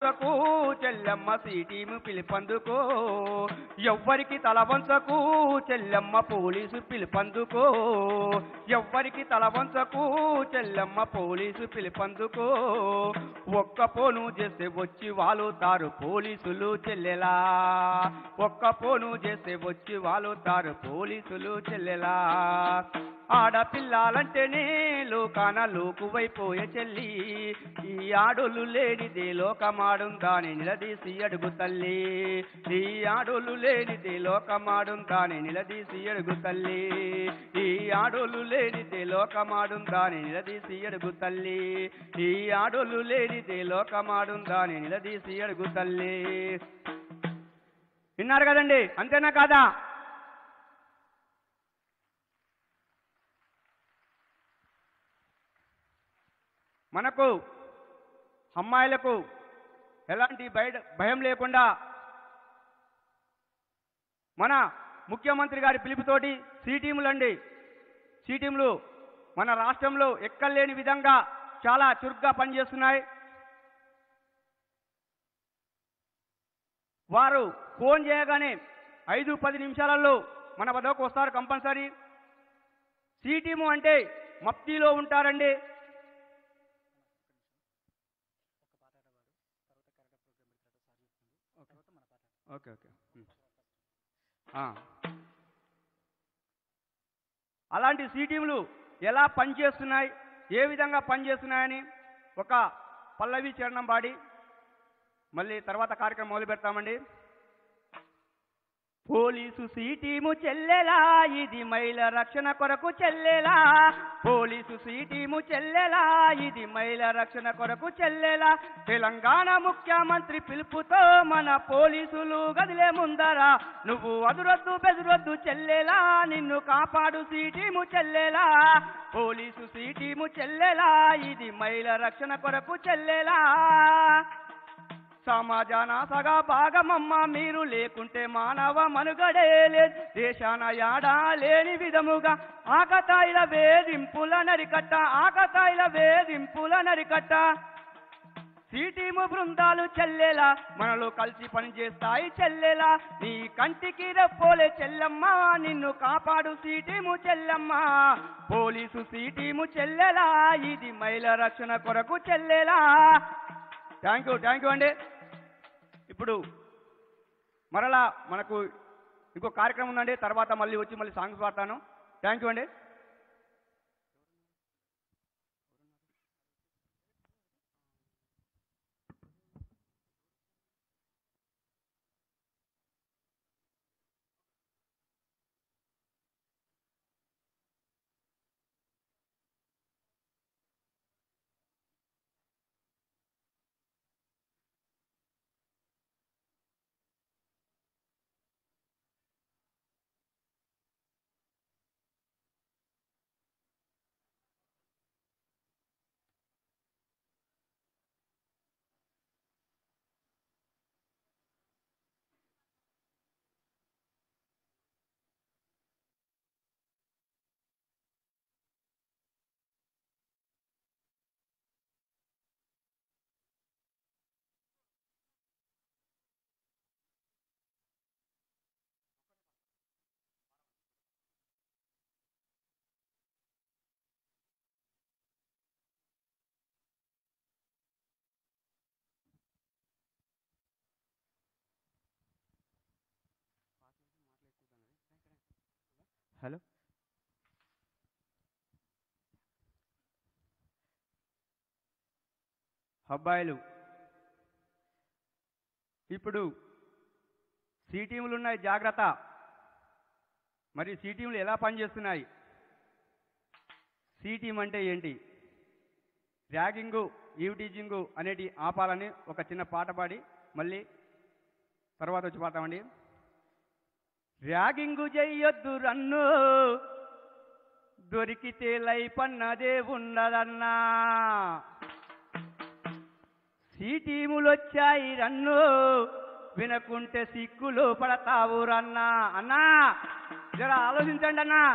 వంచకు చెల్లెమ్మ సీటీము పిలిపందుకో ఎవ్వరికి తల వంచకు చెల్లెమ్మ పోలీసు పిలిపందుకో ఎవ్వరికి తల వంచకు చెల్లెమ్మ పోలీసు పిలిపందుకో ఒక్క పోను చేస్తే వచ్చి వాలుతారు పోలీసులు చెల్లెలా ఒక్క పోను చేస్తే వచ్చి వాలుతారు పోలీసులు చెల్లెలా ఆడపిల్లాలంటేనే లోకాన లోకువైపోయే చెల్లి ఈ ఆడోళ్ళు లేనిదే లోకమాడుందాని నిలదీసి అడుగు తల్లి ఈ ఆడోళ్ళు లేనిదే లోకమాడుందాని నిలదీసి అడుగు తల్లి ఈ ఆడోళ్ళు లేనిదే లోకమాడుందాని నిలదీసి అడుగు తల్లి ఈ ఆడోళ్ళు లేనిదే లోకమాడుందాని నిలదీసి అడుగు తల్లి విన్నారు కదండి అంతేనా కాదా మనకు అమ్మాయిలకు ఎలాంటి బయట భయం లేకుండా మన ముఖ్యమంత్రి గారి పిలుపుతోటి సి టీములండి సి టీములు మన రాష్ట్రంలో ఎక్కలేని విధంగా చాలా చురుగ్గా పనిచేస్తున్నాయి వారు ఫోన్ చేయగానే ఐదు పది నిమిషాలలో మన వద్దకు వస్తారు కంపల్సరీ సి టీము అంటే మప్తీలో ఉంటారండి ఓకే ఓకే ఉమ్. ఆ. అలాంటి సి టీములు ఎలా పనిచేస్తున్నాయి ఏ విధంగా పనిచేస్తున్నాయని ఒక పల్లవి చరణం పాడి మళ్ళీ తర్వాత కార్యక్రమం మొదలు పెడతామండి పోలీసు సీటీము చెల్లెలా ఇది మహిళ రక్షణ కొరకు చెల్లెలా పోలీసు సీటీము చెల్లెలా ఇది మహిళ రక్షణ కొరకు చెల్లెలా తెలంగాణ ముఖ్యమంత్రి పిలుపుతో మన పోలీసులు గదిలే ముందరా నువ్వు అదురొద్దు బెదురొద్దు చెల్లెలా నిన్ను కాపాడు సీటీము చెల్లెలా పోలీసు సీటీము చెల్లెలా ఇది మహిళ రక్షణ కొరకు చెల్లెలా సమాజాన సగా భాగమమ్మ మీరు లేకుంటే మానవ మనుగడే లేదు దేశాన యాడా లేని విధముగా ఆకతాయిల వేధింపుల నరికట్ట ఆకతాయిల వేధింపుల నరికట్ట సీటీము బృందాలు చెల్లెలా మనలో కలిసి పనిచేస్తాయి చెల్లెలా నీ కంటికి రెప్పోలే చెల్లెమ్మ నిన్ను కాపాడు సీటీము చెల్లెమ్మ పోలీసు సీటీము చెల్లెలా ఇది మహిళ రక్షణ కొరకు చెల్లెలా థ్యాంక్ యూ థ్యాంక్ యూ అండి ఇప్పుడు మరలా మనకు ఇంకో కార్యక్రమం ఉందండి తర్వాత మళ్ళీ వచ్చి మళ్ళీ సాంగ్స్ పాడతాను థ్యాంక్ యూ అండి హలో అబ్బాయిలు ఇప్పుడు సి టీములు ఉన్నాయి జాగ్రత్త మరి సి టీములు ఎలా పనిచేస్తున్నాయి సి టీం అంటే ఏంటి ర్యాగింగు ఈవ్టీజింగు అనేటి ఆపాలని ఒక చిన్న పాట పాడి మళ్ళీ తర్వాత వచ్చి పాడతామండి ర్యాగింగు చెయ్యొద్దు రన్ను దొరికితే లైఫ్ అన్నదే ఉండదన్నా సీ టీములు వచ్చాయి రన్ను వినకుంటే సిక్కులు పడతావు రన్నా అన్నా జర ఆలోచించండి అన్నా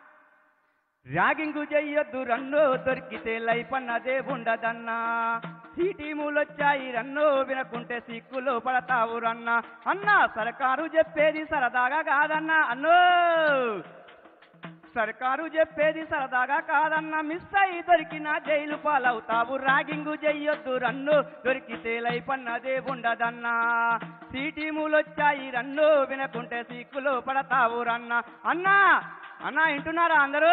ర్యాగింగు చెయ్యొద్దు రన్ను దొరికితే లైఫ్ అన్నదే ఉండదన్నా సీటీములు వచ్చాయి రన్నో వినకుంటే సిక్కులు పడతావు రన్న అన్నా సర్కారు చెప్పేది సరదాగా కాదన్నా అన్నో సర్కారు చెప్పేది సరదాగా కాదన్న మిస్ అయి దొరికిన జైలు పాలవుతావు రాగింగు చెయ్యొద్దు రన్ను దొరికితే లైపన్నదే ఉండదన్నా సీటీములొచ్చాయి రన్ను వినకుంటే సీకులు పడతావు రన్న అన్నా అన్నా వింటున్నారా అందరూ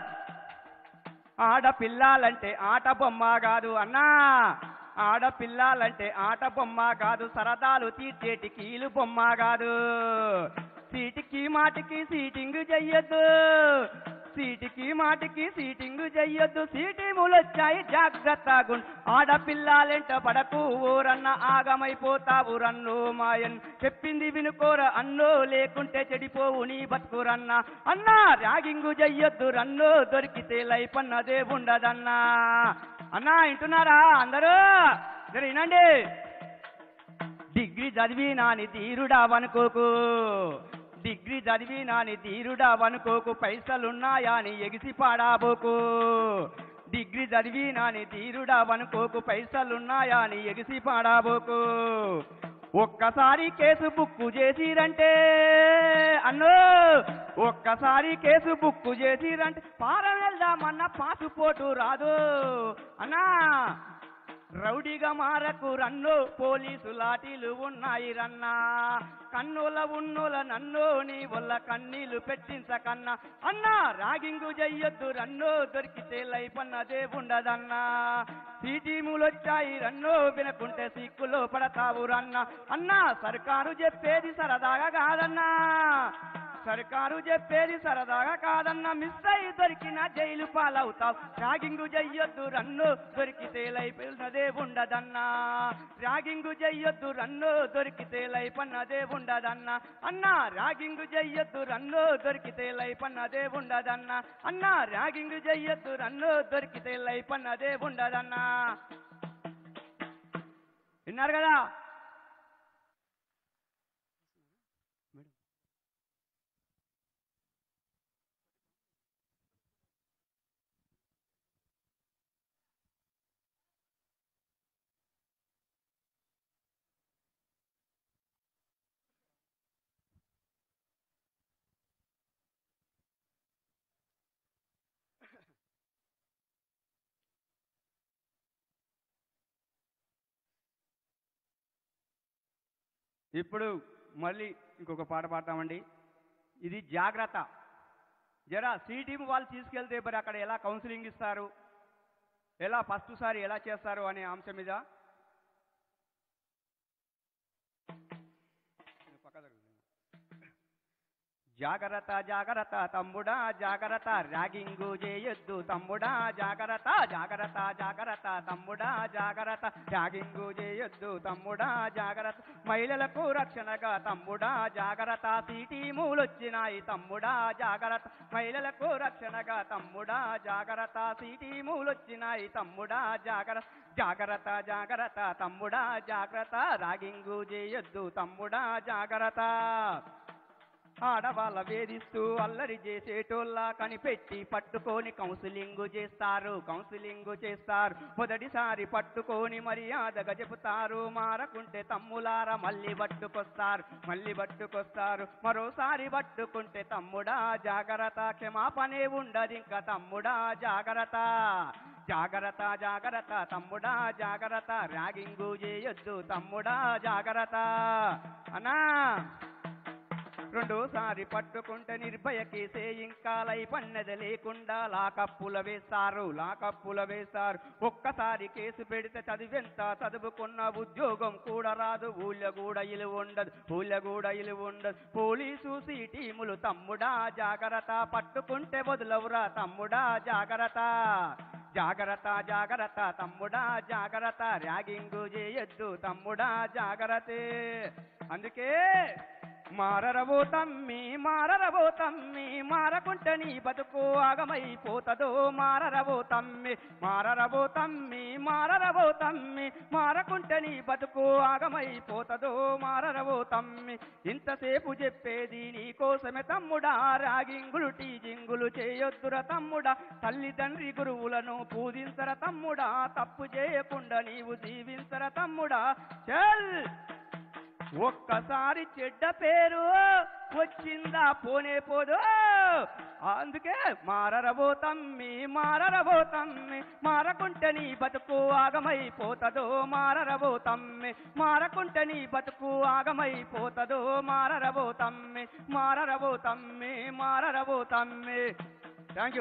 ఆడపిల్లాలంటే ఆట బొమ్మ కాదు అన్నా ఆడపిల్లాలంటే ఆట బొమ్మ కాదు సరదాలు తీర్చేటి కీలు బొమ్మ కాదు సీటికి మాటికి సీటింగ్ చెయ్యొద్దు సీటికి మాటికి సీటింగ్ చెయ్యొద్దు సీటిములొచ్చాయి జాగ్రత్త గుండు ఆడపిల్లాలెంట పడకు ఊరన్న ఆగమైపోతావు రన్ను మాయన్ చెప్పింది వినుకోర అన్నో లేకుంటే చెడిపోవు నీ బతుకురన్న అన్నా ర్యాగింగు చెయ్యొద్దు రన్ను దొరికితే లైఫ్ అన్నదే ఉండదన్నా అన్నా వింటున్నారా అందరూ జర వినండి డిగ్రీ చదివి నాని తీరుడా వనుకోకు డిగ్రీ చదివి నాని తీరుడా వనుకోకు పైసలున్నాయా అని ఎగిసి పాడాబోకు డిగ్రీ చదివి నాని తీరుడా వనుకోకు పైసలున్నాయా అని ఎగిసి పాడాబోకు ఒక్కసారి కేసు బుక్కు చేసిరంటే అన్నో ఒక్కసారి కేసు బుక్కు చేసిరంటే పారం వెళ్దామన్న పాసుపోటు రాదు అన్నా రౌడీగా మారకు రన్ను పోలీసు లాఠీలు ఉన్నాయి రన్నా కన్నుల ఉన్నుల నన్ను నీ వల్ల కన్నీళ్లు పెట్టించకన్నా అన్నా రాగింగు చెయ్యొద్దు రన్ను దొరికితే లైఫ్ అన్నదే ఉండదన్నా సీటీములొచ్చాయి రన్ను వినకుంటే సిక్కులో పడతావు రన్నా అన్నా సర్కారు చెప్పేది సరదాగా కాదన్నా సర్కారు చెప్పేది సరదాగా కాదన్న మిస్ అయి దొరికిన జైలు పాలవుతావు రాగింగు చెయ్యొద్దు రన్ను దొరికితే లైఫ్ అన్నదే ఉండదన్నా రాగింగు చెయ్యొద్దు రన్ను దొరికితే లైఫ్ అన్నదే ఉండదన్నా అన్నా రాగింగు చెయ్యొద్దు రన్ను దొరికితే లైఫ్ అన్నదే ఉండదన్నా అన్నా రాగింగు చెయ్యొద్దు రన్ను దొరికితే లైఫ్ అన్నదే ఉండదన్నా విన్నారు కదా ఇప్పుడు మళ్ళీ ఇంకొక పాట పాడతామండి ఇది జాగ్రత్త జరా సి టీం వాళ్ళు తీసుకెళ్తే మరి అక్కడ ఎలా కౌన్సిలింగ్ ఇస్తారు ఎలా ఫస్ట్ సారి ఎలా చేస్తారు అనే అంశం మీద పక్క జరుగు. జాగ్రత్త జాగ్రత్త తమ్ముడా జాగ్రత్త ర్యాగింగు చేయొద్దు తమ్ముడా జాగ్రత్త జాగ్రత్త జాగ్రత్త తమ్ముడా జాగ్రత్త ర్యాగింగు చేయొద్దు తమ్ముడా జాగ్రత్త మహిళలకు రక్షణగా తమ్ముడా జాగ్రత్త సీటీములొచ్చినాయి తమ్ముడా జాగ్రత్త మహిళలకు రక్షణగా తమ్ముడా జాగ్రత్త సీటీములొచ్చినాయి తమ్ముడా జాగ్రత్త జాగ్రత్త జాగ్రత్త తమ్ముడా జాగ్రత్త రాగింగు చేయొద్దు తమ్ముడా జాగ్రత్త ఆడవాళ్ళ వేధిస్తూ అల్లరి చేసేటోళ్ళ కనిపెట్టి పట్టుకొని కౌన్సిలింగ్ చేస్తారు కౌన్సిలింగ్ చేస్తారు మొదటిసారి పట్టుకొని మర్యాదగా చెబుతారు మారకుంటే తమ్ములార మళ్ళీ పట్టుకొస్తారు మళ్ళీ పట్టుకొస్తారు మరోసారి పట్టుకుంటే తమ్ముడా జాగ్రత్త క్షమాపణే ఉండదు ఇంకా తమ్ముడా జాగ్రత్త జాగ్రత్త జాగ్రత్త తమ్ముడా జాగ్రత్త ర్యాగింగు చేయొద్దు తమ్ముడా జాగ్రత్త అన్నా రెండోసారి పట్టుకుంటే నిర్భయ కేసే ఇంకా లై పన్నది లేకుండా లాకప్పుల వేస్తారు లాకప్పుల వేస్తారు ఒక్కసారి కేసు పెడితే చదివెంత చదువుకున్న ఉద్యోగం కూడా రాదు ఊళ్ళ కూడా ఇలువ ఉండదు ఊళ్ళ కూడా ఇలువ ఉండదు పోలీసు టీములు తమ్ముడా జాగ్రత్త పట్టుకుంటే వదులవురా తమ్ముడా జాగ్రత్త జాగ్రత్త జాగ్రత్త తమ్ముడా జాగ్రత్త ర్యాగింగు చేయొద్దు తమ్ముడా జాగ్రత్త అందుకే మారరవో తమ్మి మారరవో తమ్మి మారకుంటే నీ బతుకు ఆగమైపోతదో మారరవో తమ్మి మారరవో తమ్మి మారరవో తమ్మి మారకుంటే నీ బతుకు ఆగమైపోతదో మారరవో తమ్మి ఇంతసేపు చెప్పేది నీ కోసమే తమ్ముడా రాగింగులు టీజింగులు చేయొద్దుర తమ్ముడా తల్లిదండ్రి గురువులను పూజించర తమ్ముడా తప్పు చేయకుండా నీవు జీవించర తమ్ముడా చల్ ఒక్కసారి చెడ్డ పేరు వచ్చిందా పోనే పోదు అందుకే మారరబో తమ్మి మారరబో తమ్మి మారకుంటే నీ బతుకు ఆగమైపోతదో మారరబో తమ్మి మారకుంటే నీ బతుకు ఆగమైపోతదో మారరబో తమ్మి మారరబో తమ్మి మారరబో తమ్మి థ్యాంక్ యూ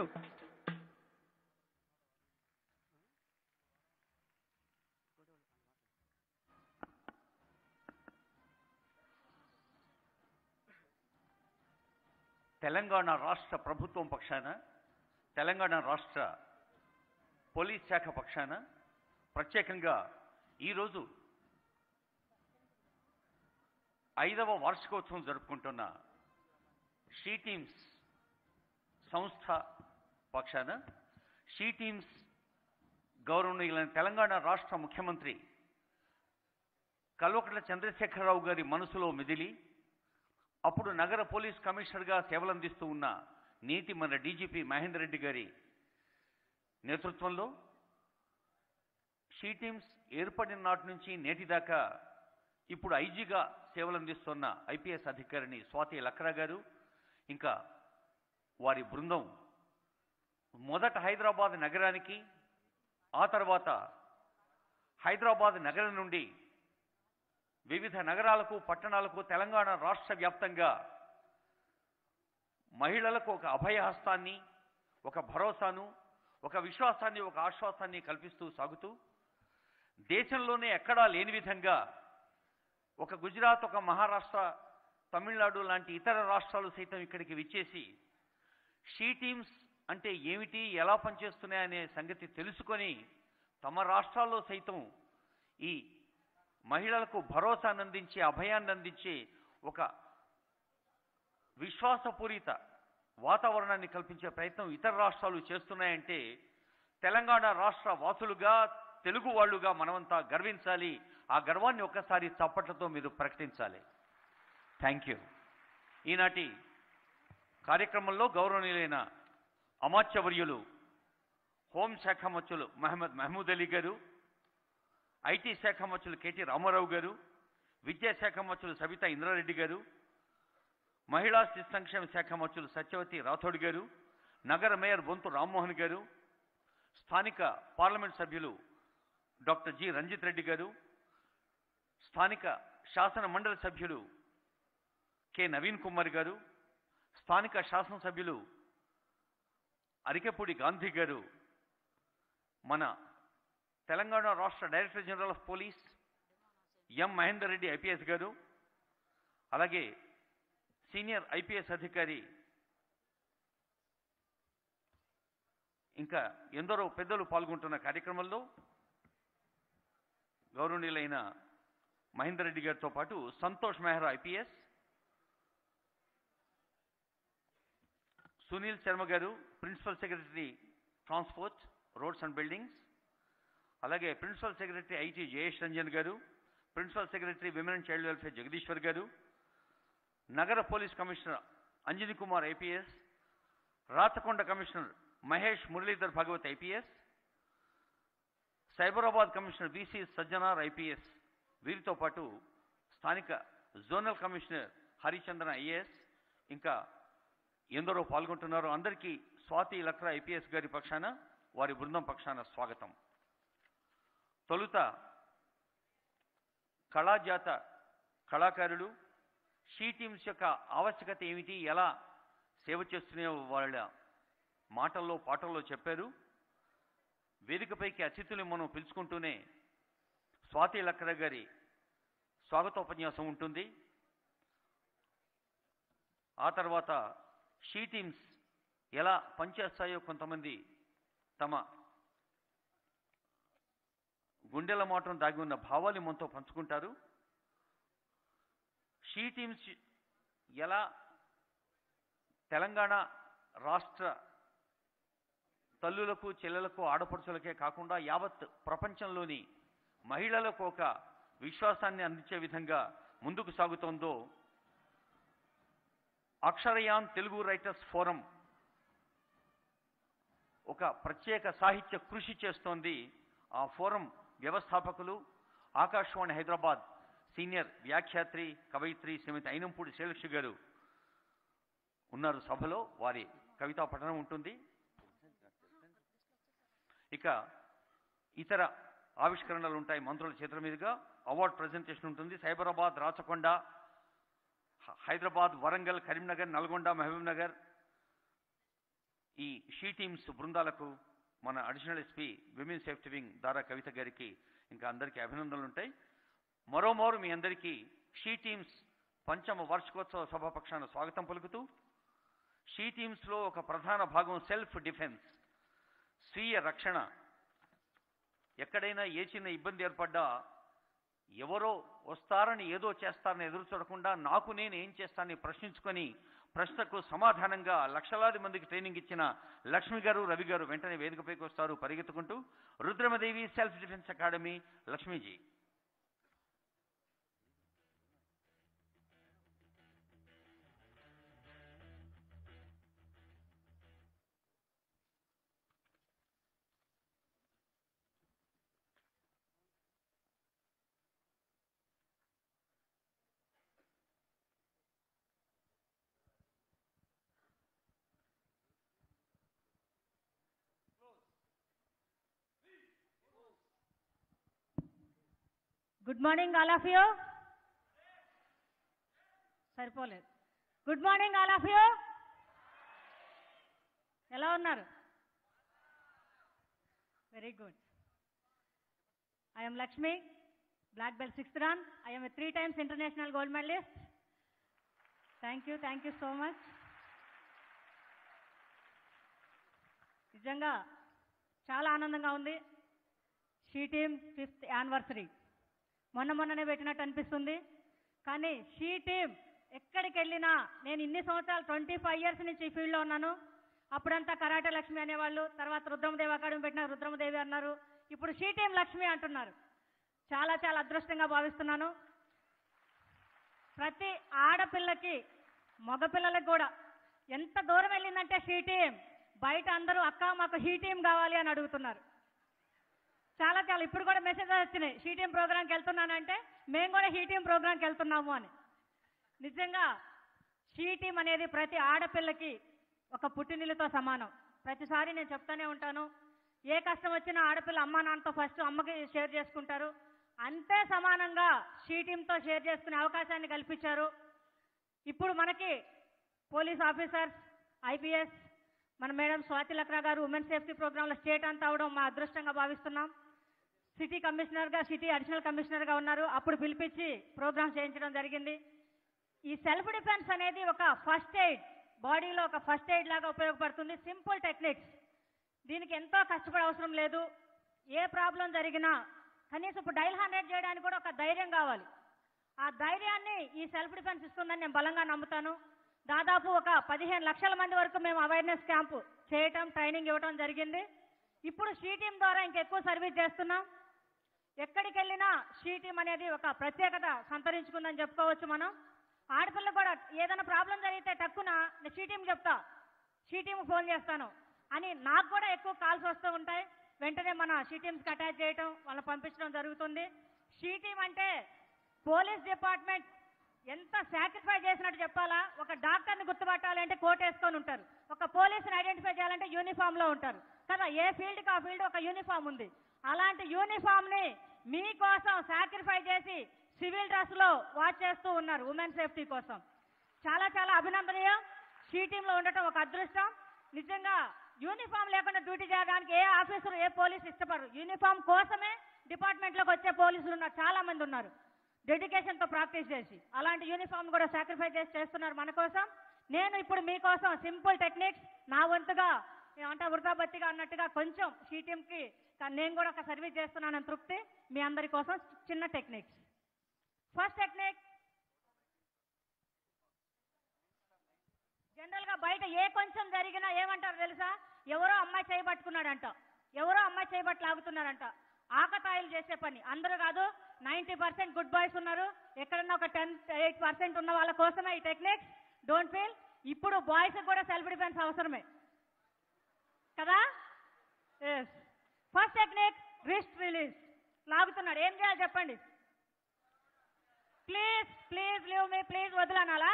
తెలంగాణ రాష్ట్ర ప్రభుత్వం పక్షాన తెలంగాణ రాష్ట్ర పోలీస్ శాఖ పక్షాన ప్రత్యేకంగా ఈరోజు ఐదవ వార్షికోత్సవం జరుపుకుంటున్న షీ టీమ్స్ సంస్థ పక్షాన షీ టీమ్స్ గౌరవనీయులైన తెలంగాణ రాష్ట్ర ముఖ్యమంత్రి కల్వకుంట్ల చంద్రశేఖరరావు గారి మనసులో మెదిలి అప్పుడు నగర పోలీస్ కమిషనర్గా సేవలందిస్తూ ఉన్న నీతి మన డీజీపీ మహేందర్ రెడ్డి గారి నేతృత్వంలో షీ టీమ్స్ ఏర్పడిన నాటి నుంచి నేటి దాకా ఇప్పుడు ఐజీగా సేవలందిస్తున్న ఐపీఎస్ అధికారిని స్వాతి లక్రా గారు ఇంకా వారి బృందం మొదట హైదరాబాద్ నగరానికి ఆ తర్వాత హైదరాబాద్ నగరం నుండి వివిధ నగరాలకు పట్టణాలకు తెలంగాణ రాష్ట్ర వ్యాప్తంగా మహిళలకు ఒక అభయహస్తాన్ని ఒక భరోసాను ఒక విశ్వాసాన్ని ఒక ఆశ్వాసాన్ని కల్పిస్తూ సాగుతూ దేశంలోనే ఎక్కడా లేని విధంగా ఒక గుజరాత్ ఒక మహారాష్ట్ర తమిళనాడు లాంటి ఇతర రాష్ట్రాలు సైతం ఇక్కడికి విచ్చేసి షీ టీమ్స్ అంటే ఏమిటి ఎలా పనిచేస్తున్నాయనే సంగతి తెలుసుకొని తమ రాష్ట్రాల్లో సైతం ఈ మహిళలకు భరోసాను అందించే అభయాన్ని అందించే ఒక విశ్వాసపూరిత వాతావరణాన్ని కల్పించే ప్రయత్నం ఇతర రాష్ట్రాలు చేస్తున్నాయంటే తెలంగాణ రాష్ట్ర వాసులుగా తెలుగు వాళ్ళుగా మనమంతా గర్వించాలి ఆ గర్వాన్ని ఒక్కసారి చప్పట్లతో మీరు ప్రకటించాలి థ్యాంక్ యూ ఈనాటి కార్యక్రమంలో గౌరవనీయులైన అమాత్యవర్యులు హోంశాఖ మంత్రులు మహమ్మద్ మహమూద్ అలీ గారు ఐటీ శాఖ మంత్రులు కేటీ రామారావు గారు విద్యాశాఖ మంత్రులు సబితా ఇంద్రారెడ్డి గారు మహిళా శిశు సంక్షేమ శాఖ మంత్రులు సత్యవతి రాథోడ్ గారు నగర మేయర్ బొంతు రామ్మోహన్ గారు స్థానిక పార్లమెంట్ సభ్యులు డాక్టర్ జి రంజిత్ రెడ్డి గారు స్థానిక శాసన మండలి సభ్యులు కె నవీన్ కుమార్ గారు స్థానిక శాసనసభ్యులు అరికెపూడి గాంధీ గారు మన తెలంగాణ రాష్ట్ర director general of police M Mahender Reddy IPS గారు అలాగే సీనియర్ ఐపీఎస్ అధికారి ఇంకా ఎందరో పెద్దలు పాల్గొంటున్న కార్యక్రమంలో గౌరవనీయులైన మహేందర్ రెడ్డి గారితో పాటు సంతోష్ మెహ్రా ఐపీఎస్ సునీల్ శర్మ గారు principal secretary transport roads and buildings అలాగే principal secretary IT Jayesh Ranjan గారు principal secretary women and child welfare Jagadeeshwar గారు నగర police commissioner Anjani Kumar IPS Rachakonda commissioner Mahesh Muralidhar Bhagwat IPS Cyberabad commissioner BC Sajjanar IPS వీరితో పాటు స్థానిక జోనల్ కమిషనర్ హరిచంద్రన్ ఐఏఎస్ ఇంకా ఎందరో పాల్గొంటున్నారు అందరికీ స్వాతి లక్రా ఐపీఎస్ గారి పక్షాన వారి బృందం పక్షాన స్వాగతం తొలుత కళాజాత కళాకారులు షీ టీమ్స్ యొక్క ఆవశ్యకత ఏమిటి ఎలా సేవ చేస్తున్నాయో వాళ్ళ మాటల్లో పాటల్లో చెప్పారు వేదికపైకి అతిథులు మనం పిలుచుకుంటూనే స్వాతి లక్కర గారి స్వాగతోపన్యాసం ఉంటుంది ఆ తర్వాత షీ టీమ్స్ ఎలా పనిచేస్తాయో కొంతమంది తమ గుండెల మాటను దాగి ఉన్న భావాలు మనతో పంచుకుంటారు షీ టీమ్స్ ఎలా తెలంగాణ రాష్ట్ర తల్లులకు చెల్లెలకు ఆడపడుచులకే కాకుండా యావత్ ప్రపంచంలోని మహిళలకు ఒక విశ్వాసాన్ని అందించే విధంగా ముందుకు సాగుతోందో అక్షరయాన్ తెలుగు రైటర్స్ ఫోరం ఒక ప్రత్యేక సాహిత్య కృషి చేస్తోంది ఆ ఫోరం వ్యవస్థాపకులు ఆకాశవాణి హైదరాబాద్ సీనియర్ వ్యాఖ్యాత్రి కవయిత్రి శ్రీమతి అయినంపూడి శ్రీలక్ష్మి గారు ఉన్నారు సభలో వారి కవితా పఠనం ఉంటుంది ఇక ఇతర ఆవిష్కరణలు ఉంటాయి మంత్రుల చేతుల మీదుగా అవార్డ్ ప్రజెంటేషన్ ఉంటుంది సైబరాబాద్ రాచకొండ హ- హైదరాబాద్ వరంగల్ కరీంనగర్ నల్గొండ మహబూబ్ నగర్ ఈ షీ టీమ్స్ బృందాలకు మన additional SP women safety wing Dara Kavitha గారికి ఇంకా అందరికీ అభినందనలు ఉంటాయి మరోమారు మీ అందరికీ షీ టీమ్స్ పంచమ వార్షికోత్సవ సభాపక్షాన స్వాగతం పలుకుతూ షీ టీమ్స్లో ఒక ప్రధాన భాగం సెల్ఫ్ డిఫెన్స్ స్వీయ రక్షణ ఎక్కడైనా ఏ చిన్న ఇబ్బంది ఏర్పడ్డా ఎవరో వస్తారని ఏదో చేస్తారని ఎదురు చూడకుండా నాకు నేను ఏం చేస్తానని ప్రశ్నించుకొని ప్రశ్నకు సమాధానంగా లక్షలాది మందికి ట్రైనింగ్ ఇచ్చిన లక్ష్మి గారు రవి గారు వెంటనే వేదికపైకి వస్తారు పరిగెత్తుకుంటూ Rudramadevi self defence academy Lakshmiji good morning all of you సరిపోలేదు good morning all of you ఎలా ఉన్నారు very good I'm Lakshmi black belt sixth dan I'm three times international gold medallist thank you thank you so much నిజంగా చాలా ఆనందంగా ఉంది she team fifth anniversary మొన్న మొన్ననే పెట్టినట్టు అనిపిస్తుంది కానీ షీ టీమ్ ఎక్కడికి వెళ్ళినా నేను ఇన్ని సంవత్సరాలు ట్వంటీ ఫైవ్ ఇయర్స్ నుంచి ఈ ఫీల్డ్లో ఉన్నాను అప్పుడంతా కరాటే లక్ష్మి అనేవాళ్ళు తర్వాత రుద్రమదేవి అకాడమీ పెట్టిన రుద్రమదేవి అన్నారు ఇప్పుడు షీ టీం లక్ష్మి అంటున్నారు చాలా చాలా అదృష్టంగా భావిస్తున్నాను ప్రతి ఆడపిల్లకి మగపిల్లలకు కూడా ఎంత దూరం వెళ్ళిందంటే షీ టీం బయట అందరూ అక్క మాకు షీ టీం కావాలి అని అడుగుతున్నారు చాలా చాలా ఇప్పుడు కూడా మెసేజెస్ వచ్చినాయి షీటీఎం ప్రోగ్రామ్కి వెళ్తున్నానంటే మేము కూడా షీటీఎం ప్రోగ్రామ్కి వెళ్తున్నాము అని నిజంగా షీటీం అనేది ప్రతి ఆడపిల్లకి ఒక పుట్టినిల్లుతో సమానం ప్రతిసారి నేను చెప్తానే ఉంటాను ఏ కష్టం వచ్చినా ఆడపిల్ల అమ్మా నాన్నతో ఫస్ట్ అమ్మకి షేర్ చేసుకుంటారు అంతే సమానంగా షీటీంతో షేర్ చేసుకునే అవకాశాన్ని కల్పించారు ఇప్పుడు మనకి పోలీస్ ఆఫీసర్స్ ఐపీఎస్ మన మేడం స్వాతి లక్రా గారు ఉమెన్ సేఫ్టీ ప్రోగ్రాంలో స్టేట్ అంతా అవడం మా అదృష్టంగా భావిస్తున్నాం సిటీ కమిషనర్గా సిటీ అడిషనల్ కమిషనర్గా ఉన్నారు అప్పుడు పిలిపించి ప్రోగ్రామ్ చేయించడం జరిగింది ఈ సెల్ఫ్ డిఫెన్స్ అనేది ఒక ఫస్ట్ ఎయిడ్ బాడీలో ఒక ఫస్ట్ ఎయిడ్ లాగా ఉపయోగపడుతుంది సింపుల్ టెక్నిక్స్ దీనికి ఎంతో కష్టపడే అవసరం లేదు ఏ ప్రాబ్లం జరిగినా కనీసం ఇప్పుడు డైల్ హండ్రెడ్ చేయడానికి కూడా ఒక ధైర్యం కావాలి ఆ ధైర్యాన్ని ఈ సెల్ఫ్ డిఫెన్స్ ఇస్తుందని నేను బలంగా నమ్ముతాను దాదాపు ఒక పదిహేను లక్షల మంది వరకు మేము అవేర్నెస్ క్యాంపు చేయటం ట్రైనింగ్ ఇవ్వడం జరిగింది ఇప్పుడు షీ టీం ద్వారా ఇంకెక్కువ సర్వీస్ చేస్తున్నాం ఎక్కడికి వెళ్ళినా షీ టీం అనేది ఒక ప్రత్యేకత సంతరించుకుందని చెప్పుకోవచ్చు మనం ఆడపిల్ల కూడా ఏదైనా ప్రాబ్లం జరిగితే టక్కున నేను షీ టీం చెప్తా షీ టీం ఫోన్ చేస్తాను అని నాకు కూడా ఎక్కువ కాల్స్ వస్తూ ఉంటాయి వెంటనే మన షీ టీమ్స్కి అటాచ్ చేయటం వాళ్ళని పంపించడం జరుగుతుంది షీ టీం అంటే పోలీస్ డిపార్ట్మెంట్ ఎంత సాక్రిఫై చేసినట్టు చెప్పాలా ఒక డాక్టర్ని గుర్తుపట్టాలి అంటే కోట్ వేసుకొని ఉంటారు ఒక పోలీసుని ఐడెంటిఫై చేయాలంటే యూనిఫామ్ లో ఉంటారు కదా ఏ ఫీల్డ్ కి ఆ ఫీల్డ్ ఒక యూనిఫామ్ ఉంది అలాంటి యూనిఫామ్ ని మీకోసం సాక్రిఫై చేసి సివిల్ డ్రెస్ లో వాచ్ చేస్తూ ఉన్నారు ఉమెన్ సేఫ్టీ కోసం చాలా చాలా అభినందనీయం షీ టీమ్ లో ఉండటం ఒక అదృష్టం నిజంగా యూనిఫామ్ లేకుండా డ్యూటీ చేయడానికి ఏ ఆఫీసర్ ఏ పోలీస్ ఇష్టపడరు యూనిఫామ్ కోసమే డిపార్ట్మెంట్ లోకి వచ్చే పోలీసులు ఉన్నారు చాలా మంది ఉన్నారు డెడికేషన్ తో ప్రాక్టీస్ చేసి అలాంటి యూనిఫామ్ కూడా సాక్రిఫై చేసి చేస్తున్నారు మన కోసం నేను ఇప్పుడు మీకోసం సింపుల్ టెక్నిక్స్ నా వంతుగా అంటే వృధాబత్తిగా అన్నట్టుగా కొంచెం షీ టీమ్ కి నేను కూడా ఒక సర్వీస్ చేస్తున్నానని తృప్తి మీ అందరి కోసం చిన్న టెక్నిక్స్ ఫస్ట్ టెక్నిక్ బయట ఏ కొంచెం జరిగినా ఏమంటారు తెలుసా ఎవరో అమ్మాయి చేయబట్టుకున్నాడంట ఎవరో అమ్మాయి చేయబట్టి లాగుతున్నాడంట ఆకతాయిలు చేసే పని అందరూ కాదు నైంటీ పర్సెంట్ గుడ్ బాయ్స్ ఉన్నారు ఎక్కడన్నా ఒక టెన్ ఎయిట్ పర్సెంట్ ఉన్న వాళ్ళ కోసమే ఈ టెక్నిక్స్ డోంట్ ఫీల్ ఇప్పుడు బాయ్స్ కూడా సెల్ఫ్ డిఫెన్స్ అవసరమే కదా yes first technique wrist release లాగుతున్నాడు ఏం చేయాలి చెప్పండి please please leave me please వదలనాలా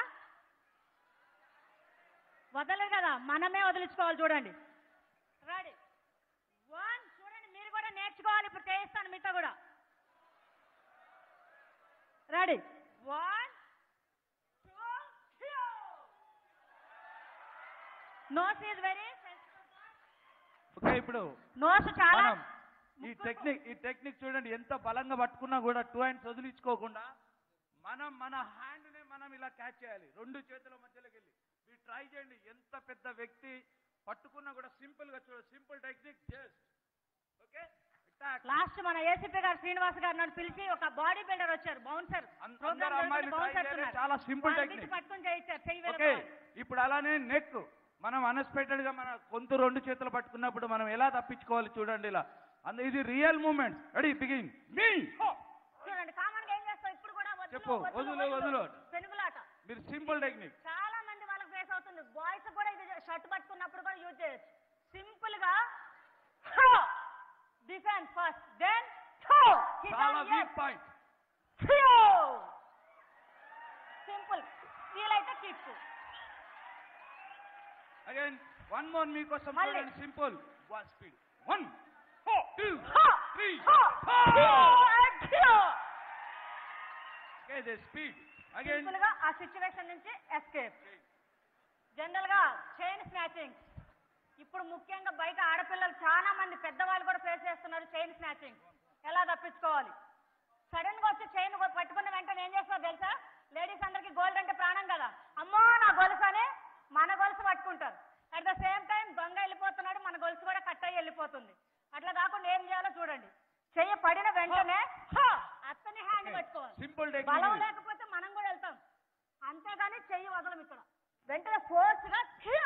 వదలరు కదా మనమే వదిలించుకోవాలి చూడండి రెడీ వన్ చూడండి మీరు కూడా నేర్చుకోవాలి ఇప్పుడు చేయిస్తాను మీతో కూడా ready one two nose is very okay ఇప్పుడు నోస్ చాలా మనం ఈ టెక్నిక్ ఈ టెక్నిక్ చూడండి ఎంత బలంగా పట్టుకున్నా కూడా టూ హ్యాండ్స్ వదిలించుకోకుండా మనం మన హ్యాండ్ ని మనం ఇలా క్యాచ్ చేయాలి రెండు చేతుల మధ్యలోకి వెళ్ళి మీరు ట్రై చేయండి ఎంత పెద్ద వ్యక్తి పట్టుకున్నా కూడా సింపుల్ గా చూడండి simple technique just okay attack last మన ఏసీపీ గారు శ్రీనివాస్ గారు నన్ను పిలిచి ఒక బాడీ బిల్డర్ వచ్చారు బౌన్సర్ అం- అందరు అమ్మాయిలు try చేయాలి. చాలా simple technique. పట్టుకుని చేయించారు చెయ్యి ఓకే వేరే ఇప్పుడు అలానే నెక్ మనం అన్ఎక్స్పెక్టెడ్ గా మన గొంతు రెండు చేతులు పట్టుకున్నప్పుడు మనం ఎలా తప్పించుకోవాలి చూడండి ఇలా అంద ఇది రియల్ మూమెంట్ రెడీ బిగిన్ మీ చూడండి కామన్ గా ఏం చేస్తాం ఇప్పుడు కూడా వదులు, చెప్పు, వదులు, వదులు. పెనుగులాట మీరు సింపుల్ టెక్నిక్ చాలా మంది వాళ్ళకి ఫేస్ అవుతుంది బాయ్స్ కూడా ఇది షర్ట్ పట్టుకున్నప్పుడు కూడా యూజ్ చేయొచ్చు సింపుల్ గా డిఫెన్స్ ఫస్ట్ దెన్ చాలా వీక్ పాయింట్ సింపుల్ వీలైతే కిక్ అగైన్ వన్ మోర్ మీకోసం మళ్ళీ. చూడండి simple one speed one two three okay the speed again simple గా ఆ సిచ్యువేషన్ నుంచి ఎస్కేప్ జనరల్ గా చైన్ స్నాచింగ్ ఇప్పుడు ముఖ్యంగా బయట ఆడపిల్లలు చాలా మంది పెద్దవాళ్ళు కూడా ఫేస్ చేస్తున్నారు చైన్ స్నాచింగ్ ఎలా తప్పించుకోవాలి సడన్ గా వచ్చి చైన్ పట్టుకున్న వెంటనే ఏం చేస్తారు తెలుసా లేడీస్ అందరికి గోల్డ్ అంటే ప్రాణం కదా అమ్మో నా గొలుసు అని మన గొలుసు పట్టుకుంటారు అట్ ద సేమ్ టైం దొంగ వెళ్ళిపోతున్నాడు మన గొలుసు కూడా కట్ అయ్యి వెళ్ళిపోతుంది అట్లా కాకుండా ఏం చేయాలో చూడండి చెయ్యి పడిన వెంటనే హా! అతని హ్యాండ్ పట్టుకోవాలి సింపుల్ బలం టెక్నిక్ లేకపోతే మనం కూడా వెళ్తాం అంతేగాని చెయ్యి వదలం ఇక్కడ వెంటనే ఫోర్స్ గా థియో!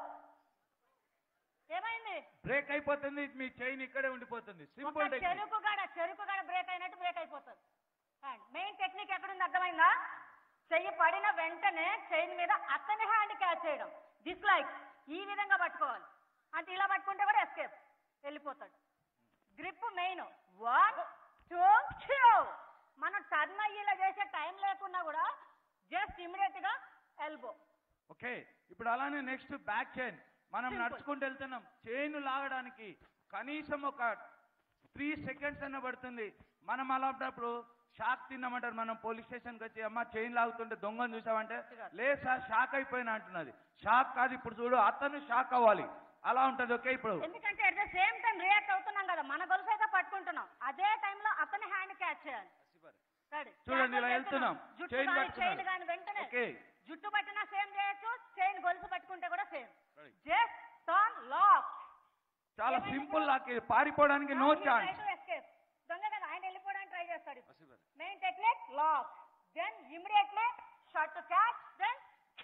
ఏమైంది బ్రేక్ అయిపోతుంది మీ చైన్ ఇక్కడే ఉండిపోతుంది ఒక సింపుల్ టెక్నిక్ చెరుకు గడ చెరుకు గడ బ్రేక్ అయినట్టు బ్రేక్ అయిపోతుంది మెయిన్ టెక్నిక్ ఎక్కడుంది అర్థమైందా చెయ్యి పడిన వెంటనే చైన్ మీద అతని హ్యాండ్ క్యాచ్ చేయడం డిస్లైక్ ఈ విధంగా పట్టుకోవాలి అంటే ఇలా పట్టుకుంటే కూడా ఎస్కేప్ వెళ్ళిపోతాడు grip main one two three మనం టర్న్ అయ్యి ఇలా చేసే టైం లేకున్నా కూడా జస్ట్ ఇమీడియట్ గా ఎల్బో ఓకే ఇప్పుడు అలానే నెక్స్ట్ బ్యాక్ చైన్ మనం Simple. నడుచుకుంటూ వెళ్తున్నాం చైన్ లాగడానికి కనీసం ఒక త్రీ సెకండ్స్ అన్న పడుతుంది మనం అలాంటప్పుడు షాక్ తిన్నామంటారు మనం పోలీస్ స్టేషన్కి వచ్చి అమ్మ చైన్ లాగుతుంటే దొంగను చూసామంటే లేదు సార్ షాక్ అయిపోయినా అంటున్నది షాక్ కాదు ఇప్పుడు చూడు అతను షాక్ అవ్వాలి అలా ఉంటది ఓకే ఇప్పుడు ఎందుకంటే at the same time react అవుతున్నాం కదా మన గొలుసు అయితే పట్టుకుంటున్నాం అదే టైంలో అతని హ్యాండ్ క్యాచ్ చేయాలి Ready? చూడండి ఇలా Catch వెళ్తున్నాం జుట్టు చైన్ కానీ చైన్ పట్టుకున్నాడు కానీ వెంటనే ఓకే జుట్టు పట్టినా సేమ్ చేయొచ్చు చైన్ గొలుసు పట్టుకుంటే కూడా same Right. Just turn lock చాలా సింపుల్ లాక్ ఇది. పారిపోవడానికి నో ఛాన్స్ ఎస్కేప్ దొంగ కదా ఆయన వెళ్ళిపోవడానికి ట్రై చేస్తాడు main technique lock then immediately short catch then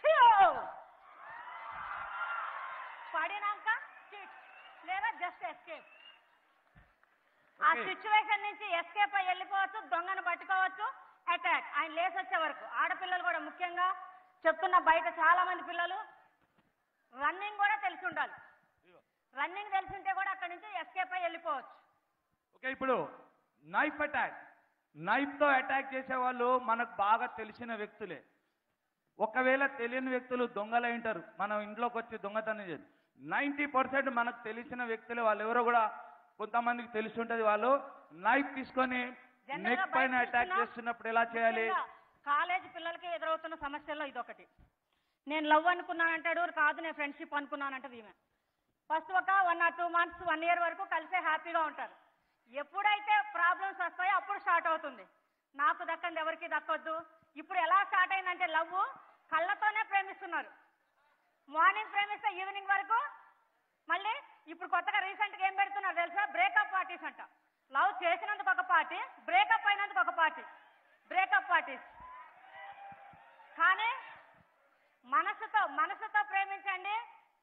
పడినాక కిక్ లేదా జస్ట్ ఎస్కేప్ ఆ Okay. సిచ్యువేషన్ నుంచి ఎస్కేప్ అయ్యి వెళ్ళిపోవచ్చు దొంగను పట్టుకోవచ్చు అటాక్ ఆయన లేసి వచ్చే వరకు ఆడపిల్లలు కూడా ముఖ్యంగా చెప్తున్న బయట చాలా మంది పిల్లలు రన్నింగ్ కూడా తెలిసి ఉండాలి రన్నింగ్ తెలిసింటే కూడా అక్కడి నుంచి ఎస్కేప్ అయ్యి వెళ్ళిపోవచ్చు ఓకే ఇప్పుడు నైఫ్ అటాక్ నైఫ్ తో అటాక్ చేసే వాళ్ళు మనకు బాగా తెలిసిన వ్యక్తులే ఒకవేళ తెలియని వ్యక్తులు దొంగలై ఉంటారు మనం ఇంట్లోకి వచ్చి దొంగతనం చేసి నైంటీ పర్సెంట్ మనకు తెలిసిన వ్యక్తులే వాళ్ళు ఎవరో కూడా కొంతమందికి తెలిసి ఉంటది వాళ్ళు నైఫ్ తీసుకొని General నెక్ గా పైన బయట అటాక్ చూస్తున్నా- చేస్తున్నప్పుడు ఎలా చేయాలి ముఖ్యంగా కాలేజ్ పిల్లలకి ఎదురవుతున్న సమస్యల్లో ఇదొకటి నేను లవ్ అనుకున్నానంటాడు కాదు నేను ఫ్రెండ్షిప్ అనుకున్నానంటది ఈమె ఫస్ట్ ఒక one or two months one year వరకు కలిసే హ్యాపీగా ఉంటారు ఎప్పుడైతే ప్రాబ్లమ్స్ వస్తాయో అప్పుడు స్టార్ట్ అవుతుంది నాకు దక్కంది ఎవరికి దక్కొద్దు ఇప్పుడు ఎలా స్టార్ట్ అయిందంటే లవ్ కళ్ళతోనే ప్రేమిస్తున్నారు మార్నింగ్ ప్రేమిస్తే ఈవినింగ్ వరకు మళ్ళీ ఇప్పుడు కొత్తగా రీసెంట్ గా ఏం పెడుతున్నారు తెలుసా బ్రేకప్ పార్టీస్ అంట లవ్ చేసినందుకు ఒక పార్టీ బ్రేకప్ అయినందుకు ఒక పార్టీ బ్రేకప్ పార్టీస్ కానీ మనసుతో మనసుతో ప్రేమించండి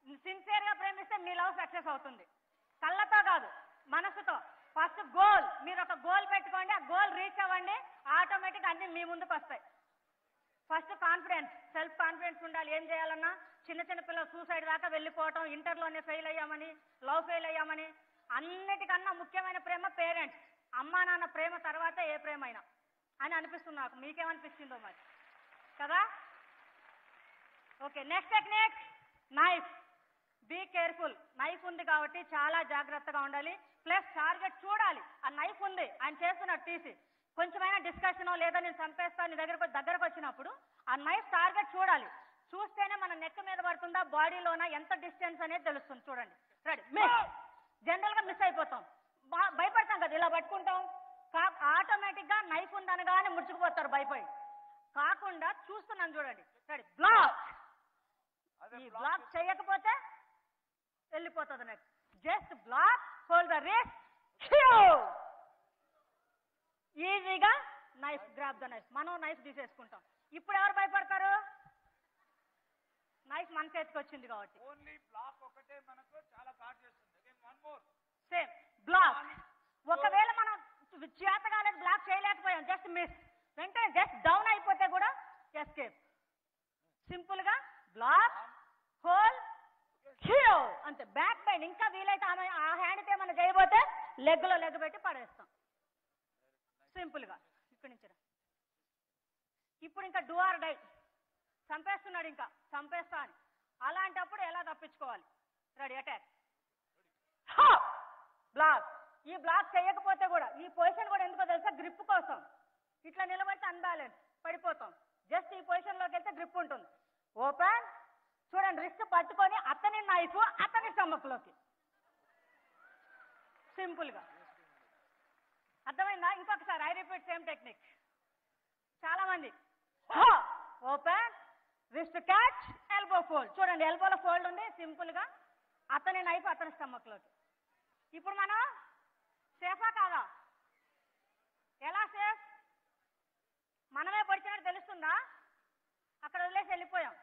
సిన్సియర్ గా ప్రేమిస్తే మీ లవ్ సక్సెస్ అవుతుంది కళ్ళతో కాదు మనసుతో ఫస్ట్ గోల్ మీరు ఒక గోల్ పెట్టుకోండి ఆ గోల్ రీచ్ అవ్వండి ఆటోమేటిక్ అన్ని మీ ముందుకు వస్తాయి ఫస్ట్ కాన్ఫిడెన్స్ సెల్ఫ్ కాన్ఫిడెన్స్ ఉండాలి ఏం చేయాలన్నా చిన్న చిన్న పిల్లలు సూసైడ్ దాకా వెళ్ళిపోవటం ఇంటర్లోనే ఫెయిల్ అయ్యామని లవ్ ఫెయిల్ అయ్యామని అన్నిటికన్నా ముఖ్యమైన ప్రేమ పేరెంట్స్ అమ్మా నాన్న ప్రేమ తర్వాత ఏ ప్రేమ అయినా అని అనిపిస్తుంది నాకు మీకేమనిపిస్తుందో మరి కదా okay next technique knife be careful knife ఉంది కాబట్టి చాలా జాగ్రత్తగా ఉండాలి ప్లస్ టార్గెట్ చూడాలి ఆ నైఫ్ ఉంది ఆయన చేస్తున్నట్టు తీసి కొంచెమైనా డిస్కషన్ లేదా నేను చంపేస్తాను నీ దగ్గరకు దగ్గరకు వచ్చినప్పుడు ఆ నైఫ్ టార్గెట్ చూడాలి చూస్తేనే మన నెక్ మీద పడుతుందా బాడీలోన ఎంత డిస్టెన్స్ అనేది తెలుస్తుంది చూడండి రెడీ మిస్ జనరల్ గా మిస్ అయిపోతాం బా- భయపడతాం కదా ఇలా పట్టుకుంటాం కా ఆటోమేటిక్ గా నైఫ్ ఉందనగానే ముడుచుకుపోతారు భయపడి కాకుండా చూస్తున్నాను చూడండి రెడీ బ్లాక్ ఈ బ్లాక్ చేయకపోతే వెళ్ళిపోతుంది next just block hold the race ఈజీగా నైఫ్ గ్రాప్ ద నైఫ్ మనం నైఫ్ తీసేసుకుంటాం ఇప్పుడు ఎవరు భయపడతారు నైఫ్ మన చేతికి వచ్చింది కాబట్టి ఓన్లీ బ్లాక్ ఒకటే మనకు చాలా కాట్ చేస్తుంది again one more same block ఒకవేళ మనం చేత కాలేదు బ్లాక్ చేయలేకపోయాం జస్ట్ మిస్ వెంటనే జస్ట్ డౌన్ అయిపోతే కూడా ఎస్కేప్ సింపుల్ గా బ్లాక్ హోల్ హీరో అంతే బ్యాక్ బైండ్ ఇంకా వీలైతే ఆమె ఆ హ్యాండ్ తో మనం చేయబోతే లెగ్ లో లెగ్ పెట్టి పడేస్తాం సింపుల్ గా ఇక్కడి నుంచి రా. ఇప్పుడు ఇంకా డూ ఆర్ డై చంపేస్తున్నాడు ఇంకా చంపేస్తా అని అలాంటప్పుడు ఎలా తప్పించుకోవాలి రెడీ అటాక్ బ్లాక్ ఈ బ్లాక్ చేయకపోతే కూడా ఈ పొజిషన్ కూడా ఎందుకో తెలుసా గ్రిప్ కోసం ఇట్లా నిలబడితే అన్బ్యాలెన్స్ పడిపోతాం జస్ట్ ఈ పొజిషన్ లోకి వెళ్తే గ్రిప్ ఉంటుంది ఓపెన్ చూడండి రిస్ట్ పట్టుకొని అతని నైఫ్ అతని స్టమక్ లోకి సింపుల్ గా అర్థమైందా ఇంకొకసారి ఐ రిపీట్ సేమ్ టెక్నిక్ చాలా మంది open wrist catch elbow fold చూడండి ఎల్బోలో ఫోల్డ్ ఉంది సింపుల్ గా అతని నైఫ్ అతని స్టమక్ లోకి ఇప్పుడు మనం సేఫా కాదా ఎలా సేఫ్ మనమే పొడిచినట్టు తెలుస్తుందా అక్కడ వదిలేసి వెళ్ళిపోయాం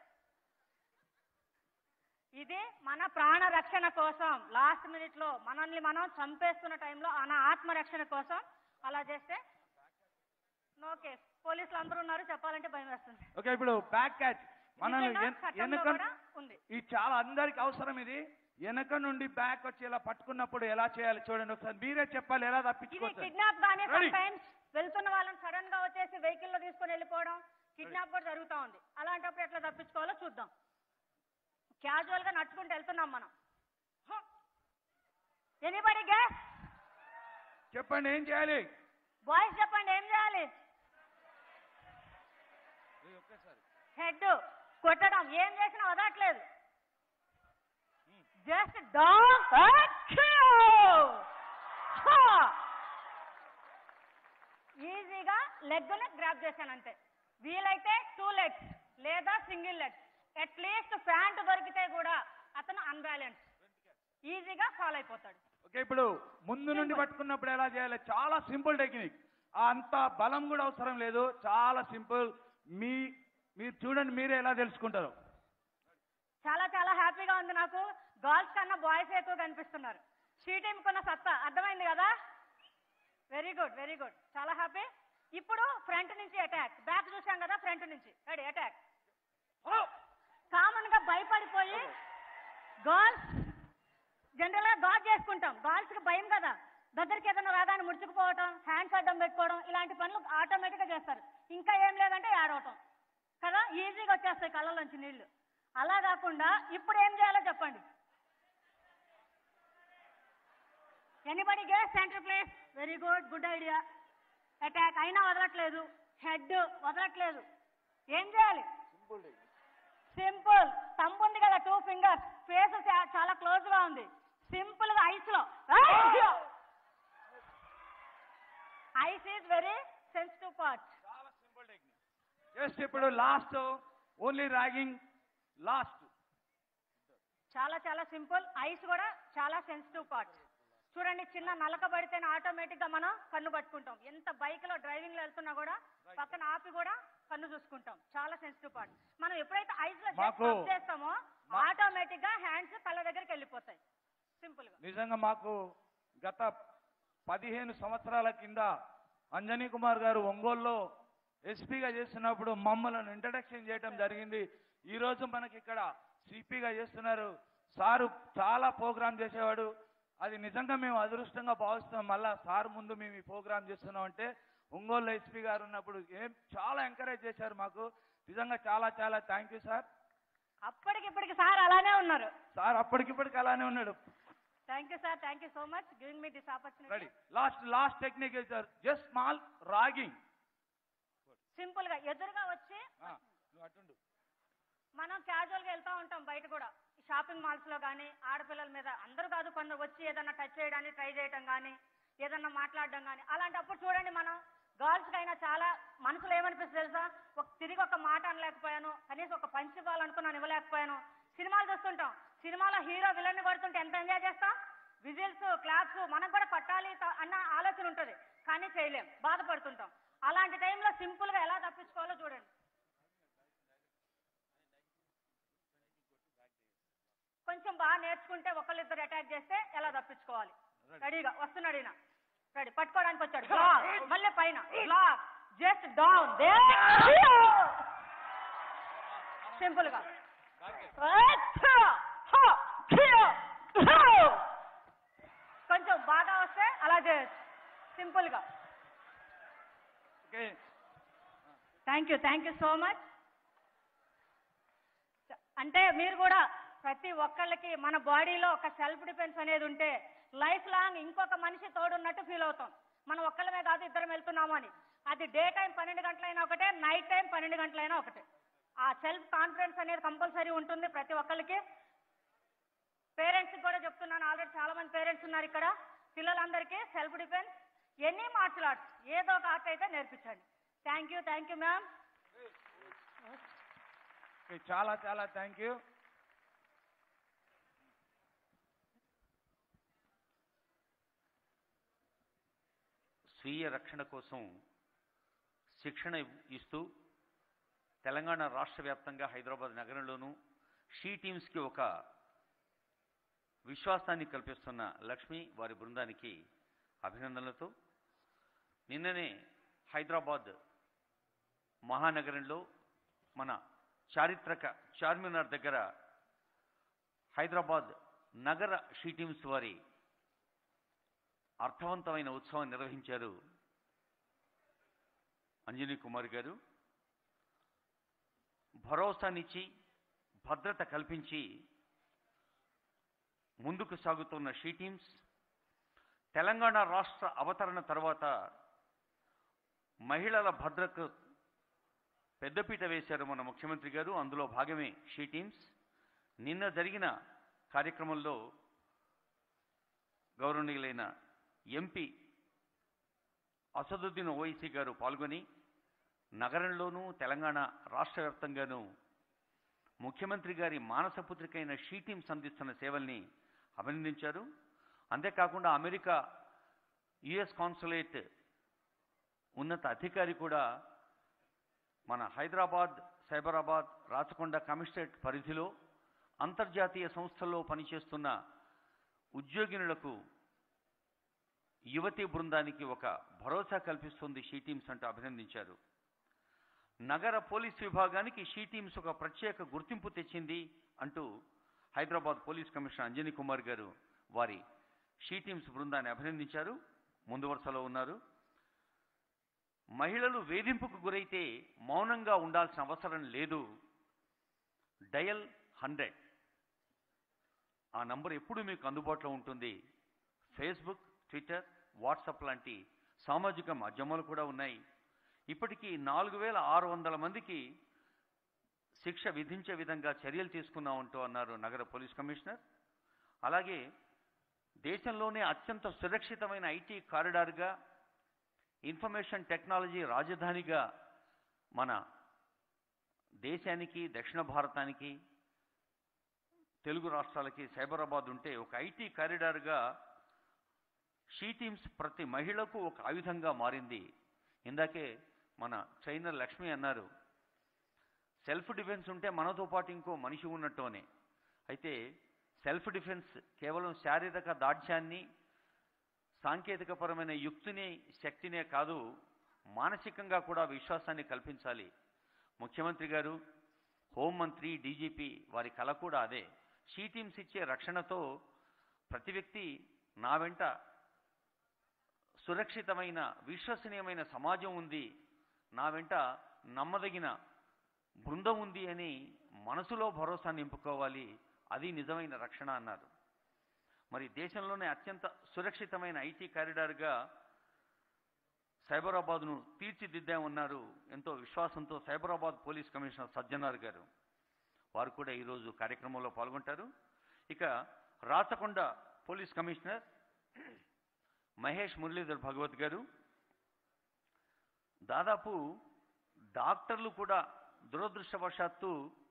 ఇది మన ప్రాణ రక్షణ కోసం లాస్ట్ మినిట్ లో మనల్ని మనం చంపేస్తున్న టైంలో మన ఆత్మరక్షణ కోసం అలా చేస్తే నో కేస్ పోలీసులు అందరూ ఉన్నారు చెప్పాలంటే భయం వేస్తుంది ఓకే ఇప్పుడు బ్యాక్ క్యాచ్ మనల్ని నిజంగా ఎన్- చట్టంలో వెనక కూడా ఉంది ఇది చాలా అందరికి అవసరం ఇది వెనక నుండి బ్యాక్ వచ్చి ఇలా పట్టుకున్నప్పుడు ఎలా చేయాలి చూడండి ఒకసారి మీరే చెప్పాలి ఎలా ఇది తప్పించుకోవచ్చు కిడ్నాప్ గానీ Ready. టైమ్స్ వెళ్తున్న వాళ్ళని సడన్ గా వచ్చేసి వెహికల్ లో తీసుకొని వెళ్ళిపోవడం కిడ్నాప్ కూడా జరుగుతా ఉంది అలాంటప్పుడు ఎట్లా తప్పించుకోవాలో చూద్దాం క్యాజువల్ గా నడుచుకుంటూ వెళ్తున్నాం మనం ఎనీబడి గ్యాస్ చెప్పండి ఏం చేయాలి బాయ్స్ చెప్పండి ఏం చేయాలి హెడ్ కొట్టడం ఏం చేసినా వదలట్లేదు జస్ట్ డౌన్ ఈజీగా లెగ్ని గ్రాప్ చేశాను అంతే వీలైతే టూ లెగ్స్ లేదా సింగిల్ లెగ్స్ అట్లీస్ట్ ప్యాంట్ దొరికితే కూడా అతను అన్బ్యాలెన్స్ ఈజీగా ఫాల్ అయిపోతాడు ఓకే ఇప్పుడు ముందు నుండి Simple. పట్టుకున్నప్పుడు ఎలా చేయాలి చాలా సింపుల్ టెక్నిక్ అంత బలం కూడా అవసరం లేదు చాలా సింపుల్ మీ మీరు చూడండి మీరే ఎలా తెలుసుకుంటారు చాలా చాలా హ్యాపీగా ఉంది నాకు గర్ల్స్ కన్నా బాయ్స్ ఎక్కువ కనిపిస్తున్నారు షీ టీమ్ కున్న సత్తా అర్థమైంది కదా వెరీ గుడ్ వెరీ గుడ్ చాలా హ్యాపీ ఇప్పుడు ఫ్రంట్ నుంచి అటాక్ బ్యాక్ చూసాం కదా ఫ్రంట్ నుంచి రెడీ అటాక్ కామన్ గా భయపడిపోయి గర్ల్స్ జనరల్ గా గాడ్ చేసుకుంటాం గర్ల్స్ కి భయం కదా దగ్గరికి ఏదైనా రాగానే ముడుచుకుపోవటం హ్యాండ్స్ అడ్డం పెట్టుకోవడం ఇలాంటి పనులు ఆటోమేటిక్ గా చేస్తారు ఇంకా ఏం లేదంటే ఏడవటం కదా ఈజీగా వచ్చేస్తాయి కళ్ళలోంచి నీళ్లు అలా కాకుండా ఇప్పుడు ఏం చేయాలో చెప్పండి anybody guess centre place very good good idea attack అయినా వదలట్లేదు హెడ్ వదలట్లేదు ఏం చేయాలి సింపుల్ తంబు ఉంది కదా టూ ఫింగర్స్ ఫేస్ చాలా క్లోజ్ గా ఉంది సింపుల్ గా ఐస్ లో eyes is very sensitive part just ఇప్పుడు లాస్ట్ ఓన్లీ ర్యాగింగ్ లాస్ట్ చాలా చాలా సింపుల్ ఐస్ కూడా చాలా సెన్సిటివ్ పార్ట్ చూడండి చిన్న నలక పడితేనే ఆటోమేటిక్ గా మనం కన్ను పట్టుకుంటాం ఎంత బైక్ లో డ్రైవింగ్ లో వెళ్తున్నా కూడా పక్కన ఆపి కూడా కన్ను చూసుకుంటాం చాలా సెన్సిటివ్ పార్ట్ మనం ఎప్పుడైతే ఐస్ లో మాకు- rub చేస్తామో ఆటోమేటిక్ గా హ్యాండ్స్ కళ్ళ దగ్గరికి వెళ్ళిపోతాయి సింపుల్ గా నిజంగా మాకు గత పదిహేను సంవత్సరాల కింద అంజనీ కుమార్ గారు ఒంగోలులో ఎస్పీగా చేస్తున్నప్పుడు మమ్మల్ని ఇంట్రడక్షన్ చేయడం జరిగింది ఈ రోజు మనకి ఇక్కడ సిపిగా చేస్తున్నారు సారు చాలా ప్రోగ్రామ్ చేసేవాడు అది నిజంగా మేము అదృష్టంగా భావిస్తున్నాం మళ్ళా సార్ ముందు మేము ఈ ప్రోగ్రామ్ చేస్తున్నాం అంటే ఒంగోలు ఎస్పీ గారు ఉన్నప్పుడు ఏం చాలా ఎంకరేజ్ చేశారు మాకు నిజంగా చాలా చాలా థ్యాంక్ యూ సార్ అప్పటికిప్పటికి సార్ అలానే ఉన్నారు సార్ అప్పటికిప్పటికి అలానే ఉన్నాడు thank you sir thank you so much giving me this ready opportunity last last technique sir just small ragging simple గా ఎదురుగా వచ్చి నువ్వు అటుండు మనం క్యాజువల్ గా వెళ్తా ఉంటాం బయట కూడా షాపింగ్ మాల్స్ లో కానీ ఆడపిల్లల మీద అందరూ కాదు కొందరు వచ్చి ఏదన్నా టచ్ చేయడానికి ట్రై చేయడం కానీ ఏదన్నా మాట్లాడడం కానీ అలాంటప్పుడు చూడండి మనం గర్ల్స్ కైనా చాలా మనసులో ఏమనిపిస్తుంది తెలుసా ఒక తిరిగి ఒక మాట అనలేకపోయాను కనీసం ఒక పంచ్ ఇవ్వాలనుకున్నాను ఇవ్వలేకపోయాను సినిమాలు చూస్తుంటాం సినిమాలో హీరో విలన్ కొడుతుంటే ఎంత ఎంజాయ్ చేస్తాం విజిల్స్ క్లాప్స్ మనకు కూడా పట్టాలి త- అన్న ఆలోచన ఉంటుంది కానీ చేయలేం బాధపడుతుంటాం అలాంటి టైంలో సింపుల్ గా ఎలా తప్పించుకోవాలో చూడండి కొంచెం బాగా నేర్చుకుంటే ఒకళ్ళిద్దరు అటాక్ చేస్తే ఎలా తప్పించుకోవాలి రెడీగా వస్తున్నాడు ఈయన రెడీ పట్టుకోవడానికి వచ్చాడు బ్లాక్ మళ్ళీ పైన బ్లాక్ జస్ట్ డౌన్ సింపుల్ గా కొంచెం బాగా వస్తే అలా చేయొచ్చు సింపుల్ గా okay thank you thank you so much అంటే మీరు కూడా ప్రతి ఒక్కళ్ళకి మన బాడీలో ఒక సెల్ఫ్ డిఫెన్స్ అనేది ఉంటే లైఫ్ లాంగ్ ఇంకొక మనిషి తోడున్నట్టు ఫీల్ అవుతాం మనం ఒక్కళ్ళమే కాదు ఇద్దరం వెళ్తున్నాము అని అది డే టైం పన్నెండు గంటలైనా ఒకటే నైట్ టైం పన్నెండు గంటలైనా ఒకటే ఆ సెల్ఫ్ కాన్ఫిడెన్స్ అనేది కంపల్సరీ ఉంటుంది ప్రతి ఒక్కళ్ళకి పేరెంట్స్ కూడా చెప్తున్నాను ఆల్రెడీ చాలా మంది పేరెంట్స్ ఉన్నారు ఇక్కడ పిల్లలందరికీ self defence any martial arts ఏదో ఒక ఆర్ట్ అయితే నేర్పించండి thank you thank you ma'am okay, చాలా చాలా థ్యాంక్ యూ స్వీయ రక్షణ కోసం శిక్షణ ఇవ్- ఇస్తూ తెలంగాణ రాష్ట్ర వ్యాప్తంగా హైదరాబాద్ నగరంలోనూ షీ టీమ్స్కి ఒక విశ్వాసాన్ని కల్పిస్తున్న లక్ష్మి వారి బృందానికి అభినందనలతో నిన్ననే హైదరాబాద్ మహానగరంలో మన చారిత్రక చార్మినార్ దగ్గర హైదరాబాద్ నగర షీ టీమ్స్ వారి అర్థవంతమైన ఉత్సవం నిర్వహించారు అంజనీ కుమార్ గారు భరోసానిచ్చి భద్రత కల్పించి ముందుకు సాగుతున్న షీ టీమ్స్ తెలంగాణ రాష్ట్ర అవతరణ తర్వాత మహిళల భద్రతకు పెద్దపీట వేశారు మన ముఖ్యమంత్రి గారు అందులో భాగమే షీ టీమ్స్ నిన్న జరిగిన కార్యక్రమంలో గౌరవనీయులైన ఎంపీ అసదుద్దీన్ ఓవైసీ గారు పాల్గొని నగరంలోనూ తెలంగాణ రాష్ట్ర వ్యాప్తంగానూ ముఖ్యమంత్రి గారి మానసపుత్రికైన షీ టీమ్స్ అందిస్తున్న సేవల్ని అభినందించారు అంతేకాకుండా అమెరికా యుఎస్ కాన్సులేట్ ఉన్నత అధికారి కూడా మన హైదరాబాద్ సైబరాబాద్ రాచకొండ కమిషనరేట్ పరిధిలో అంతర్జాతీయ సంస్థల్లో పనిచేస్తున్న ఉద్యోగినులకు యువతి బృందానికి ఒక భరోసా కల్పిస్తుంది షీ టీమ్స్ అంటూ అభినందించారు నగర పోలీస్ విభాగానికి షీ టీమ్స్ ఒక ప్రత్యేక గుర్తింపు తెచ్చింది అంటూ హైదరాబాద్ పోలీస్ కమిషనర్ అంజనీ కుమార్ గారు వారి షీ టీమ్స్ బృందాన్ని అభినందించారు ముందు వరుసలో ఉన్నారు మహిళలు వేధింపుకు గురైతే మౌనంగా ఉండాల్సిన అవసరం లేదు డయల్ హండ్రెడ్ ఆ నంబర్ ఎప్పుడు మీకు అందుబాటులో ఉంటుంది ఫేస్బుక్ ట్విట్టర్ వాట్సాప్ లాంటి సామాజిక మాధ్యమాలు కూడా ఉన్నాయి ఇప్పటికీ నాలుగు వేల ఆరు వందల మందికి శిక్ష విధించే విధంగా చర్యలు తీసుకున్నామంటూ అన్నారు నగర పోలీస్ కమిషనర్ అలాగే దేశంలోనే అత్యంత సురక్షితమైన ఐటీ కారిడార్గా ఇన్ఫర్మేషన్ టెక్నాలజీ రాజధానిగా మన దేశానికి దక్షిణ భారతానికి తెలుగు రాష్ట్రాలకి సైబరాబాద్ ఉంటే ఒక ఐటీ కారిడార్గా షీ టీమ్స్ ప్రతి మహిళకు ఒక ఆయుధంగా మారింది ఇందాకే మన ట్రైనర్ లక్ష్మి అన్నారు సెల్ఫ్ డిఫెన్స్ ఉంటే మనతో పాటు ఇంకో మనిషి ఉన్నట్టు అని అయితే సెల్ఫ్ డిఫెన్స్ కేవలం శారీరక దాఢ్యాన్ని సాంకేతికపరమైన యుక్తిని శక్తినే కాదు మానసికంగా కూడా విశ్వాసాన్ని కల్పించాలి ముఖ్యమంత్రి గారు హోంమంత్రి డీజీపీ వారి కల కూడా అదే షీ టీమ్స్ ఇచ్చే రక్షణతో ప్రతి వ్యక్తి నా వెంట సురక్షితమైన విశ్వసనీయమైన సమాజం ఉంది నా వెంట నమ్మదగిన బృందం ఉంది అని మనసులో భరోసా నింపుకోవాలి అది నిజమైన రక్షణ అన్నారు మరి దేశంలోనే అత్యంత సురక్షితమైన ఐటీ కారిడార్గా సైబరాబాద్ను తీర్చిదిద్దామన్నారు ఎంతో విశ్వాసంతో సైబరాబాద్ పోలీస్ కమిషనర్ సజ్జనార్ గారు వారు కూడా ఈరోజు కార్యక్రమంలో పాల్గొంటారు ఇక రాచకొండ పోలీస్ కమిషనర్ మహేష్ మురళీధర్ భగవత్ గారు దాదాపు డాక్టర్లు కూడా దురదృష్టవశాత్తు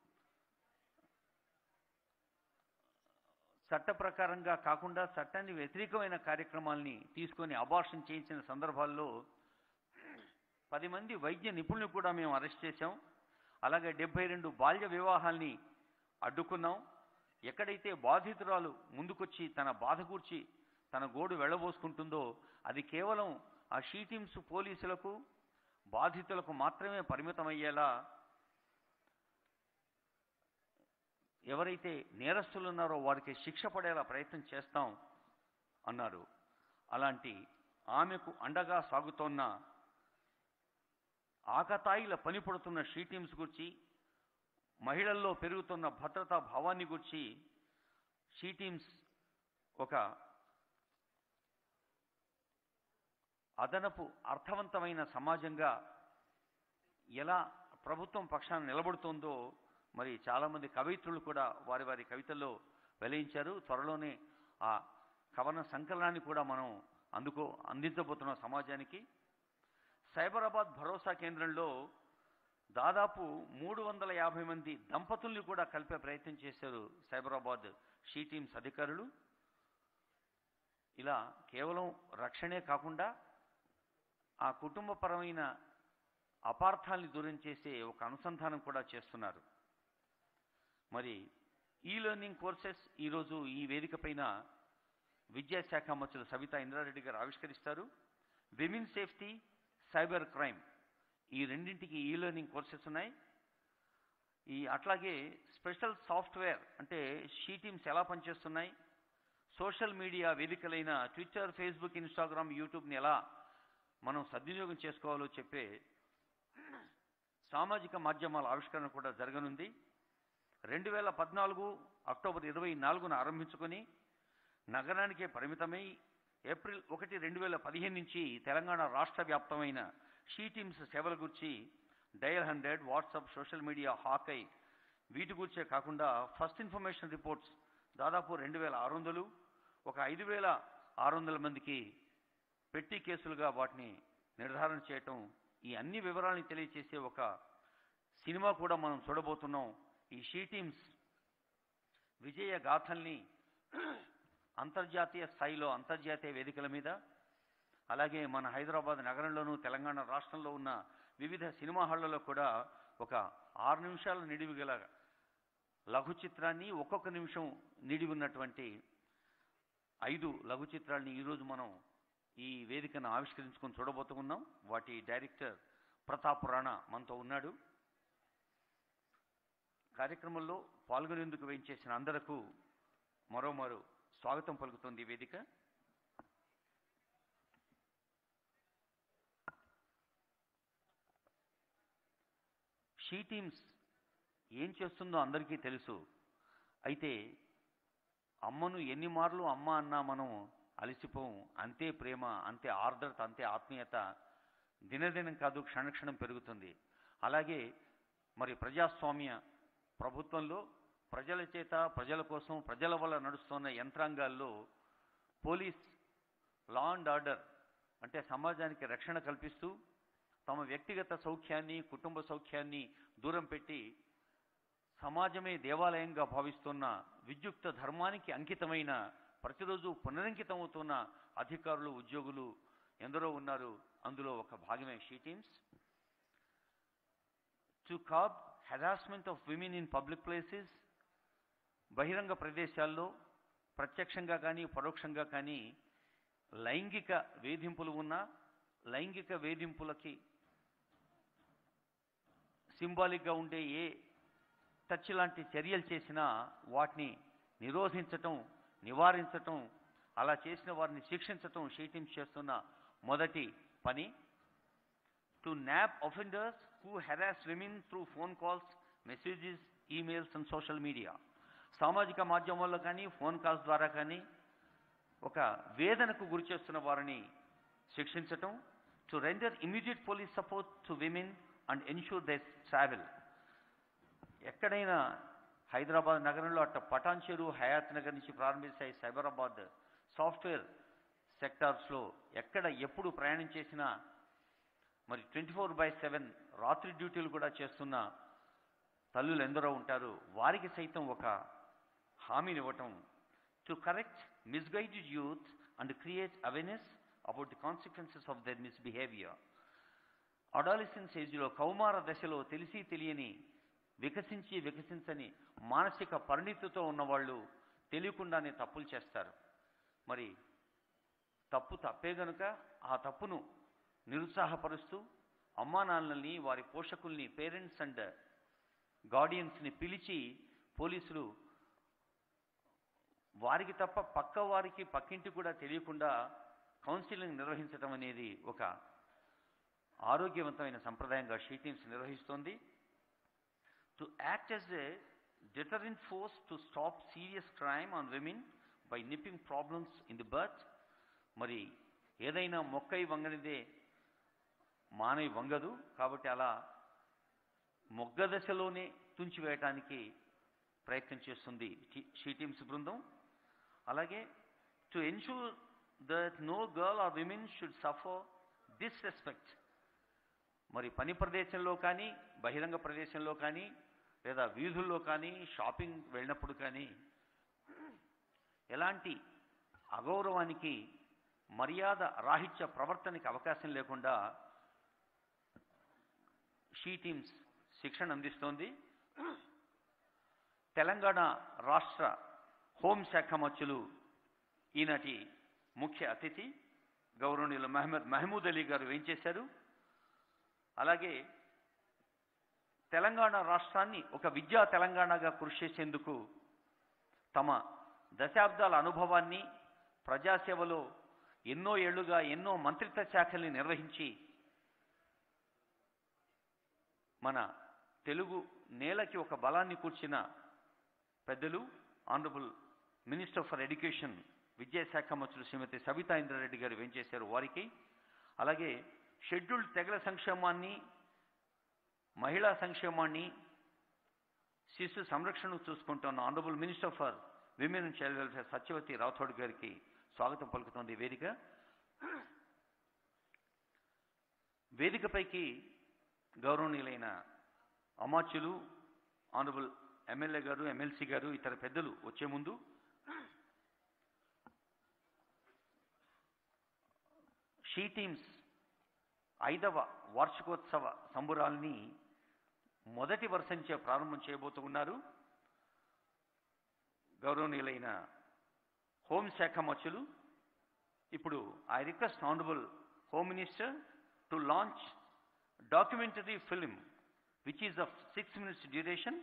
చట్ట ప్రకారంగా కాకుండా చట్టాన్ని వ్యతిరేకమైన కార్యక్రమాల్ని తీసుకొని అబార్షన్ చేయించిన సందర్భాల్లో పది మంది వైద్య నిపుణులు కూడా మేము అరెస్ట్ చేశాం అలాగే డెబ్బై రెండు బాల్య వివాహాల్ని అడ్డుకున్నాం ఎక్కడైతే బాధితురాలు ముందుకొచ్చి తన బాధ కూర్చి తన గోడు వెళ్ళబోసుకుంటుందో అది కేవలం ఆ షీటీమ్స్ పోలీసులకు బాధితులకు మాత్రమే పరిమితమయ్యేలా ఎవరైతే నేరస్తులు ఉన్నారో వారికి శిక్ష పడేలా ప్రయత్నం చేస్తాం అన్నారు అలాంటి ఆమెకు అండగా సాగుతోన్న ఆకతాయిల పనిపడుతున్న షీ టీమ్స్ గురించి మహిళల్లో పెరుగుతున్న భద్రతా భావాన్ని గురించి షీ టీమ్స్ ఒక అదనపు అర్థవంతమైన సమాజంగా ఎలా ప్రభుత్వం పక్షాన నిలబడుతోందో మరి చాలామంది కవయిత్రులు కూడా వారి వారి కవితల్లో వెలయించారు త్వరలోనే ఆ కవన సంకలనాన్ని కూడా మనం అందుకో అందించబోతున్న సమాజానికి సైబరాబాద్ భరోసా కేంద్రంలో దాదాపు మూడు వందల యాభై మంది దంపతుల్ని కూడా కలిపే ప్రయత్నం చేశారు సైబరాబాద్ షీ టీమ్స్ అధికారులు ఇలా కేవలం రక్షణే కాకుండా ఆ కుటుంబపరమైన అపార్థాల్ని దూరం చేసే ఒక అనుసంధానం కూడా చేస్తున్నారు మరి ఈ లెర్నింగ్ కోర్సెస్ ఈరోజు ఈ వేదిక పైన విద్యాశాఖ మంత్రులు సవితా ఇంద్రారెడ్డి గారు ఆవిష్కరిస్తారు విమెన్ సేఫ్టీ సైబర్ క్రైమ్ ఈ రెండింటికి ఈ లెర్నింగ్ కోర్సెస్ ఉన్నాయి ఈ అట్లాగే స్పెషల్ సాఫ్ట్వేర్ అంటే షీ టీమ్స్ ఎలా పనిచేస్తున్నాయి social media వేదికలైన Twitter Facebook Instagram యూట్యూబ్ని ఎలా మనం సద్వినియోగం చేసుకోవాలో చెప్పే సామాజిక మాధ్యమాల ఆవిష్కరణ కూడా జరగనుంది రెండు వేల పద్నాలుగు అక్టోబర్ ఇరవై నాలుగున ఆరంభించుకొని నగరానికే పరిమితమై ఏప్రిల్ ఒకటి రెండు వేల పదిహేను నుంచి తెలంగాణ రాష్ట్ర వ్యాప్తమైన షీ టీమ్స్ సేవల గురించి dial hundred WhatsApp social media hawk eye వీటి గురించే కాకుండా ఫస్ట్ ఇన్ఫర్మేషన్ రిపోర్ట్స్ దాదాపు రెండు వేల ఆరు వందలు ఒక ఐదు వేల ఆరు వందల మందికి పెట్టి కేసులుగా వాటిని నిర్ధారణ చేయటం ఈ అన్ని వివరాలని తెలియచేసే ఒక సినిమా కూడా మనం చూడబోతున్నాం ఈ షీ టీమ్స్ విజయ గాథల్ని అంతర్జాతీయ స్థాయిలో అంతర్జాతీయ వేదికల మీద అలాగే మన హైదరాబాద్ నగరంలోనూ తెలంగాణ రాష్ట్రంలో ఉన్న వివిధ సినిమా హాళ్లలో కూడా ఒక ఆరు నిమిషాల నిడివి గల లఘు చిత్రాన్ని ఒక్కొక్క నిమిషం నిడివి ఉన్నటువంటి ఐదు లఘు చిత్రాల్ని ఈరోజు మనం ఈ వేదికను ఆవిష్కరించుకొని చూడబోతున్నాం వాటి డైరెక్టర్ ప్రతాప్ రాణా మనతో ఉన్నాడు కార్యక్రమంలో పాల్గొనేందుకు వేయించేసిన అందరకు మరోమారు స్వాగతం పలుకుతోంది ఈ వేదిక షీ టీమ్స్ ఏం చేస్తుందో అందరికీ తెలుసు అయితే అమ్మను ఎన్ని మార్లు అమ్మ అన్నా మనం అలసిపోం అంతే ప్రేమ అంతే ఆర్ద్రత అంతే ఆత్మీయత దినదినం కాదు క్షణక్షణం పెరుగుతుంది అలాగే మరి ప్రజాస్వామ్య ప్రభుత్వంలో ప్రజల చేత ప్రజల కోసం ప్రజల వల్ల నడుస్తున్న యంత్రాంగాల్లో పోలీస్ లా అండ్ ఆర్డర్ అంటే సమాజానికి రక్షణ కల్పిస్తూ తమ వ్యక్తిగత సౌఖ్యాన్ని కుటుంబ సౌఖ్యాన్ని దూరం పెట్టి సమాజమే దేవాలయంగా భావిస్తున్న విద్యుక్త ధర్మానికి అంకితమైన ప్రతిరోజు పునరంకితం అవుతున్న అధికారులు ఉద్యోగులు ఎందరో ఉన్నారు అందులో ఒక భాగమే she teams to curb harassment of women in public places బహిరంగ ప్రదేశాల్లో ప్రత్యక్షంగా కానీ పరోక్షంగా కానీ లైంగిక వేధింపులు ఉన్న లైంగిక వేధింపులకి సింబాలిక్గా ఉండే ఏ టచ్ లాంటి చర్యలు చేసినా వాటిని నిరోధించటం నివారించటం అలా చేసిన వారిని శిక్షించటం షీటింగ్స్ చేస్తున్న మొదటి పని to nab offenders who harass women through phone calls messages emails and social media సామాజిక మాధ్యమాల్లో కానీ ఫోన్ కాల్స్ ద్వారా కానీ ఒక వేదనకు గురి చేస్తున్న వారిని శిక్షించటం to render immediate police support to women and ensure they travel ఎక్కడైనా హైదరాబాద్ నగరంలో అట్ట పటాన్చెరు హయాత్ నగర్ నుంచి ప్రారంభిస్తాయి సైబరాబాద్ సాఫ్ట్వేర్ సెక్టార్స్లో ఎక్కడ ఎప్పుడు ప్రయాణం చేసినా మరి ట్వంటీ ఫోర్ బై సెవెన్ రాత్రి డ్యూటీలు కూడా చేస్తున్న తల్లులు ఎందరో ఉంటారు వారికి సైతం ఒక హామీని ఇవ్వటం to correct misguided youth and create awareness about the consequences of their misbehaviour adolescence ఏజ్లో కౌమార దశలో తెలిసి తెలియని వికసించి వికసించని మానసిక పరిణితితో ఉన్నవాళ్ళు తెలియకుండానే తప్పులు చేస్తారు మరి తప్పు తప్పే గనుక ఆ తప్పును నిరుత్సాహపరుస్తూ అమ్మా నాన్నల్ని వారి పోషకుల్ని పేరెంట్స్ అండ్ గార్డియన్స్ని పిలిచి పోలీసులు వారికి తప్ప పక్క వారికి పక్కింటి కూడా తెలియకుండా కౌన్సిలింగ్ నిర్వహించడం అనేది ఒక ఆరోగ్యవంతమైన సంప్రదాయంగా షీటింగ్స్ నిర్వహిస్తోంది to act as a deterrent force to stop serious crime on women by nipping problems in the birth మరి ఏదైనా మొక్కై వంగనిదే మానవి వంగదు కాబట్టి అలా మొగ్గ దశలోనే తుంచివేయటానికి ప్రయత్నం చేస్తుంది షీ టీమ్స్ బృందం అలాగే to ensure that no girl or women should suffer disrespect మరి పని ప్రదేశంలో కానీ బహిరంగ ప్రదేశంలో కానీ లేదా వీధుల్లో కానీ షాపింగ్ వెళ్ళినప్పుడు కానీ ఎలాంటి అగౌరవానికి మర్యాద రాహిత్య ప్రవర్తనకి అవకాశం లేకుండా షీ టీమ్స్ శిక్షణ అందిస్తోంది తెలంగాణ రాష్ట్ర హోంశాఖ మంత్రులు ఈనాటి ముఖ్య అతిథి గౌరవనీయులు మహమ్మద్ మహమూద్ అలీ గారు ఏం చేశారు అలాగే తెలంగాణ రాష్ట్రాన్ని ఒక విద్యా తెలంగాణగా కృషి చేసేందుకు తమ దశాబ్దాల అనుభవాన్ని ప్రజాసేవలో ఎన్నో ఏళ్లుగా ఎన్నో మంత్రిత్వ శాఖల్ని నిర్వహించి మన తెలుగు నేలకి ఒక బలాన్ని కూర్చిన పెద్దలు ఆనరబుల్ మినిస్టర్ ఫర్ ఎడ్యుకేషన్ విద్యాశాఖ మంత్రులు శ్రీమతి సబితా ఇంద్రారెడ్డి గారు ఏం చేశారు వారికి అలాగే షెడ్యూల్డ్ తెగల సంక్షేమాన్ని మహిళా సంక్షేమాన్ని శిశు సంరక్షణ చూసుకుంటున్న honourable minister for women and child welfare Satyavathi Rathod గారికి స్వాగతం పలుకుతోంది ఈ వేదిక వేదికపైకి గౌరవనీయులైన అమాత్యులు ఆనరబుల్ ఎమ్మెల్యే గారు ఎమ్మెల్సీ గారు ఇతర పెద్దలు వచ్చే ముందు షీ టీమ్స్ ఐదవ వార్షికోత్సవ సంబురాల్ని మొదటి వర్షంచే ప్రారంభం చేయబోతూ ఉన్నారు గౌరవనీయులైన హోంశాఖ మచ్చులు ఇప్పుడు I request honourable home minister to launch documentary film which is of six minutes duration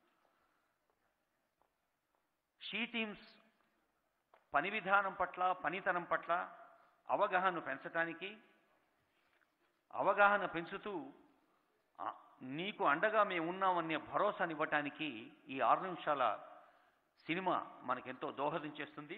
she teams పని విధానం పట్ల పనితనం పట్ల అవగాహన పెంచడానికి అవగాహన పెంచుతూ ఆ, నీకు అండగా మేము ఉన్నామనే భరోసానివ్వటానికి ఈ ఆరు నిమిషాల సినిమా మనకెంతో దోహదం చేస్తుంది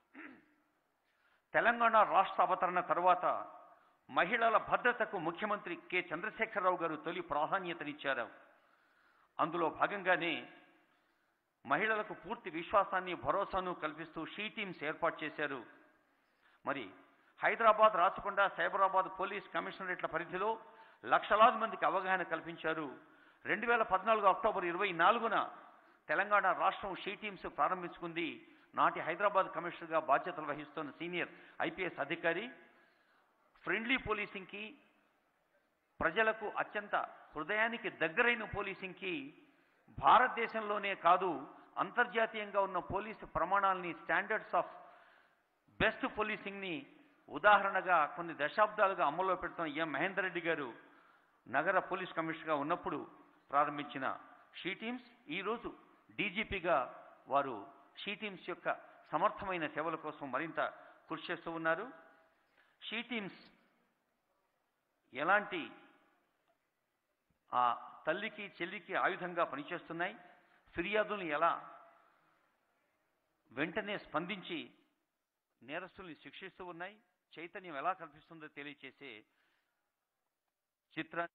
తెలంగాణ రాష్ట్ర అవతరణ తరువాత మహిళల భద్రతకు ముఖ్యమంత్రి కె చంద్రశేఖరరావు గారు తొలి ప్రాధాన్యతనిచ్చారు అందులో భాగంగానే మహిళలకు పూర్తి విశ్వాసాన్ని భరోసాను కల్పిస్తూ షీ టీమ్స్ ఏర్పాటు చేశారు మరి హైదరాబాద్ రాచకొండ సైబరాబాద్ పోలీస్ కమిషనరేట్ల పరిధిలో లక్షలాది మందికి అవగాహన కల్పించారు రెండు వేల పద్నాలుగు అక్టోబర్ ఇరవై నాలుగున తెలంగాణ రాష్ట్రం షీ టీమ్స్ ప్రారంభించుకుంది నాటి హైదరాబాద్ కమిషనర్గా బాధ్యతలు వహిస్తున్న సీనియర్ ఐపీఎస్ అధికారి ఫ్రెండ్లీ పోలీసింగ్కి ప్రజలకు అత్యంత హృదయానికి దగ్గరైన పోలీసింగ్కి భారతదేశంలోనే కాదు అంతర్జాతీయంగా ఉన్న పోలీసు ప్రమాణాలని స్టాండర్డ్స్ ఆఫ్ బెస్ట్ పోలీసింగ్ని ఉదాహరణగా కొన్ని దశాబ్దాలుగా అమల్లో పెడుతున్న ఎం మహేందర్ రెడ్డి గారు నగర పోలీస్ కమిషనర్గా ఉన్నప్పుడు ప్రారంభించిన షీ టీమ్స్ ఈరోజు డీజీపీగా వారు షీ టీమ్స్ యొక్క సమర్థమైన సేవల కోసం మరింత కృషి చేస్తూ ఉన్నారు షీ టీమ్స్ ఎలాంటి ఆ తల్లికి చెల్లికి ఆయుధంగా పనిచేస్తున్నాయి ఫిర్యాదులను ఎలా వెంటనే స్పందించి నేరస్తుల్ని శిక్షిస్తూ ఉన్నాయి చైతన్యం ఎలా కల్పిస్తుందో తెలియచేసే చిత్ర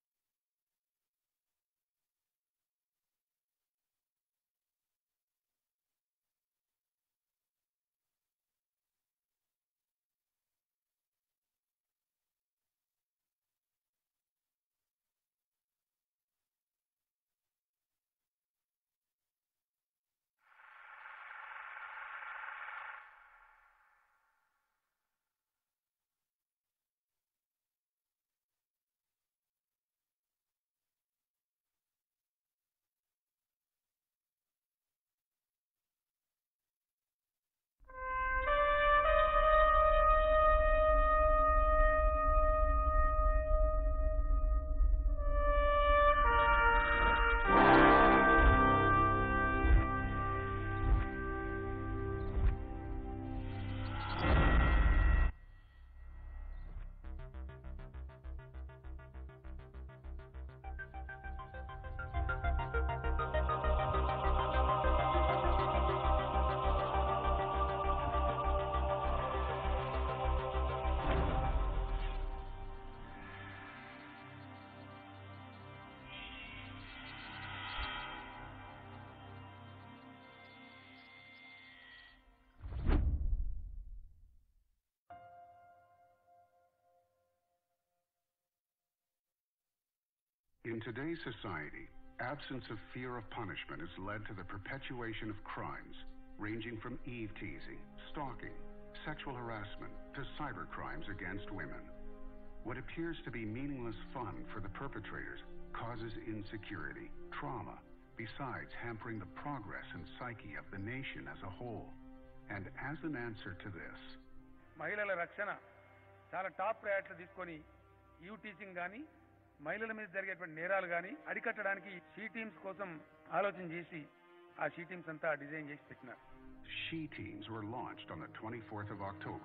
In today's society, absence of fear of punishment has led to the perpetuation of crimes ranging from eve teasing, stalking, sexual harassment, to cybercrimes against women. What appears to be meaningless fun for the perpetrators causes insecurity, trauma, besides hampering the progress and psyche of the nation as a whole. And as an answer to this, మహిళల రక్షణ చాలా top priority తీసుకొని eve teasing కానీ మహిళల మీద జరిగేటువంటి నేరాలు కానీ అరికట్టడానికి షీ టీమ్స్ కోసం ఆలోచన చేసి ఆ షీ టీమ్స్ అంతా డిజైన్ చేసి పెట్టినారు She Teams were launched on the 24th of October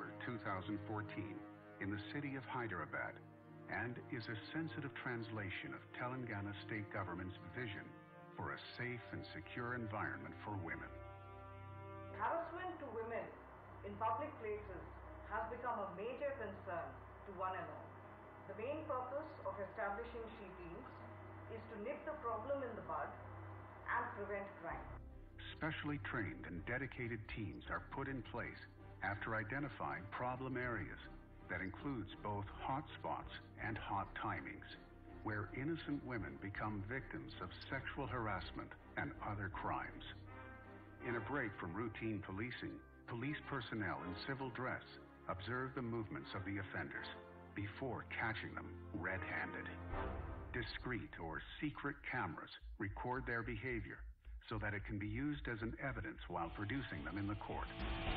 2014 in the city of Hyderabad and is a sensitive translation of Telangana state government's vision for a safe and secure environment for women. Harassment to women in public places has become a major concern to one and all. The main purpose of establishing she teams is to nip the problem in the bud and prevent crime. Specially trained and dedicated teams are put in place after identifying problem areas that includes both hot spots and hot timings, where innocent women become victims of sexual harassment and other crimes. In a break from routine policing, police personnel in civil dress observe the movements of the offenders before catching them red-handed. Discreet or secret cameras record their behavior so that it can be used as an evidence while producing them in the court.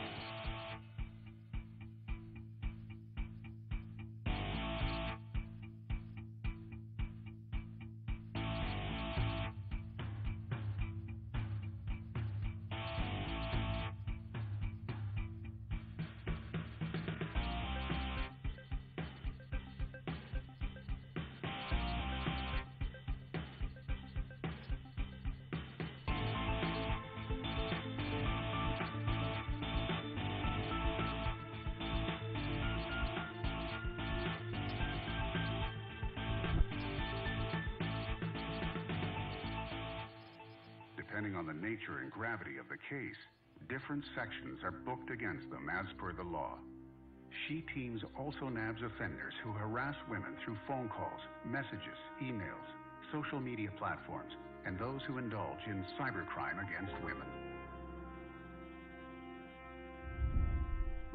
Depending on the nature and gravity of the case, different sections are booked against them as per the law. She Teams also nabs offenders who harass women through phone calls, messages, emails, social media platforms, and those who indulge in cybercrime against women.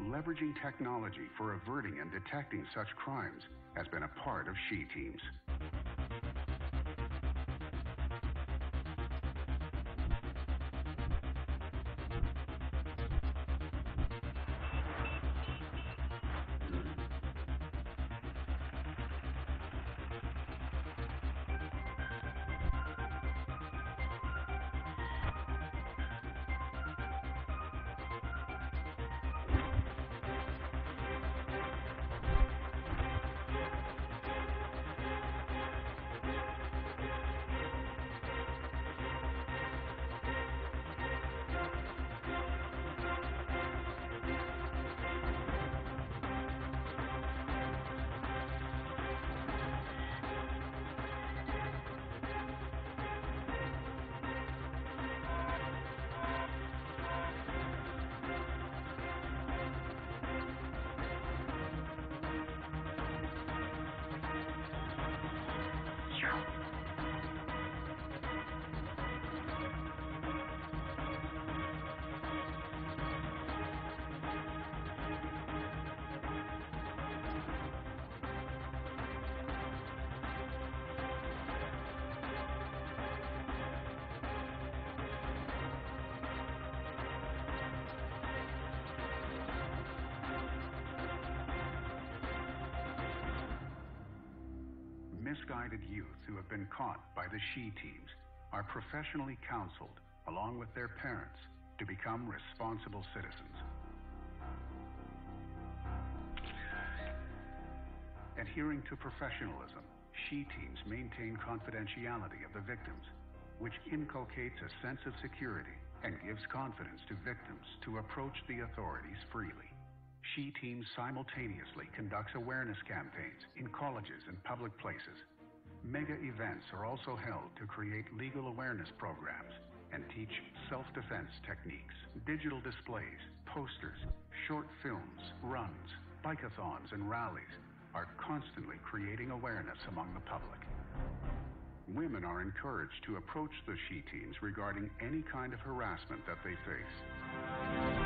leveraging technology for averting and detecting such crimes has been a part of She Teams. Misguided youth who have been caught by the She Teams are professionally counseled, along with their parents, to become responsible citizens. Adhering to professionalism, She Teams maintain confidentiality of the victims, which inculcates a sense of security and gives confidence to victims to approach the authorities freely. She Teams simultaneously conducts awareness campaigns in colleges and public places. Mega events are also held to create legal awareness programs and teach self-defense techniques. Digital displays, posters, short films, runs, bikeathons, and rallies are constantly creating awareness among the public. Women are encouraged to approach the She Teams regarding any kind of harassment that they face.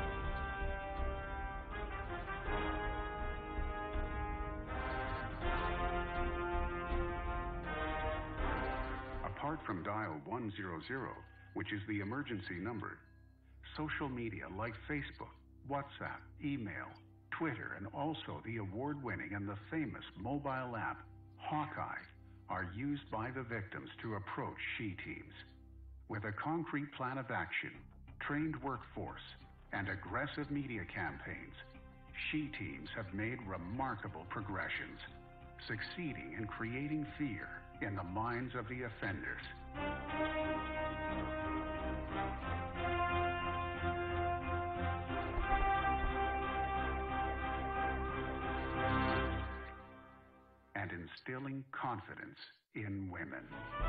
Apart from dial 100, which is the emergency number, social media like Facebook, WhatsApp, email, Twitter, and also the award winning and the famous mobile app, Hawkeye, are used by the victims to approach She Teams. With a concrete plan of action, trained workforce, and aggressive media campaigns, She Teams have made remarkable progressions, succeeding in creating fear in the minds of the offenders. And instilling confidence in women.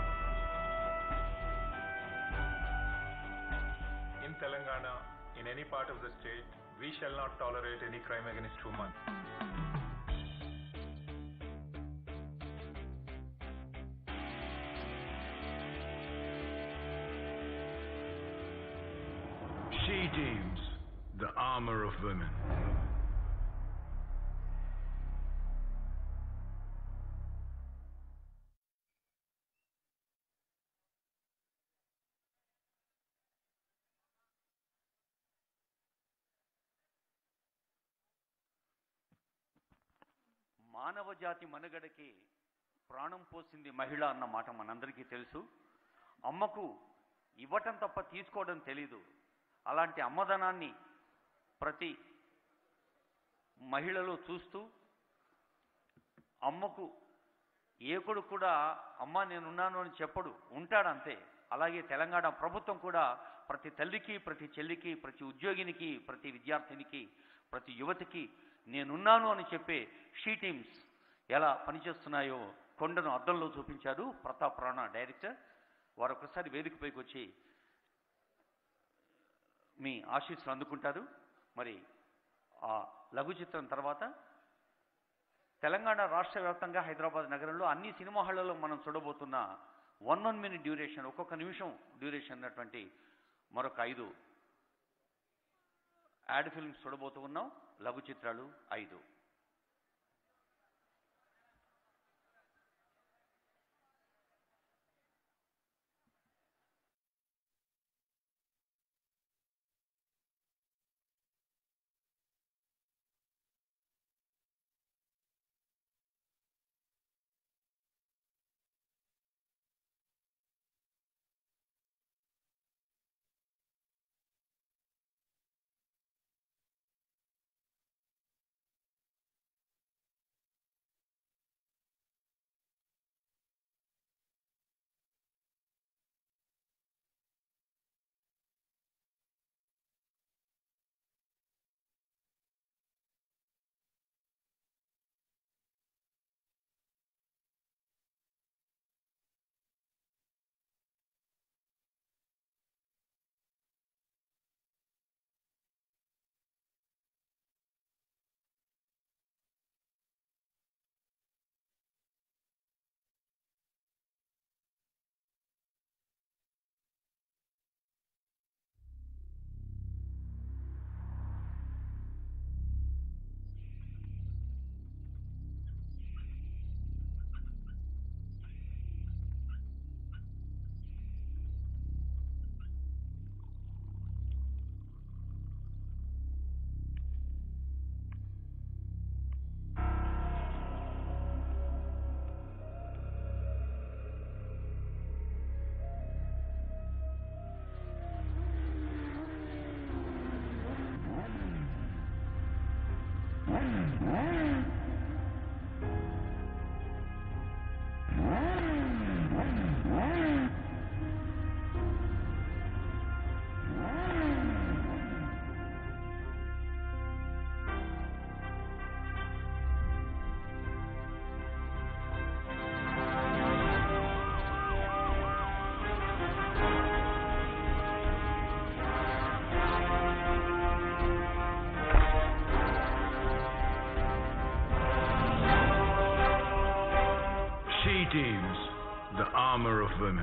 In Telangana, in any part of the state, we shall not tolerate any crime against women. She Teams, the armor of women. మానవ జాతి మనుగడకి ప్రాణం పోసింది మహిళ అన్న మాట మనందరికీ తెలుసు అమ్మకు ఇవ్వటం తప్ప తీసుకోవడం తెలీదు అలాంటి అమ్మదనాన్ని ప్రతి మహిళలో చూస్తూ అమ్మకు ఏ కొడుకు కూడా అమ్మ నేనున్నాను అని చెప్పడు ఉంటాడు అంతే అలాగే తెలంగాణ ప్రభుత్వం కూడా ప్రతి తల్లికి ప్రతి చెల్లికి ప్రతి ఉద్యోగినికి ప్రతి విద్యార్థినికి ప్రతి యువతికి నేనున్నాను అని చెప్పే షీ టీమ్స్ ఎలా పనిచేస్తున్నాయో కొండను అద్దంలో చూపించారు ప్రతాప్ రాణా డైరెక్టర్ వారు ఒకసారి వేదికపైకి వచ్చి మీ ఆశీస్సులు అందుకుంటారు మరి ఆ లఘు చిత్రం తర్వాత తెలంగాణ రాష్ట్ర వ్యాప్తంగా హైదరాబాద్ నగరంలో అన్ని సినిమా హాళ్లలో మనం చూడబోతున్న వన్ వన్ మినిట్ డ్యూరేషన్ ఒక్కొక్క నిమిషం డ్యూరేషన్ ఉన్నటువంటి మరొక ఐదు యాడ్ ఫిల్మ్స్ చూడబోతూ ఉన్నాం లఘు చిత్రాలు ఐదు She Teams, the armor of women.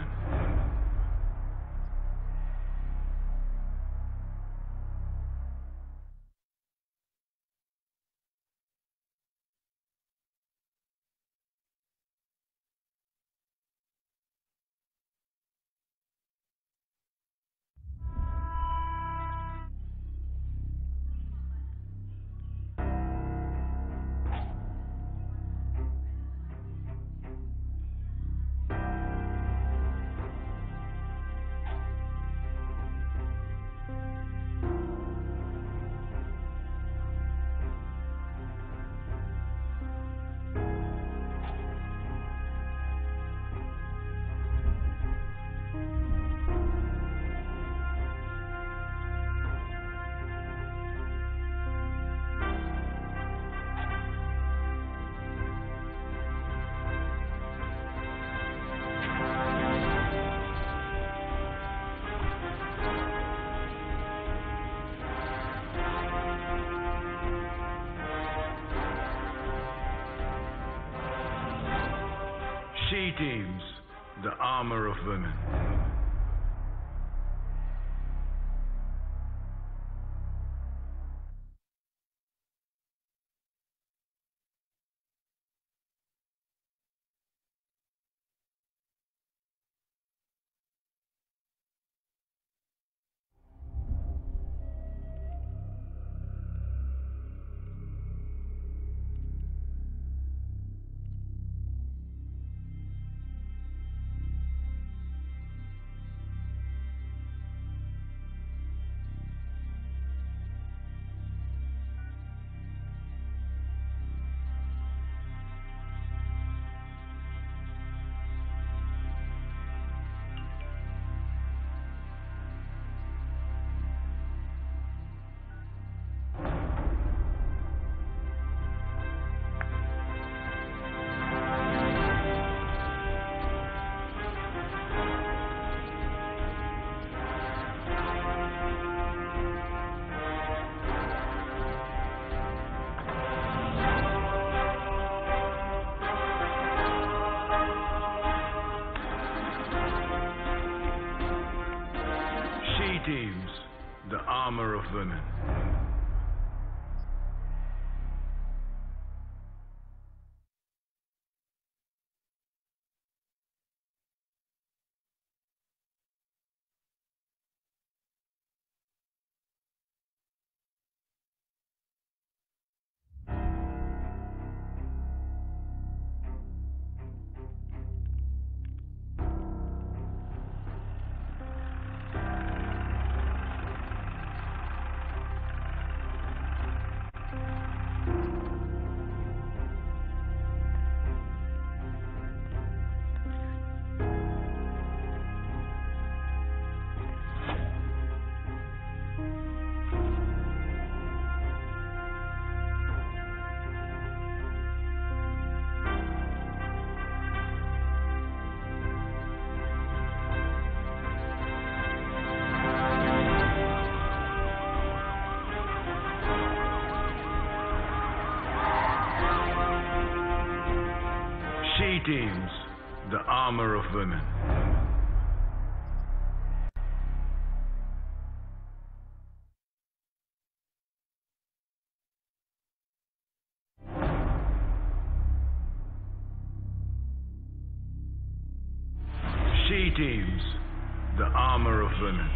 She Teams, the armor of women. She Teams, the armor of women. Teams, the armor of women. She Teams, the armor of women.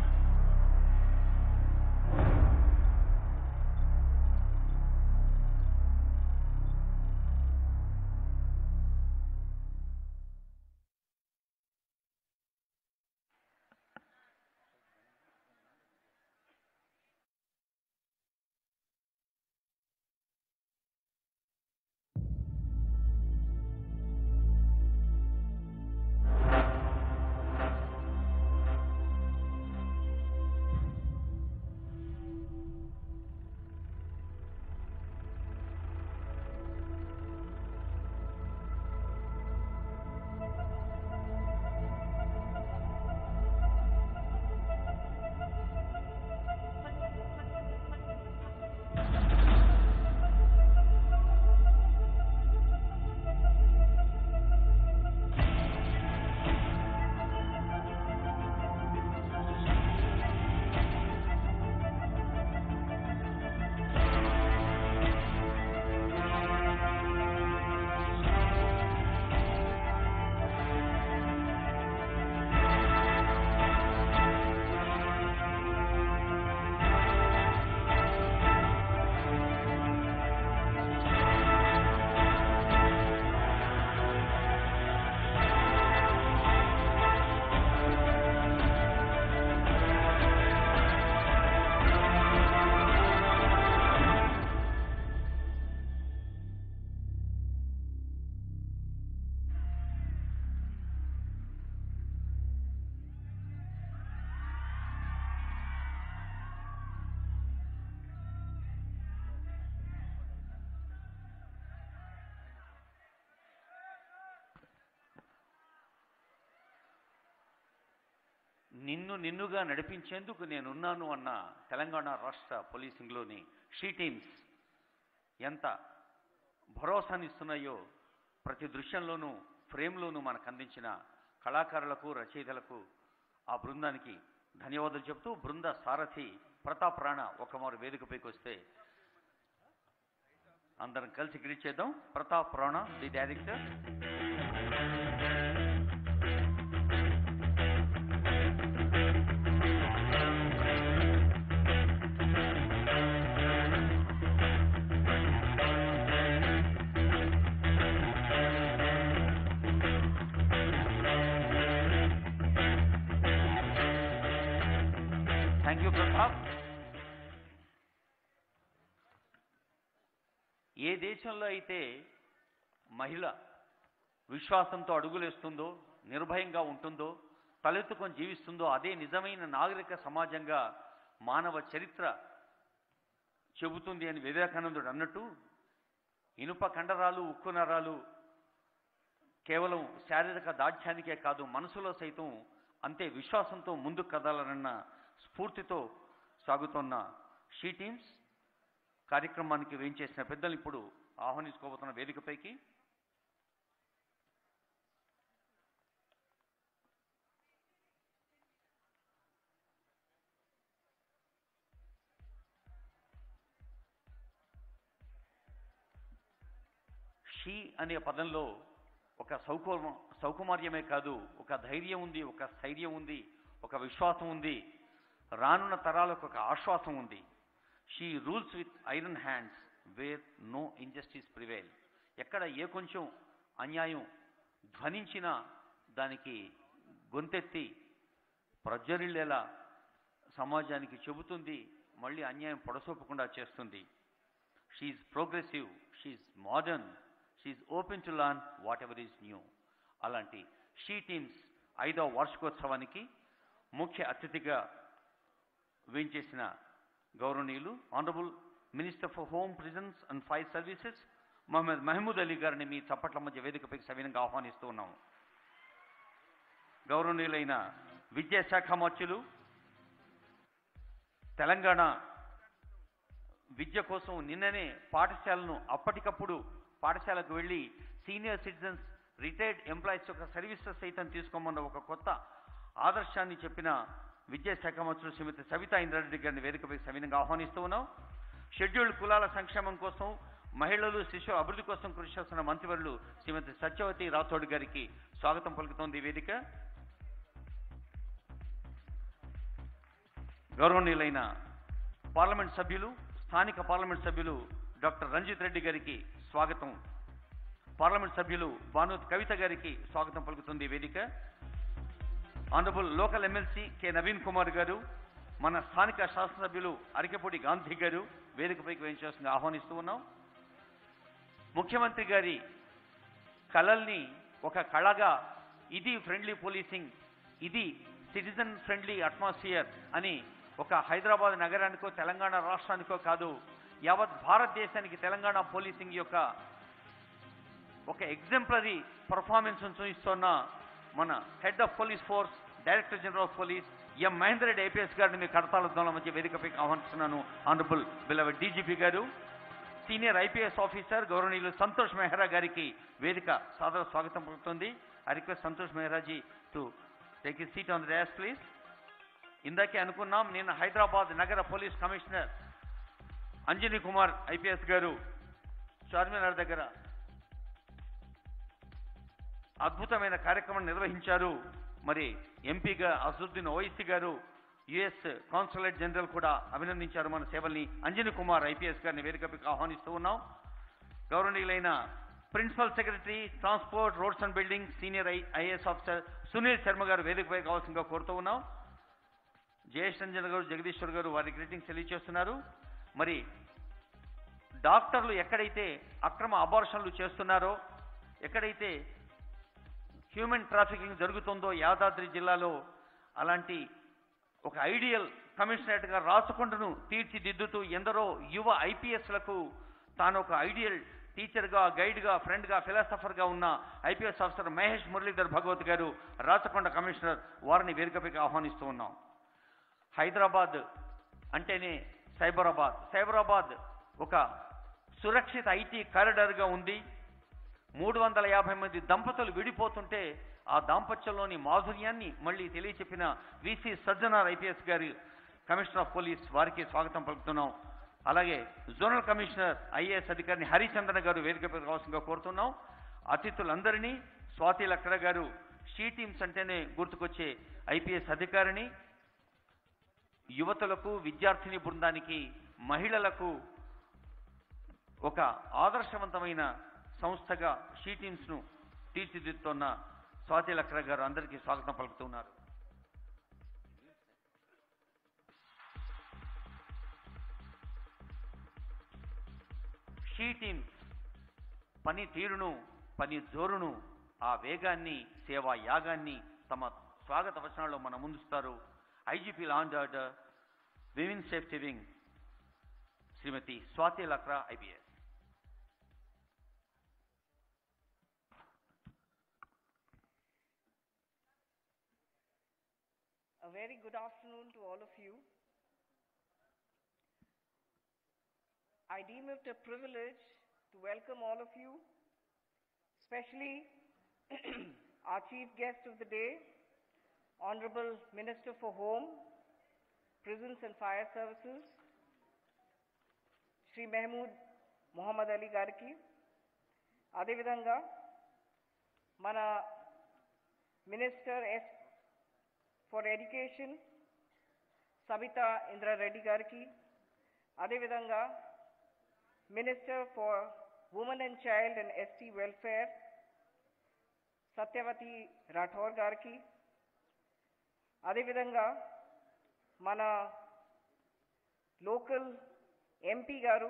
నిన్ను నిన్నుగా నడిపించేందుకు నేనున్నాను అన్న తెలంగాణ రాష్ట్ర పోలీసింగ్లోని she teams ఎంత భరోసానిస్తున్నాయో ప్రతి దృశ్యంలోనూ ఫ్రేమ్లోనూ మనకు అందించిన కళాకారులకు రచయితలకు ఆ బృందానికి ధన్యవాదాలు చెప్తూ బృంద సారథి ప్రతాప్ రాణా ఒక మారు వేదికపైకి వస్తే అందరం కలిసి గ్రీట్ చేద్దాం Pratap Rana the director thank you Pratap ఏ దేశంలో అయితే మహిళ విశ్వాసంతో అడుగులేస్తుందో నిర్భయంగా ఉంటుందో తలెత్తుకొని జీవిస్తుందో అదే నిజమైన నాగరిక సమాజంగా మానవ చరిత్ర చెబుతుంది అని వివేకానందుడు అన్నట్టు ఇనుప కండరాలు ఉక్కు నరాలు కేవలం శారీరక దాఢ్యానికే కాదు మనసులో సైతం అంతే విశ్వాసంతో ముందుకు కదలాలన్న స్ఫూర్తితో సాగుతున్న షీ టీమ్స్ కార్యక్రమానికి వేయించేసిన పెద్దలు ఇప్పుడు ఆహ్వానించుకోబోతున్న వేదికపైకి షీ అనే పదంలో ఒక సౌకు సౌకుమార్యమే కాదు ఒక ధైర్యం ఉంది ఒక స్థైర్యం ఉంది ఒక విశ్వాసం ఉంది రానున్న తరాలకు ఒక ఆశ్వాసం ఉంది she rules with iron hands where no injustice prevail ఎక్కడ ఏ కొంచెం అన్యాయం ధ్వనించినా దానికి గొంతెత్తి ప్రజ్వరిల్లేలా సమాజానికి చెబుతుంది మళ్ళీ అన్యాయం పొడసోపకుండా చేస్తుంది she progressive she modern she open to learn whatever is new అలాంటి షీ టీమ్స్ ఐదవ వార్షికోత్సవానికి ముఖ్య అతిథిగా వేయించేసిన గౌరవనీయులు honourable minister for home prisons and fire services Mohammed Mahmood Ali గారిని మీ చప్పట్ల మధ్య వేదికపైకి సవినంగా ఆహ్వానిస్తూ ఉన్నాము గౌరవనీయులైన విద్యాశాఖ మంత్రులు తెలంగాణ విద్య కోసం నిన్ననే పాఠశాలను అప్పటికప్పుడు పాఠశాలకు వెళ్ళి సీనియర్ సిటిజన్స్ రిటైర్డ్ ఎంప్లాయీస్ యొక్క సర్వీసెస్ సైతం తీసుకోమన్న ఒక కొత్త ఆదర్శాన్ని చెప్పిన విద్యాశాఖ మంత్రులు శ్రీమతి సవితా ఇంద్రారెడ్డి గారిని వేదికపై సవినంగా ఆహ్వానిస్తూ ఉన్నాం షెడ్యూల్డ్ కులాల సంక్షేమం కోసం మహిళలు శిశు అభివృద్ధి కోసం కృషి చేస్తున్న మంత్రివర్యులు శ్రీమతి సత్యవతి రాథోడ్ గారికి స్వాగతం పలుకుతోంది ఈ వేదిక గౌరవనీయులైన పార్లమెంట్ సభ్యులు స్థానిక పార్లమెంట్ సభ్యులు డాక్టర్ రంజిత్ రెడ్డి గారికి స్వాగతం పార్లమెంట్ సభ్యులు భానుత్ కవిత గారికి స్వాగతం పలుకుతుంది ఈ వేదిక honourable local MLC K Naveen Kumar గారు మన స్థానిక శాసనసభ్యులు అరికెపూడి గాంధీ గారు వేదికపైకి వేయించాల్సింది ఆహ్వానిస్తూ ఉన్నాం ముఖ్యమంత్రి గారి కళల్ని ఒక కళగా ఇది ఫ్రెండ్లీ పోలీసింగ్ ఇది సిటిజన్ ఫ్రెండ్లీ అట్మాస్ఫియర్ అని ఒక హైదరాబాద్ నగరానికో తెలంగాణ రాష్ట్రానికో కాదు యావత్ భారతదేశానికి తెలంగాణ పోలీసింగ్ యొక్క ఒక ఎగ్జాంపులరీ పర్ఫార్మెన్స్ చూపిస్తున్న మన head of police force director general of police M Mahender Reddy IPS గారిని మీ కడతాల దొంగల మధ్య వేదికపై ఆహ్వానిస్తున్నాను ఆనరబుల్ బిలవ డీజీపీ గారు సీనియర్ ఐపీఎస్ ఆఫీసర్ గౌరవనీయులు సంతోష్ మెహ్రా గారికి వేదిక సాదర స్వాగతం పలుకుతుంది I request Santosh మెహ్రాజీ to take E seat on the arse please ఇందాకే అనుకున్నాం నేను హైదరాబాద్ నగర police commissioner Anjani Kumar IPS గారు చార్మినార్ దగ్గర అద్భుతమైన కార్యక్రమం నిర్వహించారు మరి ఎంపీగా అసదుద్దీన్ ఓవైసీ గారు యుఎస్ కాన్సులేట్ జనరల్ కూడా అభినందించారు మన సేవల్ని అంజనీ కుమార్ ఐపీఎస్ గారిని వేదికపై ఆహ్వానిస్తూ ఉన్నాం గౌరవనీయులైన principal secretary transport roads and building senior I IAS officer Sunil Sharma గారు వేదికపై కావాల్సిందిగా కోరుతూ ఉన్నాం జయేష్ రంజన్ గారు జగదీశ్వర్ గారు వారి గ్రీటింగ్స్ తెలియజేస్తున్నారు మరి డాక్టర్లు ఎక్కడైతే అక్రమ అబార్షన్లు చేస్తున్నారో ఎక్కడైతే హ్యూమన్ ట్రాఫికింగ్ జరుగుతుందో యాదాద్రి జిల్లాలో అలాంటి ఒక ఐడియల్ కమిషనరేట్గా రాచకొండను తీర్చిదిద్దుతూ ఎందరో యువ ఐపీఎస్లకు తాను ఒక ఐడియల్ టీచర్గా గైడ్గా ఫ్రెండ్గా ఫిలాసఫర్గా ఉన్న ఐపీఎస్ ఆఫీసర్ మహేష్ మురళీధర్ భగవత్ గారు రాచకొండ కమిషనర్ వారిని వేదికపైకి ఆహ్వానిస్తూ ఉన్నాం హైదరాబాద్ అంటేనే సైబరాబాద్ సైబరాబాద్ ఒక సురక్షిత ఐటీ కారిడార్గా ఉంది మూడు వందల యాభై మంది దంపతులు విడిపోతుంటే ఆ దాంపత్యంలోని మాధుర్యాన్ని మళ్ళీ తెలియచెప్పిన విసి సజ్జనార్ ఐపీఎస్ గారి కమిషనర్ ఆఫ్ పోలీస్ వారికి స్వాగతం పలుకుతున్నాం అలాగే జోనల్ కమిషనర్ ఐఏఎస్ అధికారిని హరిచందన గారు వేదికపై రావాల్సిందిగా కోరుతున్నాం అతిథులందరినీ స్వాతి లక్కర గారు షీ టీమ్స్ అంటేనే గుర్తుకొచ్చే ఐపీఎస్ అధికారిని యువతులకు విద్యార్థిని బృందానికి మహిళలకు ఒక ఆదర్శవంతమైన సంస్థగా షీ టీమ్స్ను తీర్చిదిద్దుతున్న స్వాతి లక్ర గారు అందరికీ స్వాగతం పలుకుతున్నారు షీ టీమ్స్ పని తీరును పని జోరును ఆ వేగాన్ని సేవా యాగాన్ని తమ స్వాగత వచనాల్లో మన ముందుస్తారు IGP land order women safety wing Shrimati Swati Lakra IPS A very good afternoon to all of you. I deem it a privilege to welcome all of you, especially our chief guest of the day, Honorable Minister for Home, Prisons and Fire Services, Shri Mehmood Mohammed Ali గారికి అదేవిధంగా మన minister yes for education Sabitha Indra Reddy గారికి అదేవిధంగా minister for women and child and ST welfare Satyavathi రాఠోర్ గారికి అదేవిధంగా మన local MP గారు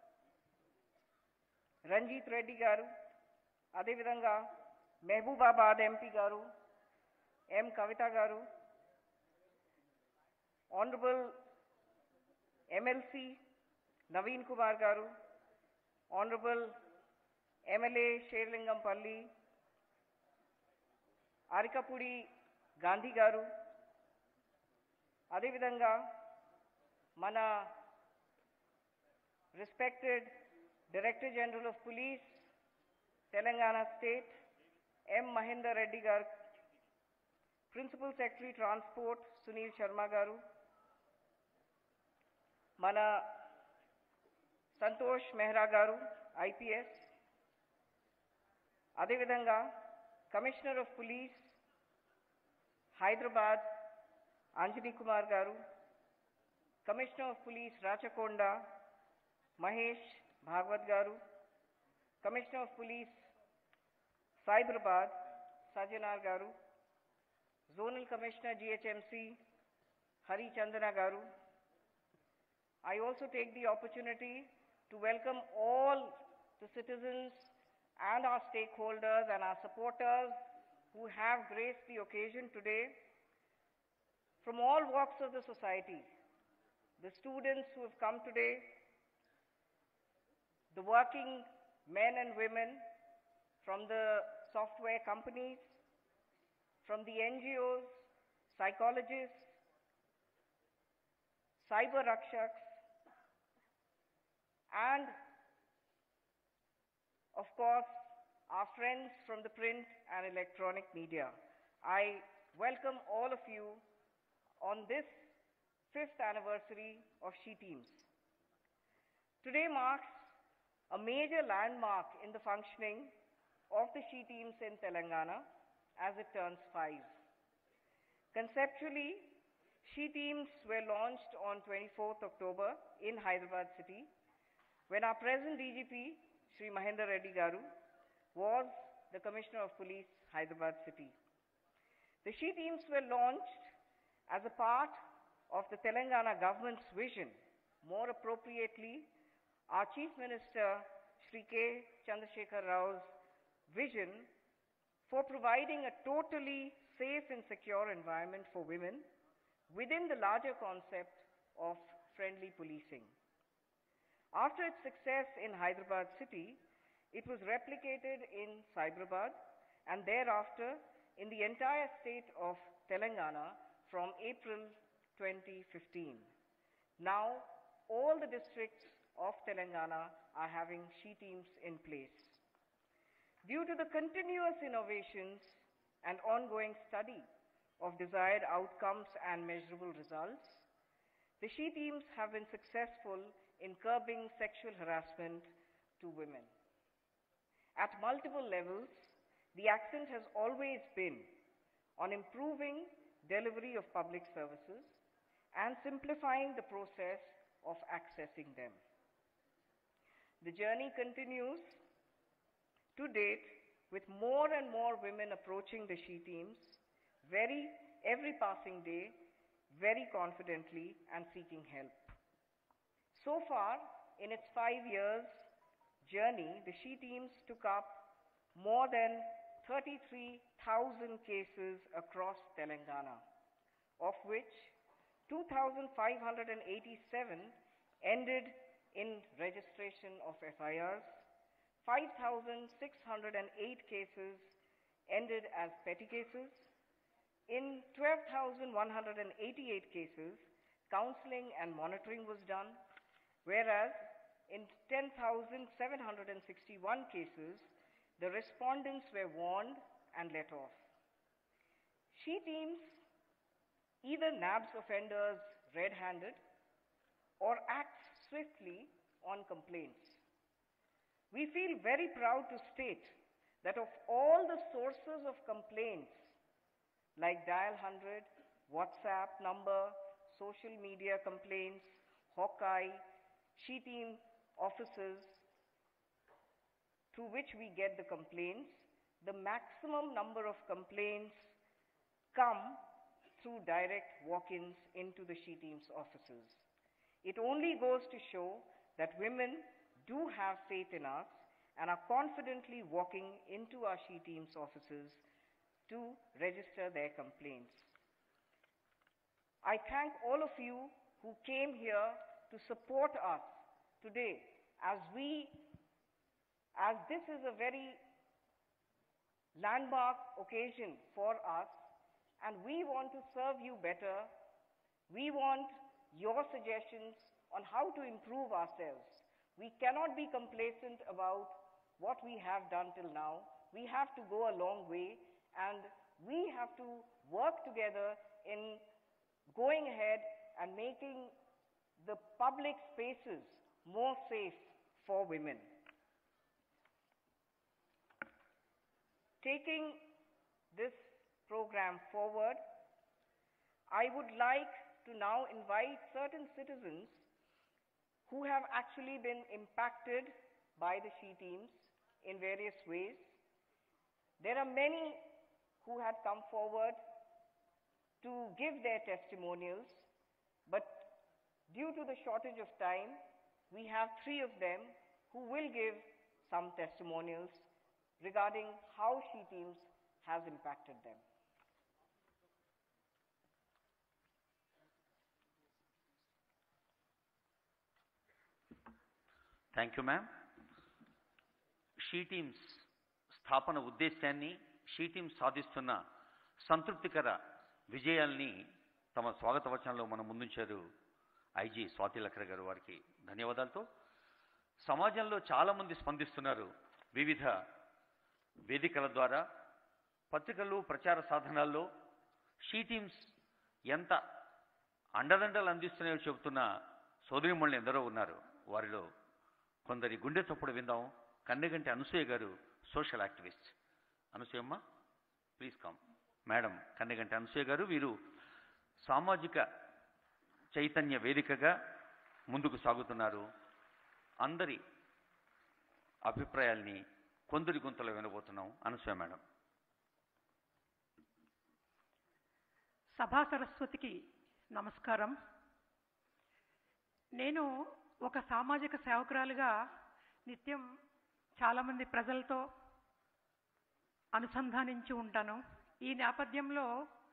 రంజిత్ రెడ్డి గారు అదేవిధంగా మహబూబాబాద్ ఎంపీ గారు ఎం కవిత గారు ఆనరబుల్ ఎమ్మెల్సీ నవీన్ కుమార్ గారు ఆనరబుల్ ఎమ్మెల్యే షేర్లింగంపల్లి అరికపూడి గాంధీ గారు అదేవిధంగా మన respected director general of police Telangana state M. Mahinder Reddy Garu, Principal Secretary Transport Sunil Sharma Garu, మన సంతోష్ మెహ్రా గారు ఐపీఎస్ అదేవిధంగా commissioner of police Hyderabad Anjani Kumar గారు commissioner of police Rachakonda Mahesh Bhagwat గారు commissioner of police Cyberabad Sajjanar గారు zonal commissioner GHMC Hari Chandana గారు I also take the opportunity to welcome all the citizens and our stakeholders and our supporters who have graced the occasion today from all walks of the society. The students who have come today, the working men and women from the software companies, from the NGOs, psychologists, cyber rakshaks, and of course, our friends from the print and electronic media. I welcome all of you on this fifth anniversary of She Teams. Today marks a major landmark in the functioning of the She Teams in Telangana as it turns five. Conceptually, She Teams were launched on 24th October in Hyderabad city when our present DGP, Sri Mahendra Reddy Garu, was the Commissioner of Police, Hyderabad city. The She Teams were launched as a part of the Telangana government's vision, more appropriately, our Chief Minister, Sri K. Chandrasekhar Rao's vision for providing a totally safe and secure environment for women within the larger concept of friendly policing. After its success in Hyderabad city, it was replicated in Cyberabad and thereafter in the entire state of Telangana from April 2015. Now, all the districts of Telangana are having she teams in place. Due to the continuous innovations and ongoing study of desired outcomes and measurable results, the she teams have been successful in curbing sexual harassment to women. At multiple levels, the accent has always been on improving delivery of public services and simplifying the process of accessing them. The journey continues to date with more and more women approaching the she teams very every passing day very confidently and seeking help. So far, in its five years journey, the she teams took up more than 33,000 cases across Telangana, of which 2,587 ended in registration of FIRs, 5,608 cases ended as petty cases, in 12,188 cases, counseling and monitoring was done, whereas in 10,761 cases, the respondents were warned and let off. She teams either nabs offenders red-handed or acts swiftly on complaints. We feel very proud to state that of all the sources of complaints like Dial 100, WhatsApp number, social media complaints, Hawkeye, She Team offices through which we get the complaints, the maximum number of complaints come through direct walk-ins into the She Team's offices. It only goes to show that women do have faith in us and are confidently walking into our She Team's offices to register their complaints. I thank all of you who came here to support us today as we, as this is a very landmark occasion for us and we want to serve you better. We want your suggestions on how to improve ourselves. We cannot be complacent about what we have done till now. we have to go a long way and we have to work together in going ahead and making the public spaces more safe for women. Taking this program forward, I would like to now invite certain citizens who have actually been impacted by the SHE teams in various ways. There are many who had come forward to give their testimonials, but due to the shortage of time, we have three of them who will give some testimonials regarding how SHE teams has impacted them. Thank you ma'am she teams స్థాపన ఉద్దేశాన్ని she teams సాధిస్తున్న సంతృప్తికర విజయాల్ని తమ స్వాగత వచనంలో మన ముందుంచారు IG Swathi Lakra గారు వారికి ధన్యవాదాలతో సమాజంలో చాలామంది స్పందిస్తున్నారు వివిధ వేదికల ద్వారా పత్రికలు ప్రచార సాధనాల్లో షీ టీమ్స్ ఎంత అండదండలు అందిస్తున్నాయో చెబుతున్న సోదరిమణులు ఎందరో ఉన్నారు వారిలో కొందరి గుండె చప్పుడు విందాం కన్నెగంటి అనసూయ గారు social activist Anasuyamma please come madam Kanneganti Anasuya గారు వీరు సామాజిక చైతన్య వేదికగా ముందుకు సాగుతున్నారు అందరి అభిప్రాయాల్ని కొందరి గుంతలో వినబోతున్నాం అనసూయ మేడం సభా సరస్వతికి నమస్కారం నేను ఒక సామాజిక సేవకురాలుగా నిత్యం చాలామంది ప్రజలతో అనుసంధానించి ఉంటాను ఈ నేపథ్యంలో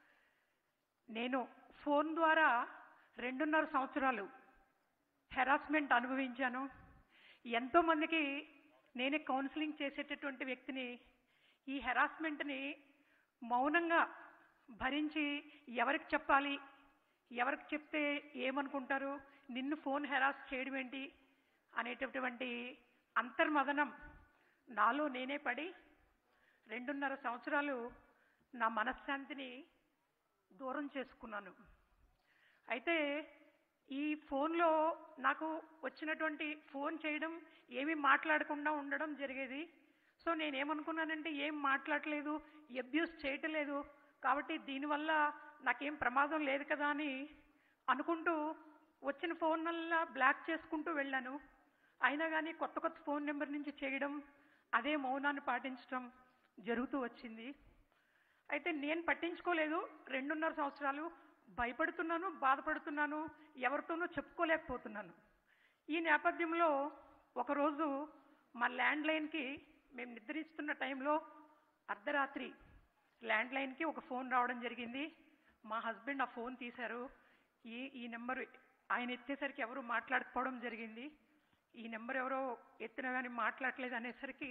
నేను ఫోన్ ద్వారా రెండున్నర సంవత్సరాలు హెరాస్మెంట్ అనుభవించాను ఎంతోమందికి నేనే కౌన్సిలింగ్ చేసేటటువంటి వ్యక్తిని ఈ హెరాస్మెంట్ని మౌనంగా భరించి ఎవరికి చెప్పాలి ఎవరికి చెప్తే ఏమనుకుంటారు నిన్ను ఫోన్ హెరాస్ చేయడం ఏంటి అనేటటువంటి అంతర్మదనం నాలో నేనే పడి రెండున్నర సంవత్సరాలు నా మనశ్శాంతిని దూరం చేసుకున్నాను అయితే ఈ ఫోన్లో నాకు వచ్చినటువంటి ఫోన్ చేయడం ఏమీ మాట్లాడకుండా ఉండడం జరిగేది సో నేనేమనుకున్నానంటే ఏం మాట్లాడలేదు అబ్యూస్ చేయటలేదు కాబట్టి దీనివల్ల నాకేం ప్రమాదం లేదు కదా అని అనుకుంటూ వచ్చిన ఫోన్ వల్ల బ్లాక్ చేసుకుంటూ వెళ్ళాను అయినా కానీ కొత్త కొత్త ఫోన్ నెంబర్ నుంచి చేయడం అదే మౌనాన్ని పాటించడం జరుగుతూ వచ్చింది అయితే నేను పట్టించుకోలేదు రెండున్నర సంవత్సరాలు భయపడుతున్నాను బాధపడుతున్నాను ఎవరితోనూ చెప్పుకోలేకపోతున్నాను ఈ నేపథ్యంలో ఒకరోజు మా ల్యాండ్ లైన్కి మేము నిద్రిస్తున్న టైంలో అర్ధరాత్రి ల్యాండ్ లైన్కి ఒక ఫోన్ రావడం జరిగింది మా హస్బెండ్ ఆ ఫోన్ తీశారు ఈ ఈ నెంబర్ ఆయన ఎత్తేసరికి ఎవరు మాట్లాడకపోవడం జరిగింది ఈ నెంబర్ ఎవరో ఎత్తినా కానీ మాట్లాడలేదు అనేసరికి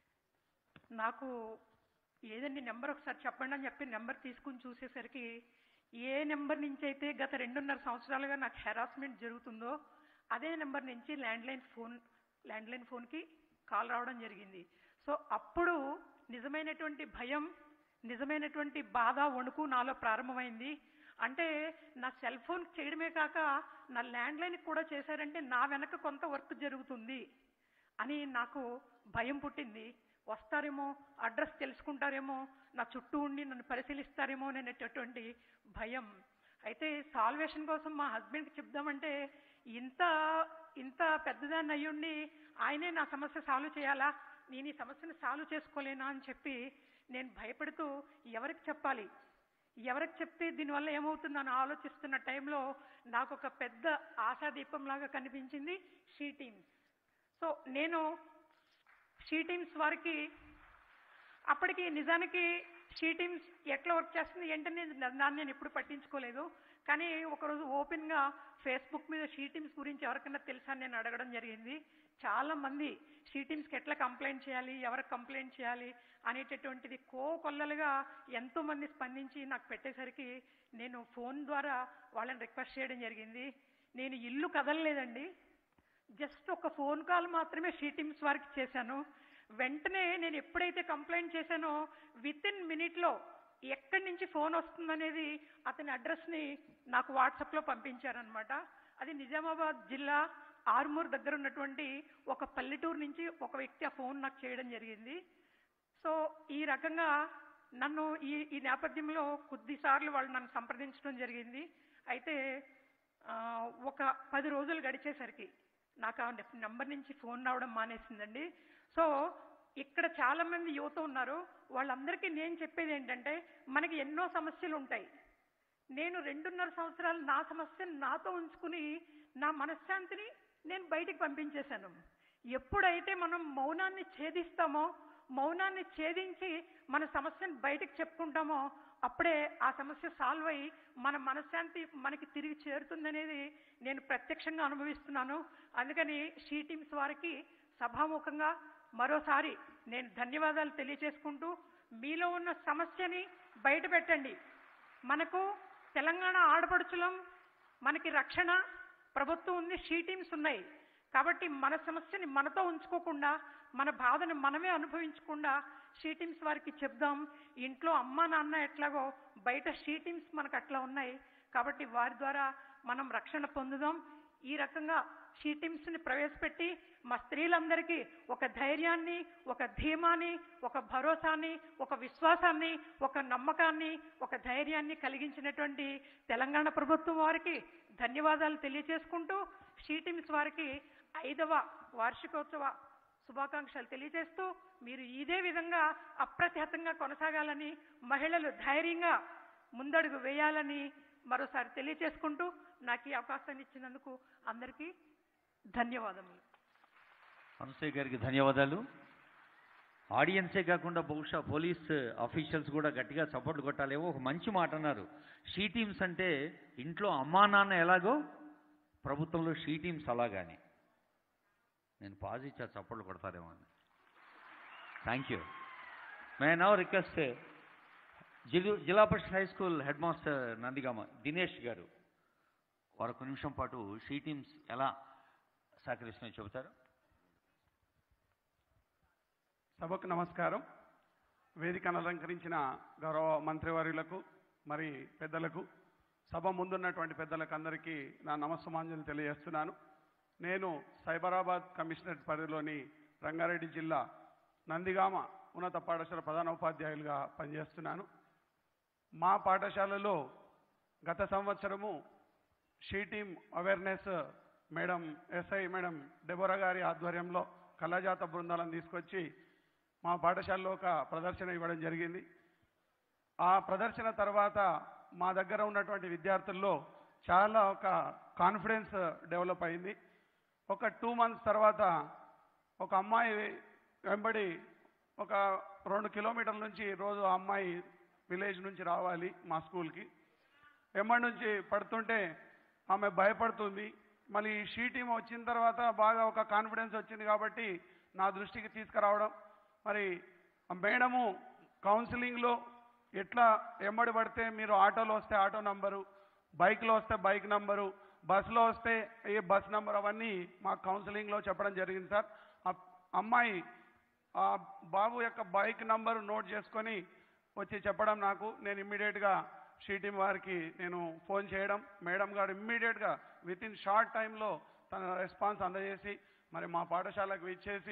నాకు ఏదండి నెంబర్ ఒకసారి చెప్పండి అని చెప్పి నెంబర్ తీసుకుని చూసేసరికి ఏ నెంబర్ నుంచి అయితే గత రెండున్నర సంవత్సరాలుగా నాకు హెరాస్మెంట్ జరుగుతుందో అదే నెంబర్ నుంచి ల్యాండ్లైన్ ఫోన్ ల్యాండ్లైన్ ఫోన్కి కాల్ రావడం జరిగింది సో అప్పుడు నిజమైనటువంటి భయం నిజమైనటువంటి బాధ వణుకు నాలో ప్రారంభమైంది అంటే నా సెల్ ఫోన్ చేయడమే కాక నా ల్యాండ్లైన్కి కూడా చేశారంటే నా వెనక కొంత వర్క్ జరుగుతుంది అని నాకు భయం పుట్టింది వస్తారేమో అడ్రస్ తెలుసుకుంటారేమో నా చుట్టూ ఉండి నన్ను పరిశీలిస్తారేమో అనేటటువంటి భయం అయితే సాల్వేషన్ కోసం మా హస్బెండ్కి చెప్దామంటే ఇంత ఇంత పెద్దదాన్ని అయ్యుండి ఆయనే నా సమస్య సాల్వ్ చేయాలా నేను ఈ సమస్యను సాల్వ్ చేసుకోలేనా అని చెప్పి నేను భయపడుతూ ఎవరికి చెప్పాలి ఎవరికి చెప్తే దీనివల్ల ఏమవుతుందని ఆలోచిస్తున్న టైంలో నాకు ఒక పెద్ద ఆశాదీపంలాగా కనిపించింది షీ టీమ్స్ సో నేను షీ టీమ్స్ వారికి అప్పటికి నిజానికి షీ టీమ్స్ ఎట్లా వర్క్ చేస్తుంది ఏంటనే దాన్ని నేను ఎప్పుడు పట్టించుకోలేదు కానీ ఒకరోజు ఓపెన్గా ఫేస్బుక్ మీద షీ టీమ్స్ గురించి ఎవరికైనా తెలుసా అని నేను అడగడం జరిగింది చాలా మంది షీ టీమ్స్కి ఎట్లా కంప్లైంట్ చేయాలి ఎవరికి కంప్లైంట్ చేయాలి అనేటటువంటిది కో కొల్లలుగా ఎంతో మంది స్పందించి నాకు పెట్టేసరికి నేను ఫోన్ ద్వారా వాళ్ళని రిక్వెస్ట్ చేయడం జరిగింది నేను ఇల్లు కదలలేదండి జస్ట్ ఒక ఫోన్ కాల్ మాత్రమే షీ టీమ్స్ వారికి చేశాను వెంటనే నేను ఎప్పుడైతే కంప్లైంట్ చేశానో విత్ ఇన్ మినిట్లో ఎక్కడి నుంచి ఫోన్ వస్తుందనేది అతని అడ్రస్ని నాకు వాట్సాప్లో పంపించారనమాట అది నిజామాబాద్ జిల్లా ఆర్మూర్ దగ్గర ఉన్నటువంటి ఒక పల్లెటూరు నుంచి ఒక వ్యక్తి ఆ ఫోన్ నాకు చేయడం జరిగింది సో ఈ రకంగా నన్ను ఈ ఈ నేపథ్యంలో కొద్దిసార్లు వాళ్ళు నన్ను సంప్రదించడం జరిగింది అయితే ఆ, ఒక పది రోజులు గడిచేసరికి నాకు ఆ నంబర్ నుంచి ఫోన్ రావడం మానేసిందండి సో ఇక్కడ చాలా మంది యువత ఉన్నారు వాళ్ళందరికీ నేను చెప్పేది ఏంటంటే మనకి ఎన్నో సమస్యలు ఉంటాయి నేను రెండున్నర సంవత్సరాలు నా సమస్యను నాతో ఉంచుకుని నా మనశ్శాంతిని నేను బయటికి పంపించేశాను ఎప్పుడైతే మనం మౌనాన్ని ఛేదిస్తామో మౌనాన్ని ఛేదించి మన సమస్యను బయటకు చెప్పుకుంటామో అప్పుడే ఆ సమస్య సాల్వ్ అయ్యి మన మనశ్శాంతి మనకి తిరిగి చేరుతుందనేది నేను ప్రత్యక్షంగా అనుభవిస్తున్నాను అందుకని షీ టీమ్స్ వారికి సభాముఖంగా మరోసారి నేను ధన్యవాదాలు తెలియజేసుకుంటూ మీలో ఉన్న సమస్యని బయట పెట్టండి మనకు తెలంగాణ ఆడపడుచులం మనకి రక్షణ ప్రభుత్వం ఉంది షీ టీమ్స్ ఉన్నాయి కాబట్టి మన సమస్యని మనతో ఉంచుకోకుండా మన బాధను మనమే అనుభవించకుండా షీ టీమ్స్ వారికి చెప్దాం ఇంట్లో అమ్మా నాన్న ఎట్లాగో బయట షీ టీమ్స్ మనకు అట్లా ఉన్నాయి కాబట్టి వారి ద్వారా మనం రక్షణ పొందుదాం ఈ రకంగా షీ టీమ్స్ని ప్రవేశపెట్టి మా స్త్రీలందరికీ ఒక ధైర్యాన్ని ఒక ధీమాని ఒక భరోసాని ఒక విశ్వాసాన్ని ఒక నమ్మకాన్ని ఒక ధైర్యాన్ని కలిగించినటువంటి తెలంగాణ ప్రభుత్వం వారికి ధన్యవాదాలు తెలియజేసుకుంటూ షీ టీమ్స్ వారికి ఐదవ వార్షికోత్సవ శుభాకాంక్షలు తెలియజేస్తూ మీరు ఇదే విధంగా అప్రతిహతంగా కొనసాగాలని మహిళలు ధైర్యంగా ముందడుగు వేయాలని మరోసారి తెలియజేసుకుంటూ నాకు ఈ అవకాశాన్ని ఇచ్చినందుకు అందరికీ ధన్యవాదములు అనసూయ గారికి ధన్యవాదాలు ఆడియన్సే కాకుండా బహుశా పోలీస్ ఆఫీషియల్స్ కూడా గట్టిగా సపోర్ట్ కొట్టాలేమో ఒక మంచి మాట అన్నారు షీ టీమ్స్ అంటే ఇంట్లో అమ్మా నాన్న ఎలాగో ప్రభుత్వంలో షీ టీమ్స్ అలాగాని నేను పాజ్ ఇచ్చా చప్పట్లు కొడతారేమో అని thank you may now request జిల్లు Zilla Parishad high school headmaster Nandigama Dinesh గారు వారు ఒక నిమిషం పాటు షీ టీమ్స్ ఎలా సహకరిస్తున్నాయో చెబుతారు సభకు నమస్కారం వేదికను అలంకరించిన గౌరవ మంత్రివర్యులకు మరి పెద్దలకు సభ ముందున్నటువంటి పెద్దలకు అందరికీ నా నమస్సమాంజలి తెలియజేస్తున్నాను నేను సైబరాబాద్ కమిషనరేట్ పరిధిలోని రంగారెడ్డి జిల్లా నందిగామ ఉన్నత పాఠశాల ప్రధాన ఉపాధ్యాయులుగా పనిచేస్తున్నాను మా పాఠశాలలో గత సంవత్సరము she team awareness madam SI madam Deborah గారి ఆధ్వర్యంలో కళాజాత బృందాలను తీసుకొచ్చి మా పాఠశాలలో ఒక ప్రదర్శన ఇవ్వడం జరిగింది ఆ ప్రదర్శన తర్వాత మా దగ్గర ఉన్నటువంటి విద్యార్థుల్లో చాలా ఒక కాన్ఫిడెన్స్ డెవలప్ అయింది ఒక టూ మంత్స్ తర్వాత ఒక అమ్మాయి వెంబడి ఒక రెండు కిలోమీటర్ల నుంచి రోజు ఆ అమ్మాయి విలేజ్ నుంచి రావాలి మా స్కూల్కి వెంబడి నుంచి పడుతుంటే ఆమె భయపడుతుంది మళ్ళీ ఈ షీ టీమ్ వచ్చిన తర్వాత బాగా ఒక కాన్ఫిడెన్స్ వచ్చింది కాబట్టి నా దృష్టికి తీసుకురావడం మరి ఆ మేడము కౌన్సిలింగ్లో ఎట్లా ఎంబడి పడితే మీరు ఆటోలో వస్తే ఆటో నంబరు బైక్లో వస్తే బైక్ నంబరు బస్సులో వస్తే ఏ బస్ నంబర్ అవన్నీ మా కౌన్సిలింగ్లో చెప్పడం జరిగింది సార్ ఆ అమ్మాయి ఆ బాబు యొక్క బైక్ నంబరు నోట్ చేసుకొని వచ్చి చెప్పడం నాకు నేను ఇమ్మీడియట్గా షీటీం వారికి నేను ఫోన్ చేయడం మేడం గారు ఇమ్మీడియట్గా విత్ ఇన్ షార్ట్ టైంలో తన రెస్పాన్స్ అందజేసి మరి మా పాఠశాలకు ఇచ్చేసి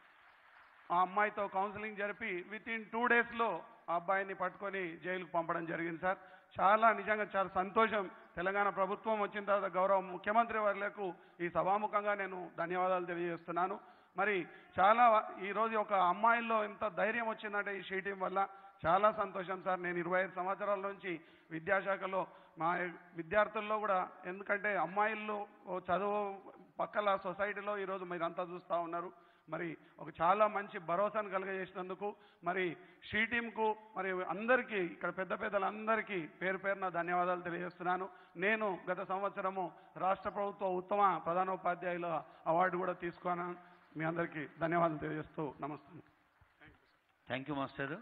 ఆ అమ్మాయితో కౌన్సిలింగ్ జరిపి విత్ ఇన్ టూ డేస్లో ఆ అబ్బాయిని పట్టుకొని జైలుకు పంపడం జరిగింది సార్ చాలా నిజంగా చాలా సంతోషం తెలంగాణ ప్రభుత్వం వచ్చిన తర్వాత గౌరవ ముఖ్యమంత్రి వర్లకు ఈ సభాముఖంగా నేను ధన్యవాదాలు తెలియజేస్తున్నాను మరి చాలా ఈరోజు ఒక అమ్మాయిల్లో ఎంత ధైర్యం వచ్చిందంటే ఈ షీటీం వల్ల చాలా సంతోషం సార్ నేను ఇరవై ఐదు సంవత్సరాల నుంచి విద్యాశాఖలో మా విద్యార్థుల్లో కూడా ఎందుకంటే అమ్మాయిల్లో ఓ చదువు పక్కల సొసైటీలో ఈరోజు మీరంతా చూస్తూ ఉన్నారు మరి ఒక చాలా మంచి భరోసాను కలుగజేసినందుకు మరి షీ టీంకు మరి అందరికీ ఇక్కడ పెద్ద పెద్దలందరికీ పేరు పేరున ధన్యవాదాలు తెలియజేస్తున్నాను నేను గత సంవత్సరము రాష్ట్ర ప్రభుత్వ ఉత్తమ ప్రధానోపాధ్యాయుల అవార్డు కూడా తీసుకున్నాను మీ అందరికీ ధన్యవాదాలు తెలియజేస్తూ నమస్తే థ్యాంక్ యూ మాస్టర్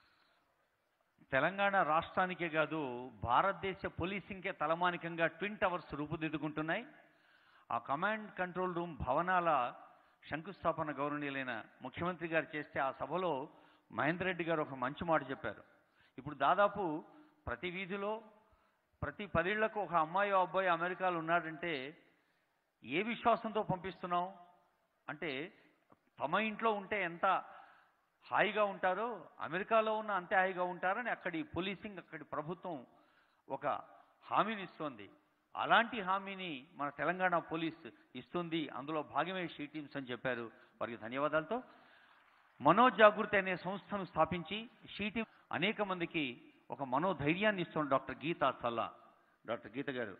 తెలంగాణ రాష్ట్రానికే కాదు భారతదేశ పోలీసింగ్కే తలమానికంగా ట్విన్ టవర్స్ రూపుదిద్దుకుంటున్నాయి ఆ కమాండ్ కంట్రోల్ రూమ్ భవనాల శంకుస్థాపన గౌరవనీయులైన ముఖ్యమంత్రి గారు చేస్తే ఆ సభలో మహేందర్ రెడ్డి గారు ఒక మంచి మాట చెప్పారు ఇప్పుడు దాదాపు ప్రతి వీధిలో ప్రతి పదేళ్లకు ఒక అమ్మాయి అబ్బాయి అమెరికాలో ఉన్నాడంటే ఏ విశ్వాసంతో పంపిస్తున్నాం అంటే తమ ఇంట్లో ఉంటే ఎంత హాయిగా ఉంటారో అమెరికాలో ఉన్న అంతే హాయిగా ఉంటారని అక్కడి పోలీసింగ్ అక్కడి ప్రభుత్వం ఒక హామీని ఇస్తోంది అలాంటి హామీని మన తెలంగాణ పోలీస్ ఇస్తుంది అందులో భాగమే షీ టీమ్స్ అని చెప్పారు వారికి ధన్యవాదాలతో మనోజాగృతి అనే సంస్థను స్థాపించి షీ టీమ్ అనేక మందికి ఒక మనోధైర్యాన్ని ఇస్తుంది డాక్టర్ గీతా చల్లా డాక్టర్ గీత గారు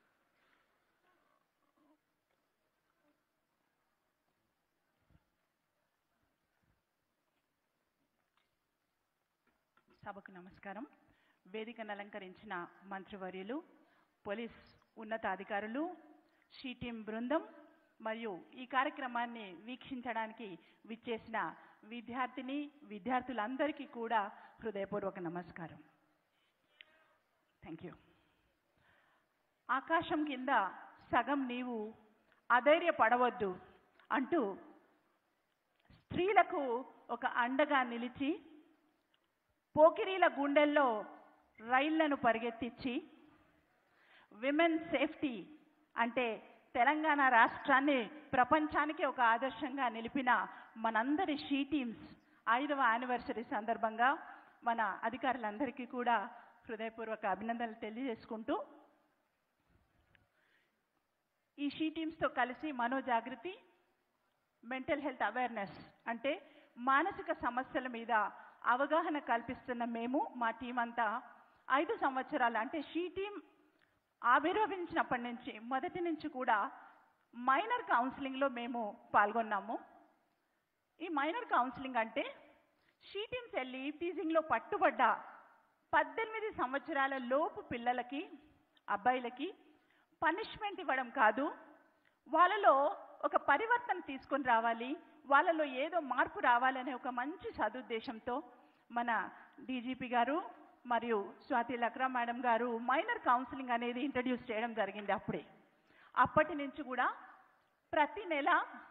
సభకు నమస్కారం వేదికను అలంకరించిన మంత్రివర్యులు పోలీస్ ఉన్నతాధికారులు షీ టీం బృందం మరియు ఈ కార్యక్రమాన్ని వీక్షించడానికి విచ్చేసిన విద్యార్థిని విద్యార్థులందరికీ కూడా హృదయపూర్వక నమస్కారం థ్యాంక్ యూ ఆకాశం కింద సగం నీవు అధైర్యపడవద్దు అంటూ స్త్రీలకు ఒక అండగా నిలిచి పోకిరీల గుండెల్లో రైళ్లను పరిగెత్తించి విమెన్ సేఫ్టీ అంటే తెలంగాణ రాష్ట్రాన్ని ప్రపంచానికి ఒక ఆదర్శంగా నిలిపిన మనందరి షీ టీమ్స్ ఐదవ యానివర్సరీ సందర్భంగా మన అధికారులందరికీ కూడా హృదయపూర్వక అభినందనలు తెలియజేసుకుంటూ ఈ షీ టీమ్స్తో కలిసి మనోజాగృతి మెంటల్ హెల్త్ అవేర్నెస్ అంటే మానసిక సమస్యల మీద అవగాహన కల్పిస్తున్న మేము మా టీం అంతా ఐదు సంవత్సరాలు అంటే షీ టీం ఆవిర్భవించినప్పటి నుంచి మొదటి నుంచి కూడా మైనర్ కౌన్సిలింగ్లో మేము పాల్గొన్నాము ఈ మైనర్ కౌన్సిలింగ్ అంటే షీ టీమ్స్ వెళ్ళి టీజింగ్లో పట్టుబడ్డ పద్దెనిమిది సంవత్సరాల లోపు పిల్లలకి అబ్బాయిలకి పనిష్మెంట్ ఇవ్వడం కాదు వాళ్ళలో ఒక పరివర్తన తీసుకొని రావాలి వాళ్ళలో ఏదో మార్పు రావాలనే ఒక మంచి సదుద్దేశంతో మన డీజీపీ గారు మరియు స్వాతి లక్రా మేడం గారు మైనర్ కౌన్సిలింగ్ అనేది ఇంట్రడ్యూస్ చేయడం జరిగింది అప్పుడే అప్పటి నుంచి కూడా ప్రతి నెల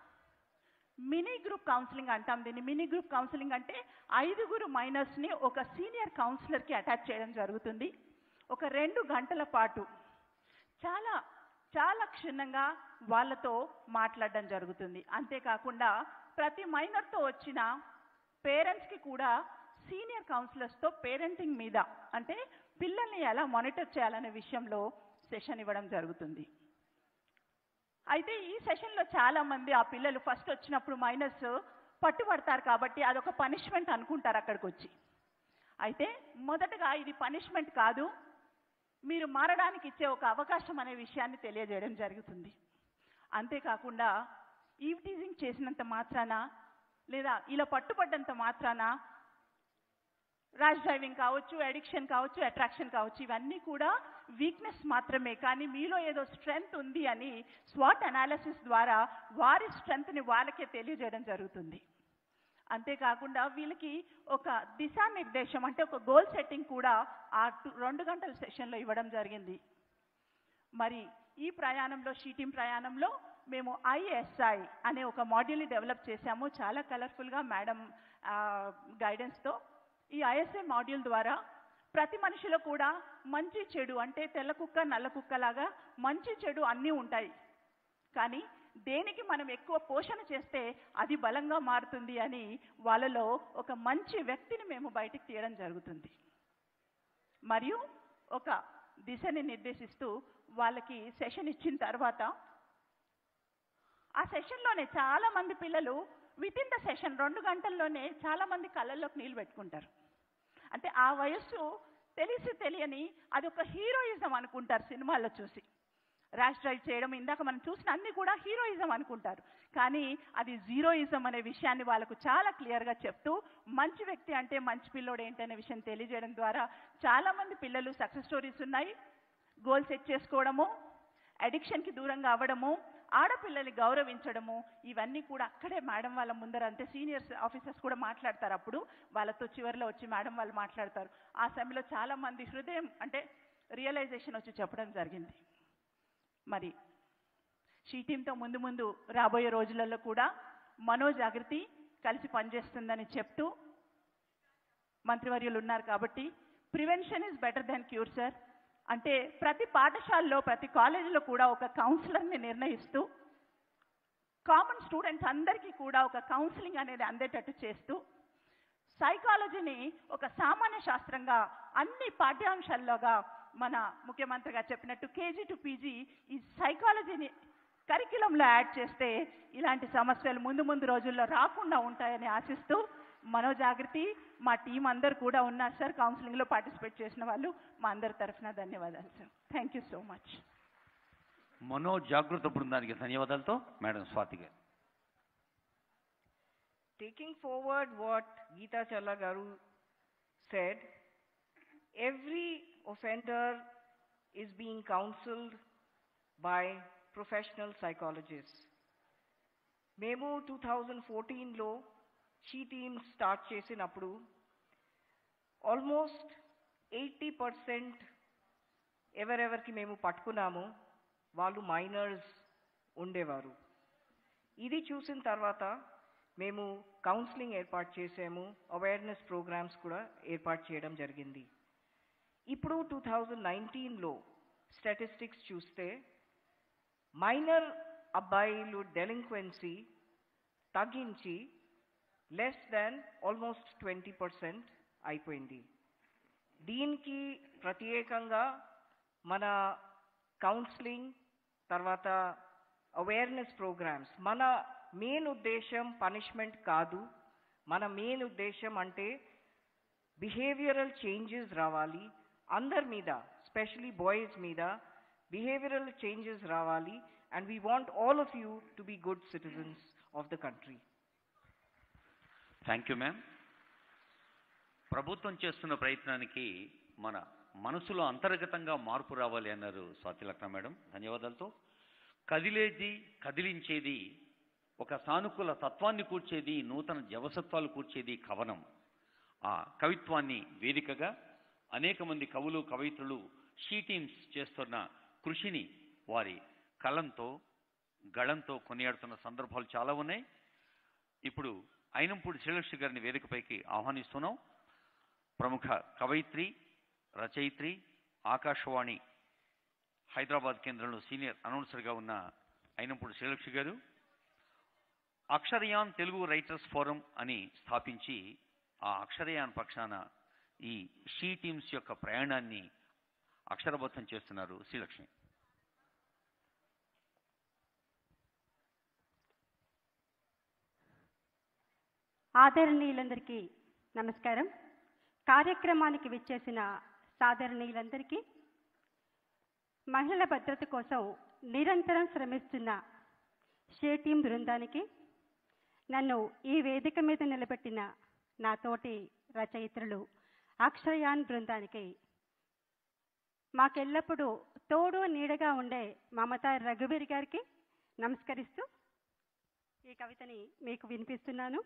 మినీ గ్రూప్ కౌన్సిలింగ్ అంటాం దీన్ని మినీ గ్రూప్ కౌన్సిలింగ్ అంటే ఐదుగురు మైనర్స్ని ఒక సీనియర్ కౌన్సిలర్కి అటాచ్ చేయడం జరుగుతుంది ఒక రెండు గంటల పాటు చాలా చాలా క్షుణ్ణంగా వాళ్ళతో మాట్లాడడం జరుగుతుంది అంతేకాకుండా ప్రతి మైనర్తో వచ్చిన పేరెంట్స్కి కూడా సీనియర్ కౌన్సిలర్స్తో పేరెంటింగ్ మీద అంటే పిల్లల్ని ఎలా మానిటర్ చేయాలనే విషయంలో సెషన్ ఇవ్వడం జరుగుతుంది అయితే ఈ సెషన్లో చాలా మంది ఆ పిల్లలు ఫస్ట్ వచ్చినప్పుడు మైనస్ పట్టుబడతారు కాబట్టి అదొక పనిష్మెంట్ అనుకుంటారు అక్కడికి వచ్చి అయితే మొదటగా ఇది పనిష్మెంట్ కాదు మీరు మారడానికి ఇచ్చే ఒక అవకాశం అనే విషయాన్ని తెలియజేయడం జరుగుతుంది అంతేకాకుండా ఈవ్ టీజింగ్ చేసినంత మాత్రాన లేదా ఇలా పట్టుబడ్డంత మాత్రాన ర్యాష్ డ్రైవింగ్ కావచ్చు అడిక్షన్ కావచ్చు అట్రాక్షన్ కావచ్చు ఇవన్నీ కూడా వీక్నెస్ మాత్రమే కానీ మీలో ఏదో స్ట్రెంగ్త్ ఉంది అని స్వాట్ అనాలిసిస్ ద్వారా వారి స్ట్రెంగ్త్ని వాళ్ళకే తెలియజేయడం జరుగుతుంది అంతేకాకుండా వీళ్ళకి ఒక దిశానిర్దేశం అంటే ఒక గోల్ సెట్టింగ్ కూడా ఆ టు- రెండు గంటల సెషన్లో ఇవ్వడం జరిగింది మరి ఈ ప్రయాణంలో షీటింగ్ ప్రయాణంలో మేము ఐఎస్ఐ అనే ఒక మాడ్యూల్ని డెవలప్ చేశాము చాలా కలర్ఫుల్గా మేడం గైడెన్స్తో ఈ ఐఎస్ఐ మాడ్యూల్ ద్వారా ప్రతి మనిషిలో కూడా మంచి చెడు అంటే తెల్ల కుక్క నల్ల కుక్క లాగా మంచి చెడు అన్నీ ఉంటాయి కానీ దేనికి మనం ఎక్కువ పోషణ చేస్తే అది బలంగా మారుతుంది అని వాళ్ళలో ఒక మంచి వ్యక్తిని మేము బయటికి తీయడం జరుగుతుంది మరియు ఒక దిశని నిర్దేశిస్తూ వాళ్ళకి సెషన్ ఇచ్చిన తర్వాత ఆ సెషన్లోనే చాలా మంది పిల్లలు విత్ ఇన్ ద సెషన్ రెండు గంటల్లోనే చాలా మంది కళ్ళల్లోకి నీళ్ళు పెట్టుకుంటారు అంటే ఆ వయస్సు తెలిసి తెలియని అది ఒక హీరోయిజం అనుకుంటారు సినిమాల్లో చూసి ర్యాష్ డ్రైవ్ చేయడం ఇందాక మనం చూసిన అన్ని కూడా హీరోయిజం అనుకుంటారు కానీ అది జీరోయిజం అనే విషయాన్ని వాళ్ళకు చాలా క్లియర్గా చెప్తూ మంచి వ్యక్తి అంటే మంచి పిల్లోడు ఏంటనే విషయం తెలియజేయడం ద్వారా చాలా మంది పిల్లలు సక్సెస్ స్టోరీస్ ఉన్నాయి గోల్ సెట్ చేసుకోవడము అడిక్షన్కి దూరంగా అవ్వడము ఆడపిల్లల్ని గౌరవించడము ఇవన్నీ కూడా అక్కడే మేడం వాళ్ళ ముందర అంటే సీనియర్స్ ఆఫీసర్స్ కూడా మాట్లాడతారు అప్పుడు వాళ్ళతో చివరిలో వచ్చి మేడం వాళ్ళు మాట్లాడతారు ఆ సమయంలో చాలా మంది హృదయం అంటే రియలైజేషన్ వచ్చి చెప్పడం జరిగింది మరి షీ టీంతో ముందు ముందు రాబోయే రోజులలో కూడా మనోజాగృతి కలిసి పనిచేస్తుందని చెప్తూ మంత్రివర్యులు ఉన్నారు కాబట్టి prevention is better than cure sir అంటే ప్రతి పాఠశాలలో ప్రతి కాలేజీలో కూడా ఒక కౌన్సిలర్ని నిర్ణయిస్తూ కామన్ స్టూడెంట్స్ అందరికీ కూడా ఒక కౌన్సిలింగ్ అనేది అందేటట్టు చేస్తూ సైకాలజీని ఒక సామాన్య శాస్త్రంగా అన్ని పాఠ్యాంశాల్లోగా మన ముఖ్యమంత్రి గారు చెప్పినట్టు కేజీ టు పీజీ ఈ సైకాలజీని కరిక్యులంలో యాడ్ చేస్తే ఇలాంటి సమస్యలు ముందు ముందు రోజుల్లో రాకుండా ఉంటాయని ఆశిస్తూ మనోజాగృతి మా టీం అందరు కూడా ఉన్నారు సార్ కౌన్సిలింగ్లో పార్టిసిపేట్ చేసిన వాళ్ళు మా అందరి తరఫున ధన్యవాదాలు sir thank you so much మనో జాగృత బృందానికి ధన్యవాదాలతో మేడం స్వాతి గారు Taking forward what Geeta Challa Garu said, every offender is being counseled by professional psychologists. మేము టూ థౌజండ్ ఫోర్టీన్లో షీ టీమ్ స్టార్ట్ చేసినప్పుడు ఆల్మోస్ట్ ఎయిటీ పర్సెంట్ ఎవరెవరికి మేము పట్టుకున్నామో వాళ్ళు మైనర్స్ ఉండేవారు ఇది చూసిన తర్వాత మేము కౌన్సిలింగ్ ఏర్పాటు చేసాము అవేర్నెస్ ప్రోగ్రామ్స్ కూడా ఏర్పాటు చేయడం జరిగింది ఇప్పుడు టూ థౌజండ్ నైన్టీన్లో స్టాటిస్టిక్స్ చూస్తే మైనర్ అబ్బాయిలు డెలింక్వెన్సీ తగ్గించి less than almost twenty percent అయిపోయింది దీనికి ప్రత్యేకంగా మన కౌన్సిలింగ్ తర్వాత అవేర్నెస్ ప్రోగ్రామ్స్ మన మెయిన్ ఉద్దేశం పనిష్మెంట్ కాదు మన మెయిన్ ఉద్దేశం అంటే బిహేవియరల్ చేంజెస్ రావాలి అందరి మీద స్పెషలీ బాయ్స్ మీద బిహేవియరల్ చేంజెస్ రావాలి and we want all of you to be good citizens of the country thank you ma'am ప్రభుత్వం చేస్తున్న ప్రయత్నానికి మన మనసులో అంతర్గతంగా మార్పు రావాలి అన్నారు స్వాతిలక్ష్మ మేడం ధన్యవాదాలతో కదిలేది కదిలించేది ఒక సానుకూల తత్వాన్ని కూర్చేది నూతన జవసత్వాలు కూర్చేది కవనం ఆ కవిత్వాన్ని వేదికగా అనేక మంది కవులు కవయిత్రులు షీ టీమ్స్ చేస్తున్న కృషిని వారి కళంతో గళంతో కొనియాడుతున్న సందర్భాలు చాలా ఉన్నాయి ఇప్పుడు అయినంపూడి శ్రీలక్ష్మి గారిని వేదికపైకి ఆహ్వానిస్తున్నాం ప్రముఖ కవయిత్రి రచయిత్రి ఆకాశవాణి హైదరాబాద్ కేంద్రంలో సీనియర్ అనౌన్సర్గా ఉన్న అయినంపూడి శ్రీలక్ష్మి గారు అక్షరయాన్ తెలుగు రైటర్స్ ఫోరం అని స్థాపించి ఆ అక్షరయాన్ పక్షాన ఈ షీ టీమ్స్ యొక్క ప్రయాణాన్ని అక్షరబద్ధం చేస్తున్నారు శ్రీలక్ష్మి ఆదరణీయులందరికీ నమస్కారం కార్యక్రమానికి విచ్చేసిన సాదరణీయులందరికీ మహిళల భద్రత కోసం నిరంతరం శ్రమిస్తున్న షే టీం బృందానికి నన్ను ఈ వేదిక మీద నిలబెట్టిన నా తోటి రచయిత్రులు అక్షరయాన్ బృందానికి మాకెల్లప్పుడూ తోడు నీడగా ఉండే మమతా రఘువీర్ గారికి నమస్కరిస్తూ ఈ కవితని మీకు వినిపిస్తున్నాను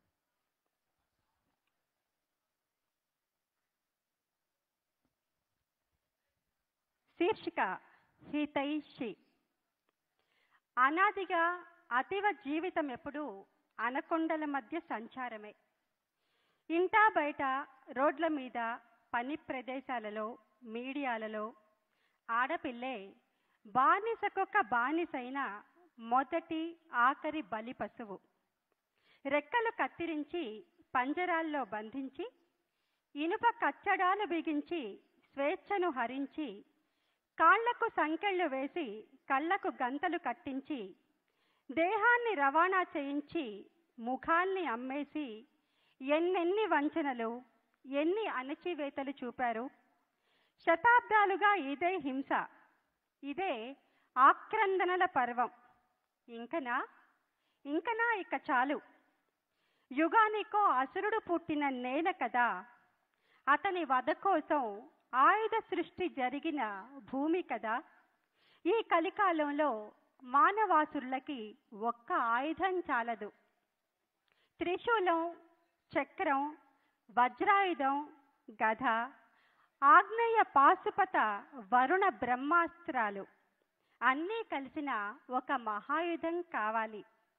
శీర్షిక హితైషి అనాదిగా అతివ జీవితం ఎప్పుడూ అనకొండల మధ్య సంచారమే ఇంటా బయట రోడ్ల మీద పని ప్రదేశాలలో మీడియాలలో ఆడపిల్లే బానిసకొక బానిసైన మొదటి ఆఖరి బలి పశువు రెక్కలు కత్తిరించి పంజరాల్లో బంధించి ఇనుప కచ్చడాలు బిగించి స్వేచ్ఛను హరించి కాళ్లకు సంకెళ్ళు వేసి కళ్ళకు గంతలు కట్టించి దేహాన్ని రవాణా చేయించి ముఖాల్ని అమ్మేసి ఎన్నెన్ని వంచనలు ఎన్ని అణచివేతలు చూపారు శతాబ్దాలుగా ఇదే హింస ఇదే ఆక్రందనల పర్వం ఇంకనా ఇంకనా ఇక చాలు యుగానికో అసురుడు పుట్టిన నేల కదా అతని వధ కోసం ఆయుధ సృష్టి జరిగిన భూమి కదా ఈ కలికాలంలో మానవాసురులకి ఒక్క ఆయుధం చాలదు త్రిశూలం చక్రం వజ్రాయుధం గధ ఆగ్నేయ పాశుపత వరుణ బ్రహ్మాస్త్రాలు అన్నీ కలిసిన ఒక మహాయుధం కావాలి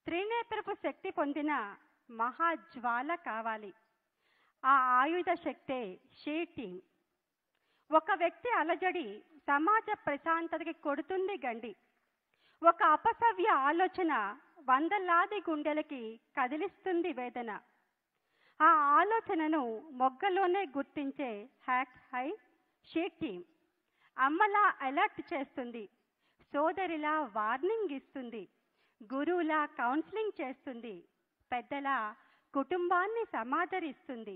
త్రినేత్రపు శక్తి పొందిన మహాజ్వాల కావాలి ఆ ఆయుధ శక్తే షీ టీం ఒక వ్యక్తి అలజడి సమాజ ప్రశాంతతకి కొడుతుంది గండి ఒక అపసవ్య ఆలోచన వందలాది గుండెలకి కదిలిస్తుంది వేదన ఆ ఆలోచనను మొగ్గలోనే గుర్తించే హ్యాక్ హై షీ టీం అమ్మలా అలర్ట్ చేస్తుంది సోదరిలా వార్నింగ్ ఇస్తుంది గురువులా కౌన్సిలింగ్ చేస్తుంది పెద్దల కుటుంబాన్ని సమాదరిస్తుంది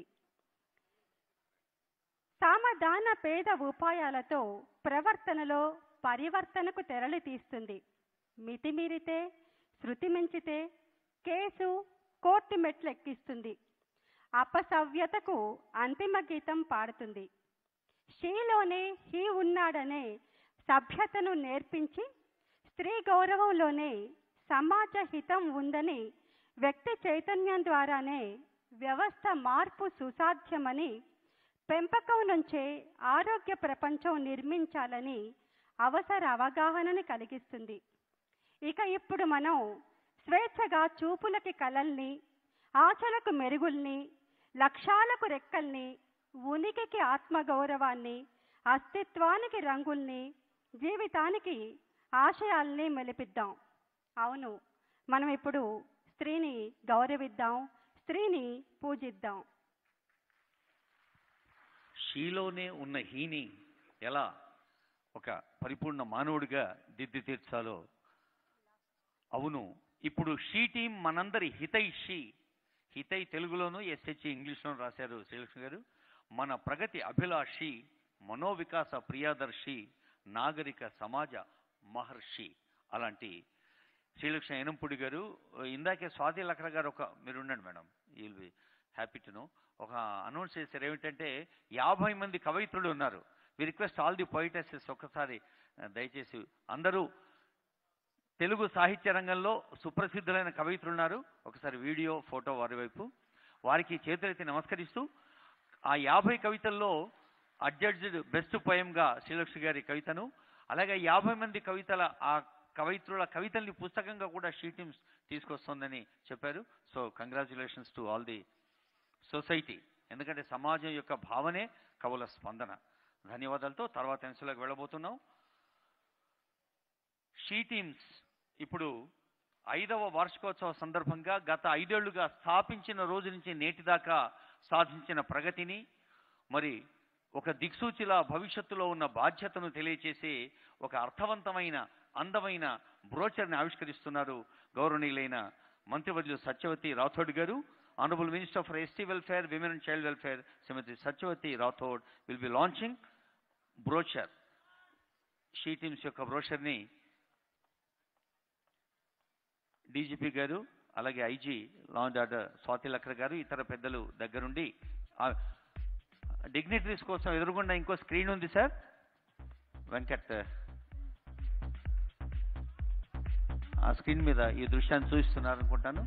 సామధాన పేద ఉపాయాలతో ప్రవర్తనలో పరివర్తనకు తెరలి తీస్తుంది మితిమీరితే శృతి మించితే కేసు కోర్టు మెట్లెక్కిస్తుంది అపసవ్యతకు అంతిమ గీతం పాడుతుంది షీలోనే హీ ఉన్నాడనే సభ్యతను నేర్పించి స్త్రీ గౌరవంలోనే సమాజ హితం ఉందని వ్యక్తి చైతన్యం ద్వారానే వ్యవస్థ మార్పు సుసాధ్యమని పెంపకం నుంచే ఆరోగ్య ప్రపంచం నిర్మించాలని అవసర అవగాహనని కలిగిస్తుంది ఇక ఇప్పుడు మనం స్వేచ్ఛగా చూపులకి కలల్ని ఆశలకు మెరుగుల్ని లక్ష్యాలకు రెక్కల్ని ఉనికికి ఆత్మగౌరవాన్ని అస్తిత్వానికి రంగుల్ని జీవితానికి ఆశయాల్ని మెలిపిద్దాం అవును మనం ఇప్పుడు స్త్రీని గౌరవిద్దాం స్త్రీని పూజిద్దాం షీలోనే ఉన్న హీని ఎలా ఒక పరిపూర్ణ మానవుడిగా దిద్ది తీర్చాలో అవును ఇప్పుడు షీ టీం మనందరి హితైషి హితై తెలుగులోను ఎస్హెచ్ ఇంగ్లీష్లోను రాశారు శ్రీలక్ష్మి గారు మన ప్రగతి అభిలాషి మనోవికాస ప్రియాదర్శి నాగరిక సమాజ మహర్షి అలాంటి శ్రీలక్ష్మి ఎనంపుడి గారు ఇందాకే స్వాతి లక్ర గారు ఒక మీరు ఉండండి madam will be happy to know ఒక అనౌన్స్ చేశారు ఏమిటంటే యాభై మంది కవయిత్రులు ఉన్నారు we request all the poetesses ఒక్కసారి ఆ, దయచేసి అందరూ తెలుగు సాహిత్య రంగంలో సుప్రసిద్ధులైన కవయిత్రులు ఉన్నారు ఒకసారి వీడియో ఫోటో వారి వైపు వారికి చేతులెత్తి నమస్కరిస్తూ ఆ యాభై కవితల్లో అడ్జడ్జ్డ్ బెస్ట్ పోయంగా శ్రీలక్ష్మి గారి కవితను అలాగే యాభై మంది కవితల ఆ కవయిత్రుల కవితల్ని పుస్తకంగా కూడా షీ టీమ్స్ తీసుకొస్తుందని చెప్పారు so congratulations to all the society ఎందుకంటే సమాజం యొక్క భావనే కవుల స్పందన ధన్యవాదాలతో తర్వాత అంశంలోకి వెళ్ళబోతున్నాం షీ టీమ్స్ ఇప్పుడు ఐదవ వార్షికోత్సవ సందర్భంగా గత ఐదేళ్లుగా స్థాపించిన రోజు నుంచి నేటి దాకా సాధించిన ప్రగతిని మరి ఒక దిక్సూచిలా భవిష్యత్తులో ఉన్న బాధ్యతను తెలియచేసే ఒక అర్థవంతమైన అందమైన బ్రోచర్ని ఆవిష్కరిస్తున్నారు గౌరవనీయులైన మంత్రివర్యులు సత్యవతి రాథోడ్ గారు honourable minister for ST welfare women and child welfare Shrimati Satyavathi Rathod will be launching brochure she teams యొక్క బ్రోచర్ని డీజీపీ గారు అలాగే IG law and order Swati Lakra గారు ఇతర పెద్దలు దగ్గరుండి డిగ్నిటరీస్ కోసం ఎదురుగుండా ఇంకో స్క్రీన్ ఉంది సార్ వెంకట్ ఆ స్క్రీన్ మీద ఈ దృశ్యాన్ని చూపిస్తున్నారు అనుకుంటాను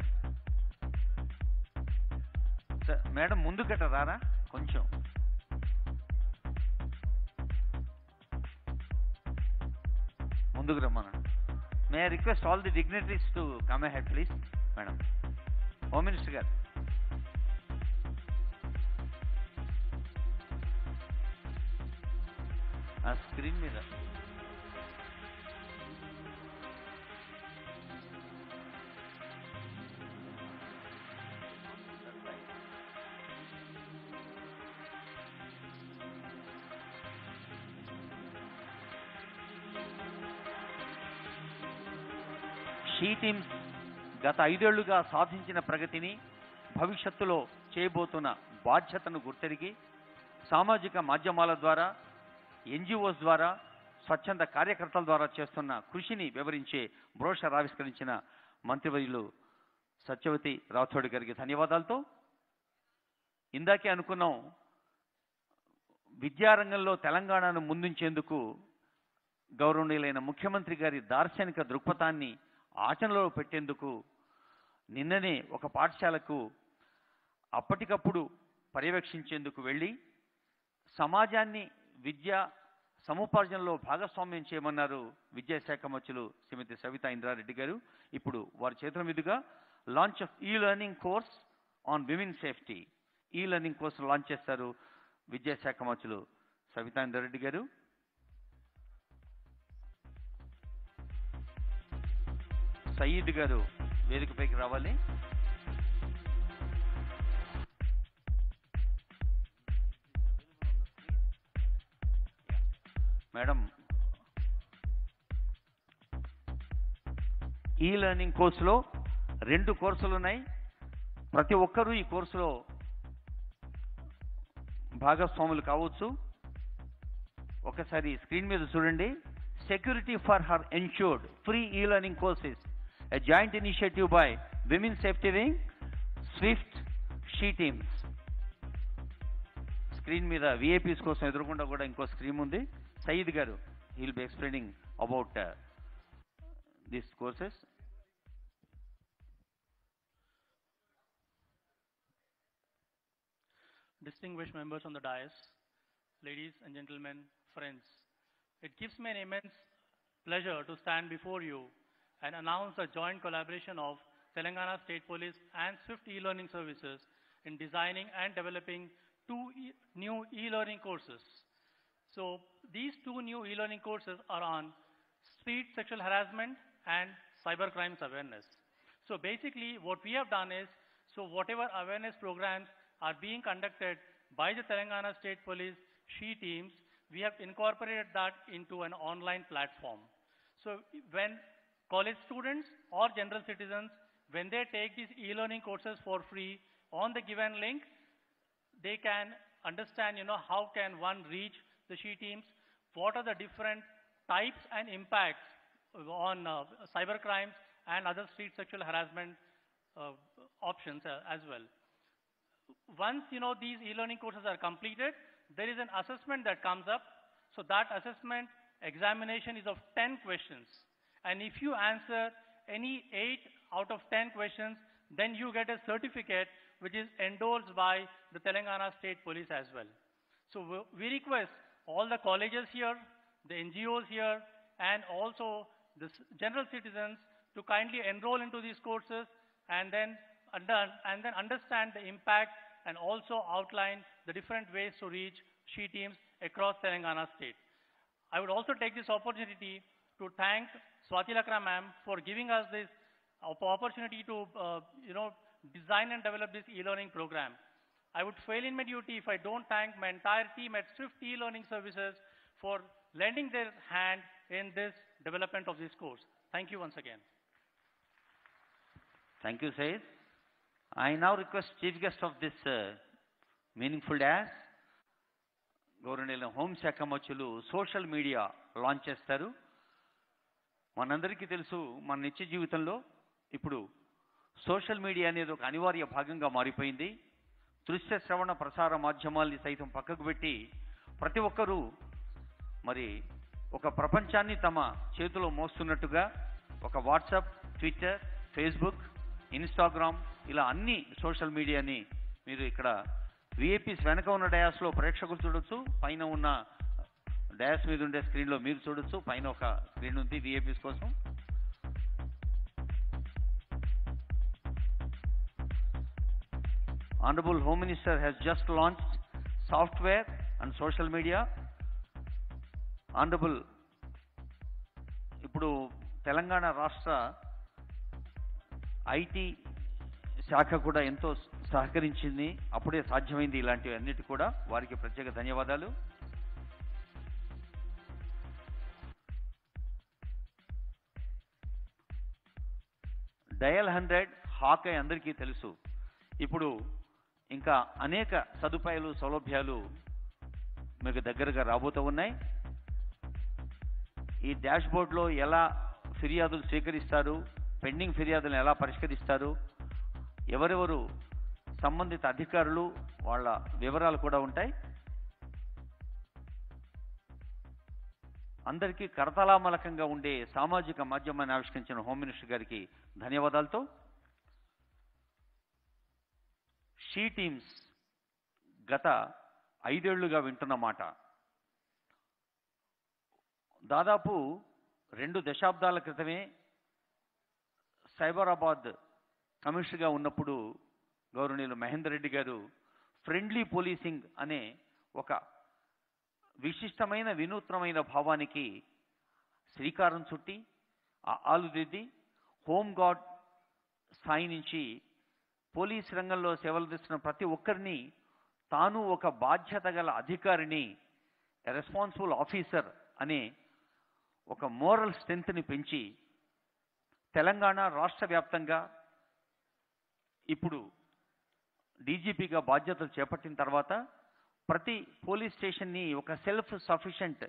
సార్ మేడం ముందుకట రారా కొంచెం ముందుకు రమ్మనండి may I request all the dignitaries to come ahead please madam home minister గారు ఆ స్క్రీన్ మీద షీ టీమ్స్ గత ఐదేళ్లుగా సాధించిన ప్రగతిని భవిష్యత్తులో చేయబోతున్న బాధ్యతను గుర్తెరిగి సామాజిక మాధ్యమాల ద్వారా ఎన్జిఓస్ ద్వారా స్వచ్ఛంద కార్యకర్తల ద్వారా చేస్తున్న కృషిని వివరించే బ్రోషర్ ఆవిష్కరించిన మంత్రివర్యులు సత్యవతి రాథోడ్ గారికి ధన్యవాదాలతో ఇందాకే అనుకున్నాం విద్యారంగంలో తెలంగాణను ముందుంచేందుకు గౌరవనీయులైన ముఖ్యమంత్రి గారి దార్శనిక దృక్పథాన్ని ఆచరణలో పెట్టేందుకు నిన్ననే ఒక పాఠశాలకు అప్పటికప్పుడు పర్యవేక్షించేందుకు వెళ్ళి సమాజాన్ని విద్య సముపార్జనలో భాగస్వామ్యం చేయమన్నారు విద్యాశాఖ మంత్రులు శ్రీమతి సవితా ఇంద్రారెడ్డి గారు ఇప్పుడు వారి చేతుల మీదుగా launch of e learning course on women safety e learning course launch చేస్తారు విద్యాశాఖ మంత్రులు సవితా ఇంద్రారెడ్డి గారు సయీద్ గారు వేదికపైకి రావాలి మేడం ఈ లెర్నింగ్ కోర్సులో రెండు కోర్సులు ఉన్నాయి ప్రతి ఒక్కరూ ఈ కోర్సులో భాగస్వాములు కావచ్చు ఒకసారి స్క్రీన్ మీద చూడండి security for her ensured free e learning courses a joint initiative by women safety wing swift she teams screen మీద విఐపీస్ కోసం ఎదురుకుండా కూడా ఇంకో స్క్రీన్ ఉంది సయీద్ గారు will be explaining about this courses distinguished members on the dais, ladies and gentlemen, friends. It gives me an immense pleasure to stand before you and announce a joint collaboration of Telangana State Police and Swift e-learning services in designing and developing two e- new e-learning courses. So these two new e-learning courses are on street sexual harassment and cyber crimes awareness. So basically what we have done is, so whatever awareness programs are being conducted by the Telangana State Police SHE teams, we have incorporated that into an online platform. So when college students or general citizens, when they take these e-learning courses for free on the given link, they can understand, you know, how can one reach the SHE teams, what are the different types and impacts on uh, cyber crimes and other street sexual harassment uh, options uh, as well. Once, you know, these e-learning courses are completed, there is an assessment that comes up. So that assessment examination is of 10 questions. And if you answer any 8 out of 10 questions, then you get a certificate which is endorsed by the Telangana State Police as well. So we- we request all the colleges here, the NGOs here, and also the s- general citizens to kindly enroll into these courses and then, under, and then understand the impact and also outline the different ways to reach SHE teams across Telangana state. I would also take this opportunity to thank Swati Lakra ma'am for giving us this op- opportunity to, uh, you know, design and develop this e-learning program. I would fail in my duty if I don't thank my entire team at Swift e-learning services for lending their hand in this development of this course. Thank you once again. Thank you, Said. I now request chief guest of this uh, meaningful dash, గౌరవనీయుల హోంశాఖ మంత్రులు social media launch చేస్తారు మనందరికీ తెలుసు మన నిత్య జీవితంలో ఇప్పుడు సోషల్ మీడియా అనేది ఒక అనివార్య భాగంగా మారిపోయింది దృశ్య శ్రవణ ప్రసార మాధ్యమాల్ని సైతం పక్కకు పెట్టి ప్రతి ఒక్కరూ మరి ఒక ప్రపంచాన్ని తమ చేతిలో మోస్తున్నట్టుగా ఒక వాట్సాప్ ట్విట్టర్ ఫేస్బుక్ ఇన్స్టాగ్రామ్ ఇలా అన్ని సోషల్ మీడియాని మీరు ఇక్కడ విఐపీస్ వెనక ఉన్న డయాస్లో ప్రేక్షకులు చూడొచ్చు పైన ఉన్న డయాస్ మీద ఉండే స్క్రీన్లో మీరు చూడొచ్చు పైన ఒక స్క్రీన్ ఉంది విఐపీస్ కోసం Honorable Home Minister has just launched software and social media. Honorable ఇప్పుడు తెలంగాణ రాష్ట్ర ఐటీ శాఖ కూడా ఎంతో సహకరించింది అప్పుడే సాధ్యమైంది ఇలాంటివి అన్నిటి కూడా వారికి ప్రత్యేక ధన్యవాదాలు డయల్ హండ్రెడ్ హాకై అందరికీ తెలుసు ఇప్పుడు ఇంకా అనేక సదుపాయాలు సౌలభ్యాలు మీకు దగ్గరగా రాబోతూ ఉన్నాయి ఈ డాష్ బోర్డ్లో ఎలా ఫిర్యాదులు స్వీకరిస్తారు పెండింగ్ ఫిర్యాదులను ఎలా పరిష్కరిస్తారు ఎవరెవరు సంబంధిత అధికారులు వాళ్ళ వివరాలు కూడా ఉంటాయి అందరికీ కరతలామలకంగా ఉండే సామాజిక మాధ్యమాన్ని ఆవిష్కరించిన హోమ్ మినిస్టర్ గారికి ధన్యవాదాలతో షీ టీమ్స్ గత ఐదేళ్లుగా వింటున్న మాట దాదాపు రెండు దశాబ్దాల క్రితమే సైబరాబాద్ కమిషనర్గా ఉన్నప్పుడు గౌరవనీయులు మహేందర్ రెడ్డి గారు ఫ్రెండ్లీ పోలీసింగ్ అనే ఒక విశిష్టమైన వినూత్నమైన భావానికి శ్రీకారం చుట్టి ఆ ఆలుదిద్ది హోంగార్డ్ స్థాయి నుంచి పోలీస్ రంగంలో సేవలు తెస్తున్న ప్రతి ఒక్కరిని తాను ఒక బాధ్యత గల అధికారిని రెస్పాన్సిబుల్ ఆఫీసర్ అనే ఒక మోరల్ స్ట్రెంగ్త్ని పెంచి తెలంగాణ రాష్ట్ర వ్యాప్తంగా ఇప్పుడు డీజీపీగా బాధ్యతలు చేపట్టిన తర్వాత ప్రతి పోలీస్ స్టేషన్ని ఒక సెల్ఫ్ సఫిషియెంట్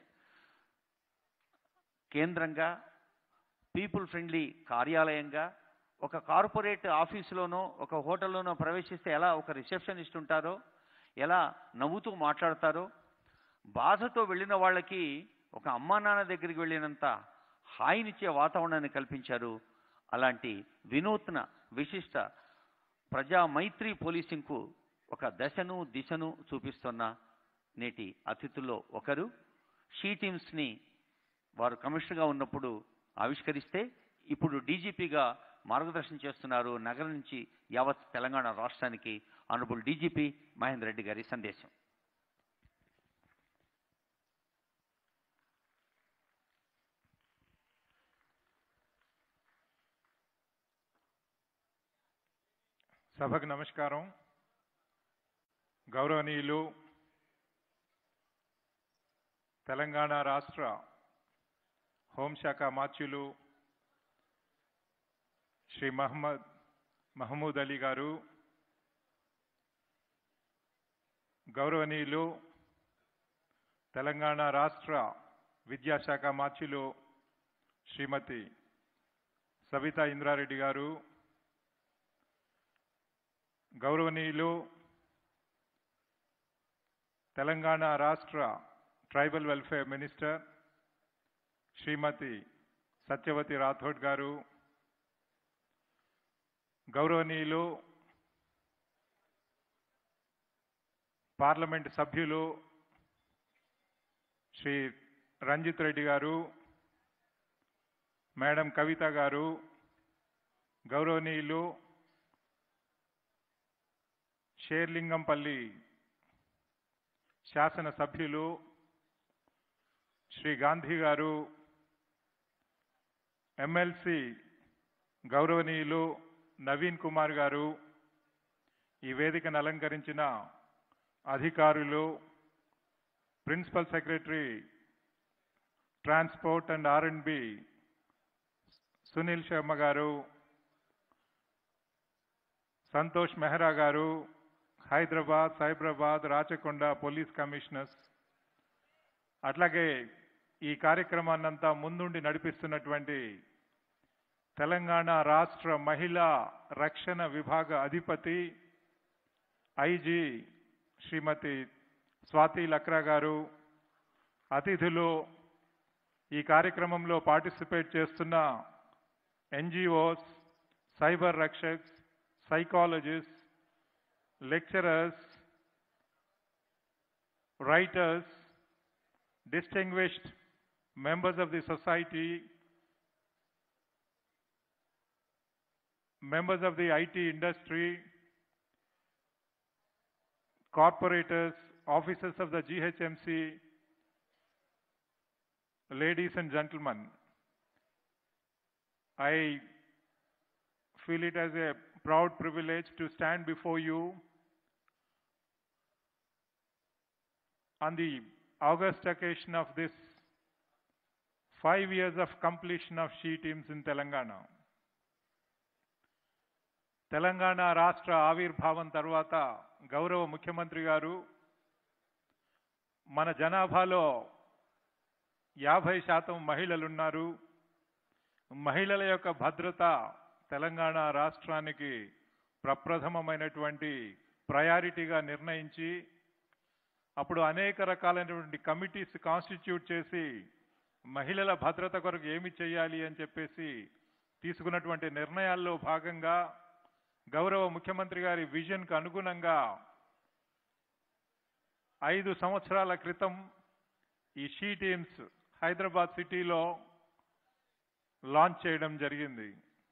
కేంద్రంగా పీపుల్ ఫ్రెండ్లీ కార్యాలయంగా ఒక కార్పొరేట్ ఆఫీసులోనో ఒక హోటల్లోనో ప్రవేశిస్తే ఎలా ఒక రిసెప్షనిస్ట్ ఉంటారో ఎలా నవ్వుతూ మాట్లాడతారో బాధతో వెళ్ళిన వాళ్ళకి ఒక అమ్మా నాన్న దగ్గరికి వెళ్ళినంత హాయినిచ్చే వాతావరణాన్ని కల్పించారు అలాంటి వినూత్న విశిష్ట ప్రజా మైత్రి పోలీసింగ్కు ఒక దశను దిశను చూపిస్తున్న నేటి అతిథుల్లో ఒకరు షీ టీమ్స్ని వారు కమిషనర్గా ఉన్నప్పుడు ఆవిష్కరిస్తే ఇప్పుడు డీజీపీగా మార్గదర్శనం చేస్తున్నారు నగరం నుంచి యావత్ తెలంగాణ రాష్ట్రానికి ఆనరబుల్ డీజీపీ మహేందర్ రెడ్డి గారి సందేశం సభకు నమస్కారం గౌరవనీయులు తెలంగాణ రాష్ట్ర హోంశాఖ మార్చులు శ్రీ మహమ్మద్ మహమూద్ అలీ గారు గౌరవనీయులు తెలంగాణ రాష్ట్ర విద్యాశాఖ మార్చులు శ్రీమతి సవితా ఇంద్రారెడ్డి గారు గౌరవనీయులు తెలంగాణ రాష్ట్ర tribal welfare minister Shrimati Satyavathi Rathod గారు గౌరవనీయులు పార్లమెంట్ సభ్యులు శ్రీ రంజిత్ రెడ్డి గారు మేడం కవిత గారు గౌరవనీయులు షేర్లింగంపల్లి శాసనసభ్యులు శ్రీ గాంధీ గారు ఎమ్మెల్సీ గౌరవనీయులు నవీన్ కుమార్ గారు ఈ వేదికను అలంకరించిన అధికారులు principal secretary transport and R and B Sunil Sharma గారు సంతోష్ మెహ్రా గారు హైదరాబాద్ సైబరాబాద్ రాచకొండ పోలీస్ కమిషనర్స్ అట్లాగే ఈ కార్యక్రమాన్నంతా ముందుండి నడిపిస్తున్నటువంటి తెలంగాణ రాష్ట్ర మహిళా రక్షణ విభాగ అధిపతి ఐజీ శ్రీమతి స్వాతి లక్రా గారు అతిథులు ఈ కార్యక్రమంలో పార్టిసిపేట్ చేస్తున్న ఎన్జిఓస్ సైబర్ రక్షక్స్ psychologist lecturers, writers, distinguished members of the society, members of the IT industry, corporators, officers of the GHMC, ladies and gentlemen, I feel it as a proud privilege to stand before you on the August occasion of this five years of completion of she teams in Telangana. Telangana రాష్ట్ర ఆవిర్భావం తర్వాత గౌరవ ముఖ్యమంత్రి గారు మన జనాభాలో యాభై శాతం మహిళలున్నారు మహిళల యొక్క భద్రత తెలంగాణ రాష్ట్రానికి ప్రప్రథమమైనటువంటి ప్రయారిటీగా నిర్ణయించి అప్పుడు అనేక రకాలైనటువంటి కమిటీస్ కాన్స్టిట్యూట్ చేసి మహిళల భద్రత కొరకు ఏమి చేయాలి అని చెప్పేసి తీసుకున్నటువంటి నిర్ణయాల్లో భాగంగా గౌరవ ముఖ్యమంత్రి గారి విజన్కు అనుగుణంగా ఐదు సంవత్సరాల క్రితం ఈ షీ టీమ్స్ హైదరాబాద్ సిటీలో లాంచ్ చేయడం జరిగింది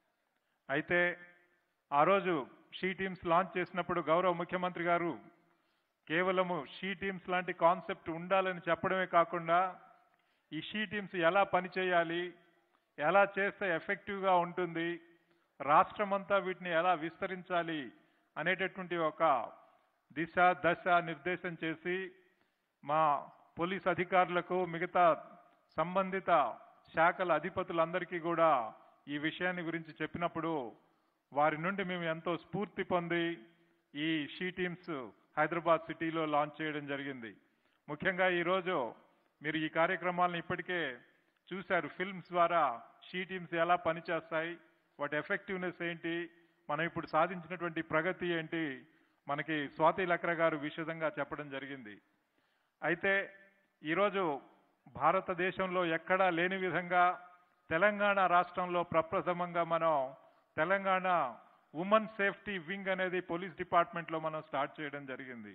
అయితే ఆ రోజు షీ టీమ్స్ లాంచ్ చేసినప్పుడు గౌరవ ముఖ్యమంత్రి గారు కేవలము షీ టీమ్స్ లాంటి కాన్సెప్ట్ ఉండాలని చెప్పడమే కాకుండా ఈ షీ టీమ్స్ ఎలా పనిచేయాలి ఎలా చేస్తే ఎఫెక్టివ్గా ఉంటుంది రాష్ట్రమంతా వీటిని ఎలా విస్తరించాలి అనేటటువంటి ఒక దిశ దశ నిర్దేశం చేసి మా పోలీస్ అధికారులకు మిగతా సంబంధిత శాఖల అధిపతులందరికీ కూడా ఈ విషయాన్ని గురించి చెప్పినప్పుడు వారి నుండి మేము ఎంతో స్ఫూర్తి పొంది ఈ షీ టీమ్స్ హైదరాబాద్ సిటీలో లాంచ్ చేయడం జరిగింది ముఖ్యంగా ఈరోజు మీరు ఈ కార్యక్రమాలను ఇప్పటికే చూశారు ఫిల్మ్స్ ద్వారా షీ టీమ్స్ ఎలా పనిచేస్తాయి వాటి ఎఫెక్టివ్నెస్ ఏంటి మనం ఇప్పుడు సాధించినటువంటి ప్రగతి ఏంటి మనకి స్వాతి లక్ర గారు విశదంగా చెప్పడం జరిగింది అయితే ఈరోజు భారతదేశంలో ఎక్కడా లేని విధంగా తెలంగాణ రాష్ట్రంలో ప్రప్రథమంగా మనం తెలంగాణ ఉమెన్ సేఫ్టీ వింగ్ అనేది పోలీస్ డిపార్ట్మెంట్లో మనం స్టార్ట్ చేయడం జరిగింది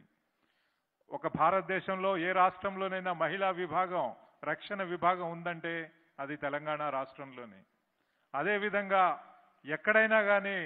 ఒక భారతదేశంలో ఏ రాష్ట్రంలోనైనా మహిళా విభాగం రక్షణ విభాగం ఉందంటే అది తెలంగాణ రాష్ట్రంలోనే అదేవిధంగా ఎక్కడైనా కానీ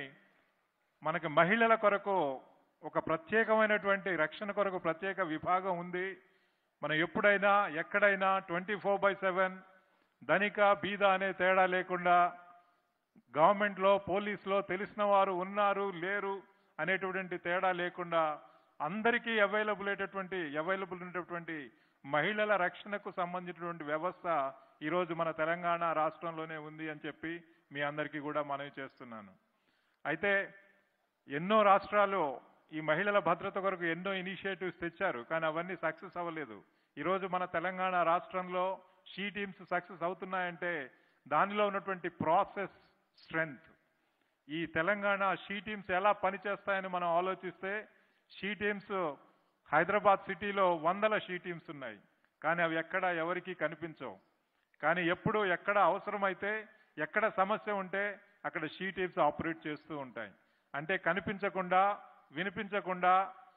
మనకి మహిళల కొరకు ఒక ప్రత్యేకమైనటువంటి రక్షణ కొరకు ప్రత్యేక విభాగం ఉంది మనం ఎప్పుడైనా ఎక్కడైనా ట్వంటీ ఫోర్ బై సెవెన్ ధనిక బీద అనే తేడా లేకుండా గవర్నమెంట్లో పోలీసులో తెలిసిన వారు ఉన్నారు లేరు అనేటువంటి తేడా లేకుండా అందరికీ అవైలబుల్ అయ్యేటటువంటి అవైలబుల్ ఉన్నటువంటి మహిళల రక్షణకు సంబంధించినటువంటి వ్యవస్థ ఈరోజు మన తెలంగాణ రాష్ట్రంలోనే ఉంది అని చెప్పి మీ అందరికీ కూడా మనవి చేస్తున్నాను అయితే ఎన్నో రాష్ట్రాలు ఈ మహిళల భద్రత కొరకు ఎన్నో ఇనిషియేటివ్స్ తెచ్చారు కానీ అవన్నీ సక్సెస్ అవ్వలేదు ఈరోజు మన తెలంగాణ రాష్ట్రంలో షీ టీమ్స్ సక్సెస్ అవుతున్నాయంటే దానిలో ఉన్నటువంటి ప్రాసెస్ స్ట్రెంగ్త్ ఈ తెలంగాణ షీ టీమ్స్ ఎలా పనిచేస్తాయని మనం ఆలోచిస్తే షీ టీమ్స్ హైదరాబాద్ సిటీలో వందల షీ టీమ్స్ ఉన్నాయి కానీ అవి ఎక్కడ ఎవరికీ కనిపించవు కానీ ఎప్పుడు ఎక్కడ అవసరమైతే ఎక్కడ సమస్య ఉంటే అక్కడ షీ టీమ్స్ ఆపరేట్ చేస్తూ ఉంటాయి అంటే కనిపించకుండా వినిపించకుండా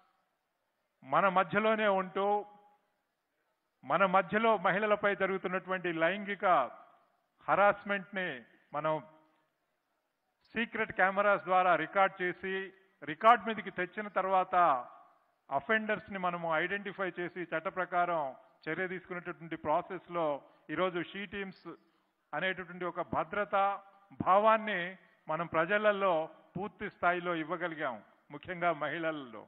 మన మధ్యలోనే ఉంటూ మన మధ్యలో మహిళలపై జరుగుతున్నటువంటి లైంగిక హరాస్మెంట్ని మనం సీక్రెట్ కెమెరాస్ ద్వారా రికార్డ్ చేసి రికార్డ్ మీదకి తెచ్చిన తర్వాత అఫెండర్స్ని మనము ఐడెంటిఫై చేసి చట్ట ప్రకారం చర్య తీసుకునేటటువంటి ప్రాసెస్లో ఈరోజు షీ టీమ్స్ అనేటటువంటి ఒక భద్రత భావాన్ని మనం ప్రజలలో పూర్తి స్థాయిలో ఇవ్వగలిగాం ముఖ్యంగా మహిళలలో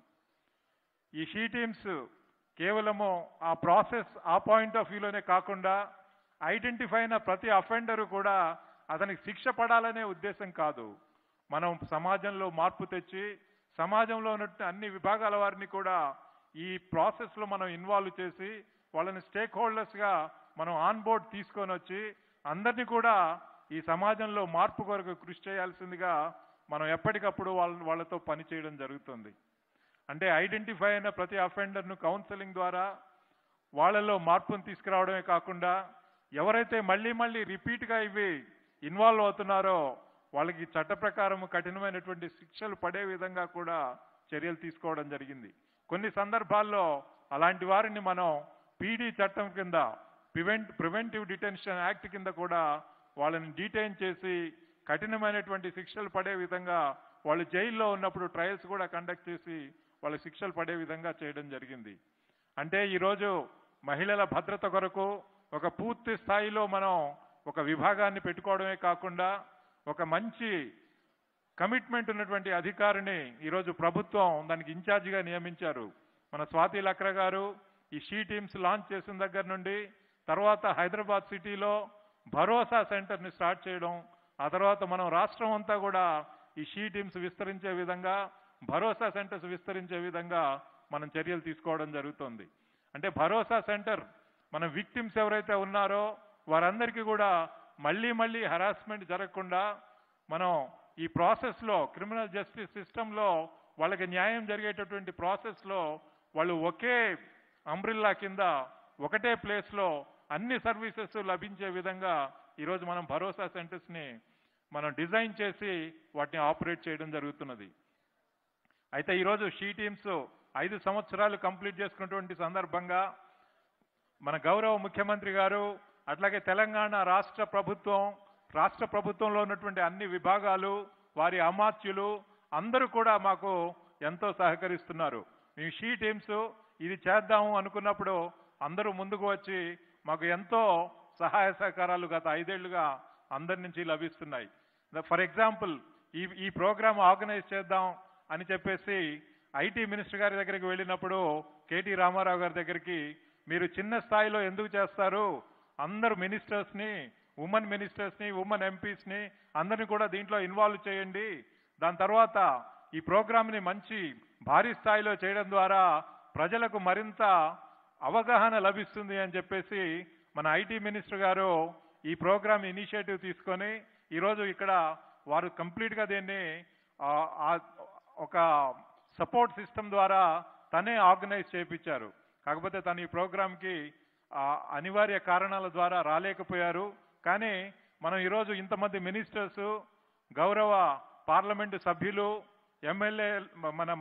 ఈ షీ టీమ్స్ కేవలము ఆ ప్రాసెస్ ఆ పాయింట్ ఆఫ్ వ్యూలోనే కాకుండా ఐడెంటిఫై అయిన ప్రతి అఫెండరు కూడా అతనికి శిక్ష పడాలనే ఉద్దేశం కాదు మనం సమాజంలో మార్పు తెచ్చి సమాజంలో ఉన్నట్టు అన్ని విభాగాల వారిని కూడా ఈ ప్రాసెస్లో మనం ఇన్వాల్వ్ చేసి వాళ్ళని స్టేక్ హోల్డర్స్గా మనం ఆన్ బోర్డ్ తీసుకొని వచ్చి అందరినీ కూడా ఈ సమాజంలో మార్పు కొరకు కృషి చేయాల్సిందిగా మనం ఎప్పటికప్పుడు వాళ్ళ వాళ్ళతో పని చేయడం జరుగుతుంది అంటే ఐడెంటిఫై అయిన ప్రతి అఫెండర్ను కౌన్సిలింగ్ ద్వారా వాళ్ళలో మార్పును తీసుకురావడమే కాకుండా ఎవరైతే మళ్ళీ మళ్ళీ రిపీట్గా ఇవి ఇన్వాల్వ్ అవుతున్నారో వాళ్ళకి చట్ట ప్రకారం కఠినమైనటువంటి శిక్షలు పడే విధంగా కూడా చర్యలు తీసుకోవడం జరిగింది కొన్ని సందర్భాల్లో అలాంటి వారిని మనం పీడీ చట్టం కింద ప్రివెంట్ ప్రివెంటివ్ డిటెన్షన్ యాక్ట్ కింద కూడా వాళ్ళని డీటైన్ చేసి కఠినమైనటువంటి శిక్షలు పడే విధంగా వాళ్ళు జైల్లో ఉన్నప్పుడు ట్రయల్స్ కూడా కండక్ట్ చేసి వాళ్ళ శిక్షలు పడే విధంగా చేయడం జరిగింది అంటే ఈరోజు మహిళల భద్రత కొరకు ఒక పూర్తి స్థాయిలో మనం ఒక విభాగాన్ని పెట్టుకోవడమే కాకుండా ఒక మంచి కమిట్మెంట్ ఉన్నటువంటి అధికారిని ఈరోజు ప్రభుత్వం దానికి ఇన్ఛార్జిగా నియమించారు మన స్వాతి లక్ర గారు ఈ షీ టీమ్స్ లాంచ్ చేసిన దగ్గర నుండి తర్వాత హైదరాబాద్ సిటీలో భరోసా సెంటర్ని స్టార్ట్ చేయడం ఆ తర్వాత మనం రాష్ట్రం అంతా కూడా ఈ షీ టీమ్స్ విస్తరించే విధంగా భరోసా సెంటర్స్ విస్తరించే విధంగా మనం చర్యలు తీసుకోవడం జరుగుతుంది అంటే భరోసా సెంటర్ మన విక్టిమ్స్ ఎవరైతే ఉన్నారో వారందరికీ కూడా మళ్ళీ మళ్ళీ హరాస్మెంట్ జరగకుండా మనం ఈ ప్రాసెస్లో క్రిమినల్ జస్టిస్ సిస్టంలో వాళ్ళకి న్యాయం జరిగేటటువంటి ప్రాసెస్లో వాళ్ళు ఒకే అంబ్రిల్లా కింద ఒకటే ప్లేస్లో అన్ని సర్వీసెస్ లభించే విధంగా ఈరోజు మనం భరోసా సెంటర్స్ని మనం డిజైన్ చేసి వాటిని ఆపరేట్ చేయడం జరుగుతున్నది అయితే ఈరోజు షీ టీమ్స్ ఐదు సంవత్సరాలు కంప్లీట్ చేసుకున్నటువంటి సందర్భంగా మన గౌరవ ముఖ్యమంత్రి గారు అట్లాగే తెలంగాణ రాష్ట్ర ప్రభుత్వం రాష్ట్ర ప్రభుత్వంలో ఉన్నటువంటి అన్ని విభాగాలు వారి అమాత్యులు అందరూ కూడా మాకు ఎంతో సహకరిస్తున్నారు మేము షీ టీమ్స్ ఇది చేద్దాము అనుకున్నప్పుడు అందరూ ముందుకు వచ్చి మాకు ఎంతో సహాయ సహకారాలు గత ఐదేళ్లుగా అందరి నుంచి లభిస్తున్నాయి ఫర్ ఎగ్జాంపుల్ ఈ ఈ ప్రోగ్రామ్ ఆర్గనైజ్ చేద్దాం అని చెప్పేసి ఐటీ మినిస్టర్ గారి దగ్గరికి వెళ్ళినప్పుడు కేటీ రామారావు గారి దగ్గరికి మీరు చిన్న స్థాయిలో ఎందుకు చేస్తారు అందరు మినిస్టర్స్ ని ఉమెన్ మినిస్టర్స్ ని ఉమెన్ ఎంపీస్ ని అందరిని కూడా దీంట్లో ఇన్వాల్వ్ చేయండి దాని తర్వాత ఈ ప్రోగ్రామ్ ని మంచి భారీ స్థాయిలో చేయడం ద్వారా ప్రజలకు మరింత అవగాహన లభిస్తుంది అని చెప్పేసి మన ఐటీ మినిస్టర్ గారు ఈ ప్రోగ్రామ్ ఇనిషియేటివ్ తీసుకొని ఈరోజు ఇక్కడ వారు కంప్లీట్ గా దీన్ని ఆ, ఆ, ఒక సపోర్ట్ సిస్టమ్ ద్వారా తనే ఆర్గనైజ్ చేయించారు కాకపోతే తను ఈ ప్రోగ్రామ్ కి ఆ, అనివార్య కారణాల ద్వారా రాలేకపోయారు కానీ మనం ఈరోజు ఇంతమంది మినిస్టర్స్ గౌరవ పార్లమెంటు సభ్యులు ఎమ్మెల్యే మనం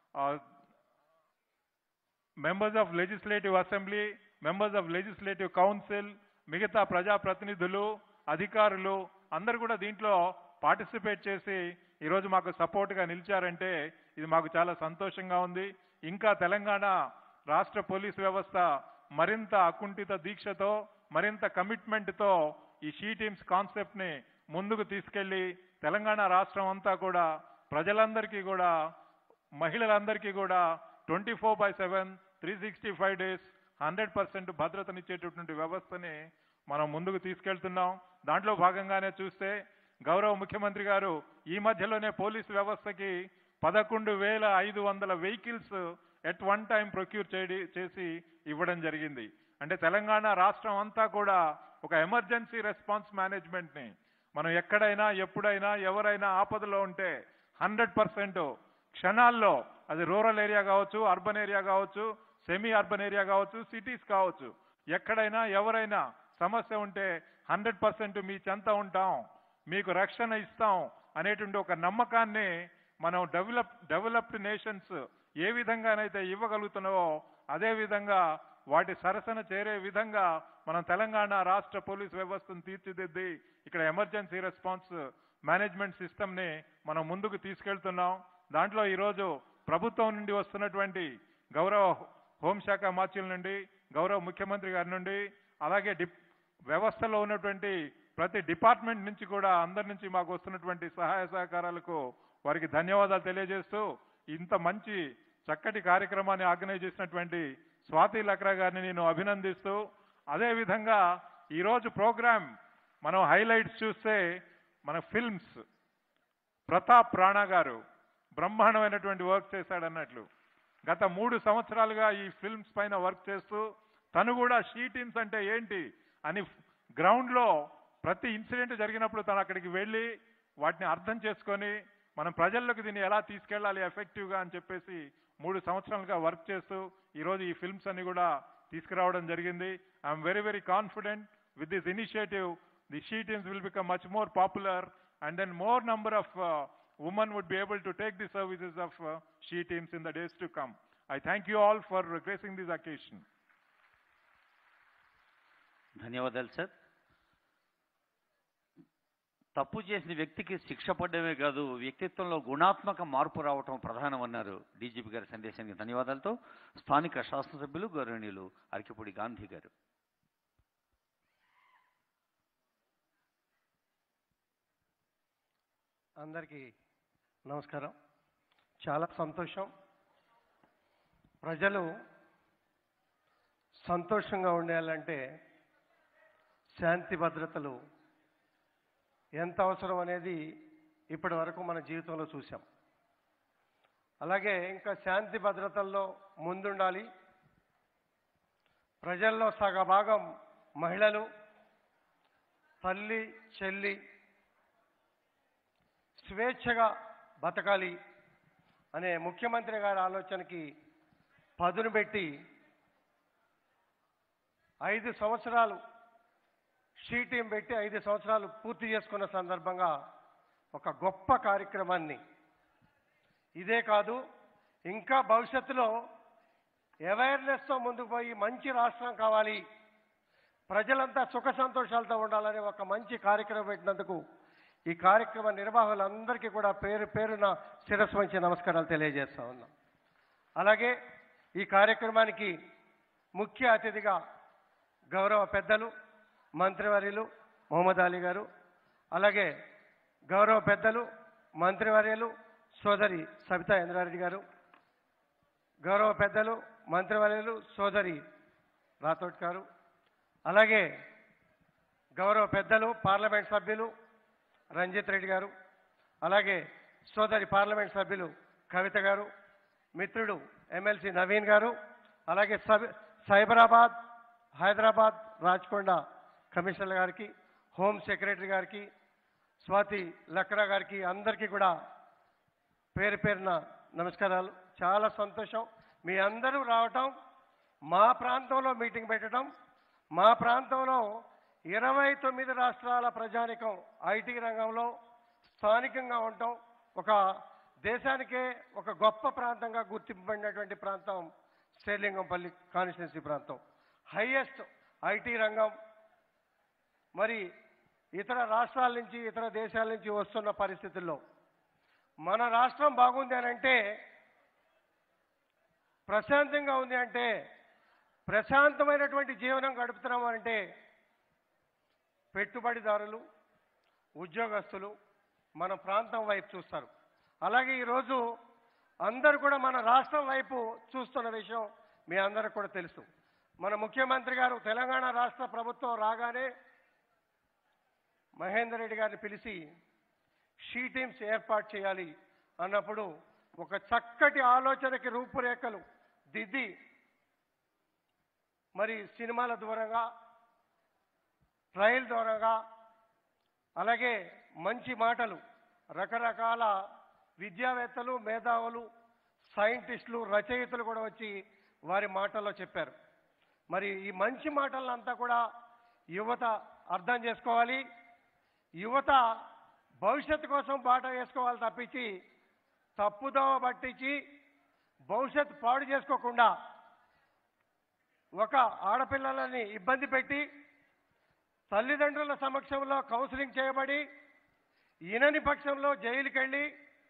members of legislative assembly members of legislative council మిగతా ప్రజాప్రతినిధులు అధికారులు అందరూ కూడా దీంట్లో పార్టిసిపేట్ చేసి ఈరోజు మాకు సపోర్ట్గా నిలిచారంటే ఇది మాకు చాలా సంతోషంగా ఉంది ఇంకా తెలంగాణ రాష్ట్ర పోలీస్ వ్యవస్థ మరింత అకుంఠిత దీక్షతో మరింత కమిట్మెంట్తో ఈ షీ టీమ్స్ కాన్సెప్ట్ని ముందుకు తీసుకెళ్లి తెలంగాణ రాష్ట్రం అంతా కూడా ప్రజలందరికీ కూడా మహిళలందరికీ కూడా twenty four by seven three sixty five days hundred percent భద్రతనిచ్చేటటువంటి వ్యవస్థని మనం ముందుకు తీసుకెళ్తున్నాం దాంట్లో భాగంగానే చూస్తే గౌరవ ముఖ్యమంత్రి గారు ఈ మధ్యలోనే పోలీస్ వ్యవస్థకి పదకొండు వేల ఐదు వందల vehicles at one time procure చేయడి చేసి ఇవ్వడం జరిగింది అంటే తెలంగాణ రాష్ట్రం అంతా కూడా ఒక ఎమర్జెన్సీ రెస్పాన్స్ మేనేజ్మెంట్ని మనం ఎక్కడైనా ఎప్పుడైనా ఎవరైనా ఆపదలో ఉంటే హండ్రెడ్ పర్సెంట్ క్షణాల్లో అది రూరల్ ఏరియా కావచ్చు అర్బన్ ఏరియా కావచ్చు సెమీ అర్బన్ ఏరియా కావచ్చు సిటీస్ కావచ్చు ఎక్కడైనా ఎవరైనా సమస్య ఉంటే హండ్రెడ్ పర్సెంట్ మీ చెంత ఉంటాం మీకు రక్షణ ఇస్తాం అనేటువంటి ఒక నమ్మకాన్ని మనం డెవలప్ డెవలప్డ్ నేషన్స్ ఏ విధంగానైతే ఇవ్వగలుగుతున్నావో అదే విధంగా వాటి సరసన చేరే విధంగా మనం తెలంగాణ రాష్ట్ర పోలీస్ వ్యవస్థను తీర్చిదిద్ది ఇక్కడ ఎమర్జెన్సీ రెస్పాన్స్ మేనేజ్మెంట్ సిస్టమ్ని మనం ముందుకు తీసుకెళ్తున్నాం దాంట్లో ఈరోజు ప్రభుత్వం నుండి వస్తున్నటువంటి గౌరవ హోంశాఖ మార్చుల నుండి గౌరవ ముఖ్యమంత్రి గారి నుండి అలాగే డిప్ వ్యవస్థలో ఉన్నటువంటి ప్రతి డిపార్ట్మెంట్ నుంచి కూడా అందరి నుంచి మాకు వస్తున్నటువంటి సహాయ సహకారాలకు వారికి ధన్యవాదాలు తెలియజేస్తూ ఇంత మంచి చక్కటి కార్యక్రమాన్ని ఆర్గనైజ్ చేసినటువంటి స్వాతి లక్రా గారిని నేను అభినందిస్తూ అదేవిధంగా ఈరోజు ప్రోగ్రామ్ మనం హైలైట్స్ చూస్తే మన ఫిల్మ్స్ ప్రతాప్ రాణా గారు బ్రహ్మాండమైనటువంటి వర్క్ చేశాడన్నట్లు గత మూడు సంవత్సరాలుగా ఈ ఫిల్మ్స్ పైన వర్క్ చేస్తూ తను కూడా షీ టీమ్స్ అంటే ఏంటి అని గ్రౌండ్లో ప్రతి ఇన్సిడెంట్ జరిగినప్పుడు తను అక్కడికి వెళ్ళి వాటిని అర్థం చేసుకొని మనం ప్రజల్లోకి దీన్ని ఎలా తీసుకెళ్ళాలి ఎఫెక్టివ్గా అని చెప్పేసి మూడు సంవత్సరాలుగా వర్క్ చేస్తూ ఈరోజు ఈ ఫిల్మ్స్ అన్ని కూడా తీసుకురావడం జరిగింది I'm very very confident with this initiative the she teams will become much more popular and then more number of women would be able to take the services of uh, she teams in the days to come. I thank you all for gracing this occasion. ధన్యవాదాలు sir తప్పు చేసిన వ్యక్తికి శిక్ష పడడమే కాదు వ్యక్తిత్వంలో గుణాత్మక మార్పు రావటం ప్రధానమన్నారు డీజీపీ గారి సందేశానికి ధన్యవాదాలతో స్థానిక శాసనసభ్యులు గౌరవనీయులు అరకిపూడి గాంధీ గారు అందరికీ నమస్కారం చాలా సంతోషం ప్రజలు సంతోషంగా ఉండాలంటే శాంతి భద్రతలు ఎంత అవసరం అనేది ఇప్పటి వరకు మన జీవితంలో చూసాం అలాగే ఇంకా శాంతి భద్రతల్లో ముందుండాలి ప్రజల్లో సగభాగం మహిళలు తల్లి చెల్లి స్వేచ్ఛగా బతకాలి అనే ముఖ్యమంత్రి గారి ఆలోచనకి పదును పెట్టి ఐదు సంవత్సరాలు షీ టీం పెట్టి ఐదు సంవత్సరాలు పూర్తి చేసుకున్న సందర్భంగా ఒక గొప్ప కార్యక్రమాన్ని ఇదే కాదు ఇంకా భవిష్యత్తులో అవేర్నెస్తో ముందుకు పోయి మంచి రాష్ట్రం కావాలి ప్రజలంతా సుఖ సంతోషాలతో ఉండాలని ఒక మంచి కార్యక్రమం పెట్టినందుకు ఈ కార్యక్రమ నిర్వాహకులందరికీ కూడా పేరు పేరున శిరస్సు వంచి నమస్కారాలు తెలియజేస్తా ఉన్నాం అలాగే ఈ కార్యక్రమానికి ముఖ్య అతిథిగా గౌరవ పెద్దలు మంత్రివర్యులు మొహమ్మద్ అలీ గారు అలాగే గౌరవ పెద్దలు మంత్రివర్యులు సోదరి సబితా ఇంద్రారెడ్డి గారు గౌరవ పెద్దలు మంత్రివర్యులు సోదరి రాథోడ్ గారు అలాగే గౌరవ పెద్దలు పార్లమెంట్ సభ్యులు రంజిత్ రెడ్డి గారు అలాగే సోదరి పార్లమెంట్ సభ్యులు కవిత గారు మిత్రుడు ఎమ్మెల్సీ నవీన్ గారు అలాగే సబ్ సైబరాబాద్ హైదరాబాద్ రాచకొండ కమిషనర్ గారికి హోమ్ సెక్రటరీ గారికి స్వాతి లక్రా గారికి అందరికీ కూడా పేరు పేరున నమస్కారాలు చాలా సంతోషం మీ అందరూ రావటం మా ప్రాంతంలో మీటింగ్ పెట్టడం మా ప్రాంతంలో ఇరవై తొమ్మిది రాష్ట్రాల ప్రజానికం ఐటీ రంగంలో స్థానికంగా ఉండటం ఒక దేశానికే ఒక గొప్ప ప్రాంతంగా గుర్తింపబడినటువంటి ప్రాంతం శ్రీలింగంపల్లి కాన్స్టిట్యున్సీ ప్రాంతం హైయెస్ట్ ఐటీ రంగం మరి ఇతర రాష్ట్రాల నుంచి ఇతర దేశాల నుంచి వస్తున్న పరిస్థితుల్లో మన రాష్ట్రం బాగుంది అని అంటే ప్రశాంతంగా ఉంది అంటే ప్రశాంతమైనటువంటి జీవనం గడుపుతున్నాం అంటే పెట్టుబడిదారులు ఉద్యోగస్తులు మన ప్రాంతం వైపు చూస్తారు అలాగే ఈరోజు అందరూ కూడా మన రాష్ట్రం వైపు చూస్తున్న విషయం మీ అందరికి కూడా తెలుసు మన ముఖ్యమంత్రి గారు తెలంగాణ రాష్ట్ర ప్రభుత్వం రాగానే మహేందర్ రెడ్డి గారిని పిలిచి షీ టీమ్స్ ఏర్పాటు చేయాలి అన్నప్పుడు ఒక చక్కటి ఆలోచనకి రూపురేఖలు దిద్ది మరి సినిమాల దూరంగా ట్రయల్ దూరంగా అలాగే మంచి మాటలు రకరకాల విద్యావేత్తలు మేధావులు సైంటిస్టులు రచయితలు కూడా వచ్చి వారి మాటల్లో చెప్పారు మరి ఈ మంచి మాటలంతా కూడా యువత అర్థం చేసుకోవాలి యువత భవిష్యత్తు కోసం బాట వేసుకోవాలి తప్పించి తప్పుదోవ పట్టించి భవిష్యత్తు పాడు చేసుకోకుండా ఒక ఆడపిల్లలని ఇబ్బంది పెట్టి తల్లిదండ్రుల సమక్షంలో కౌన్సిలింగ్ చేయబడి ఈనని పక్షంలో జైలుకి వెళ్ళి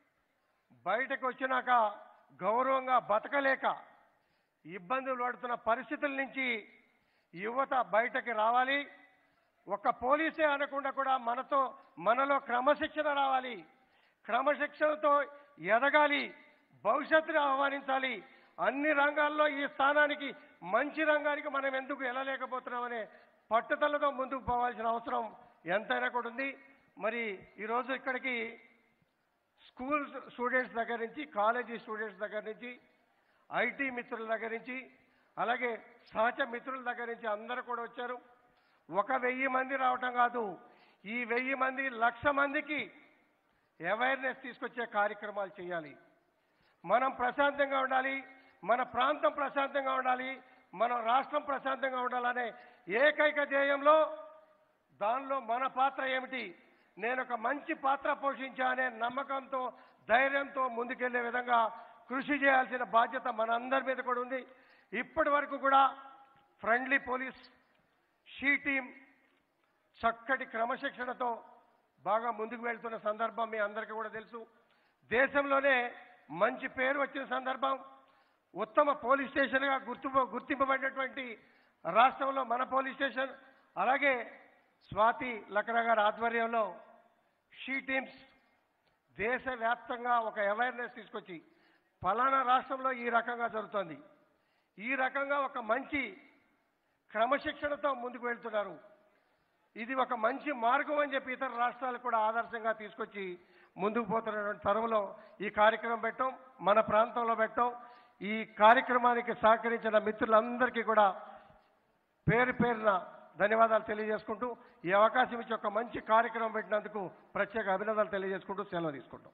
బయటకు వచ్చినాక గౌరవంగా బతకలేక ఇబ్బందులు పడుతున్న పరిస్థితుల నుంచి యువత బయటకి రావాలి ఒక పోలీసే అనకుండా కూడా మనతో మనలో క్రమశిక్షణ రావాలి క్రమశిక్షణతో ఎదగాలి భవిష్యత్తుని ఆహ్వానించాలి అన్ని రంగాల్లో ఈ స్థానానికి మంచి రంగానికి మనం ఎందుకు వెళ్ళలేకపోతున్నామనే పట్టుదలతో ముందుకు పోవాల్సిన అవసరం ఎంతైనా కూడా ఉంది మరి ఈరోజు ఇక్కడికి స్కూల్ స్టూడెంట్స్ దగ్గర నుంచి కాలేజీ స్టూడెంట్స్ దగ్గర నుంచి ఐటీ మిత్రుల దగ్గర నుంచి అలాగే సహచ మిత్రుల దగ్గర నుంచి అందరూ కూడా వచ్చారు ఒక వెయ్యి మంది రావటం కాదు ఈ వెయ్యి మంది లక్ష మందికి అవేర్నెస్ తీసుకొచ్చే కార్యక్రమాలు చేయాలి మనం ప్రశాంతంగా ఉండాలి మన ప్రాంతం ప్రశాంతంగా ఉండాలి మన రాష్ట్రం ప్రశాంతంగా ఉండాలనే ఏకైక ధ్యేయంలో దానిలో మన పాత్ర ఏమిటి నేను ఒక మంచి పాత్ర పోషించానే నమ్మకంతో ధైర్యంతో ముందుకెళ్లే విధంగా కృషి చేయాల్సిన బాధ్యత మనందరి మీద కూడా ఉంది ఇప్పటి వరకు కూడా ఫ్రెండ్లీ పోలీస్ షీ టీం చక్కటి క్రమశిక్షణతో బాగా ముందుకు వెళ్తున్న సందర్భం మీ అందరికీ కూడా తెలుసు దేశంలోనే మంచి పేరు వచ్చిన సందర్భం ఉత్తమ పోలీస్ స్టేషన్గా గుర్తు గుర్తింపబడినటువంటి రాష్ట్రంలో మన పోలీస్ స్టేషన్ అలాగే స్వాతి లక్రా గారి ఆధ్వర్యంలో షీ టీమ్స్ దేశవ్యాప్తంగా ఒక అవేర్నెస్ తీసుకొచ్చి ఫలానా రాష్ట్రంలో ఈ రకంగా జరుగుతోంది ఈ రకంగా ఒక మంచి క్రమశిక్షణతో ముందుకు వెళ్తున్నారు ఇది ఒక మంచి మార్గం అని చెప్పి ఇతర రాష్ట్రాలకు కూడా ఆదర్శంగా తీసుకొచ్చి ముందుకు పోతున్నటువంటి తరంలో ఈ కార్యక్రమం పెట్టాం మన ప్రాంతంలో పెట్టాం ఈ కార్యక్రమానికి సహకరించిన మిత్రులందరికీ కూడా పేరు పేరున ధన్యవాదాలు తెలియజేసుకుంటూ ఈ అవకాశం ఇచ్చి ఒక మంచి కార్యక్రమం పెట్టినందుకు ప్రత్యేక అభినందనలు తెలియజేసుకుంటూ సెలవు తీసుకుంటాం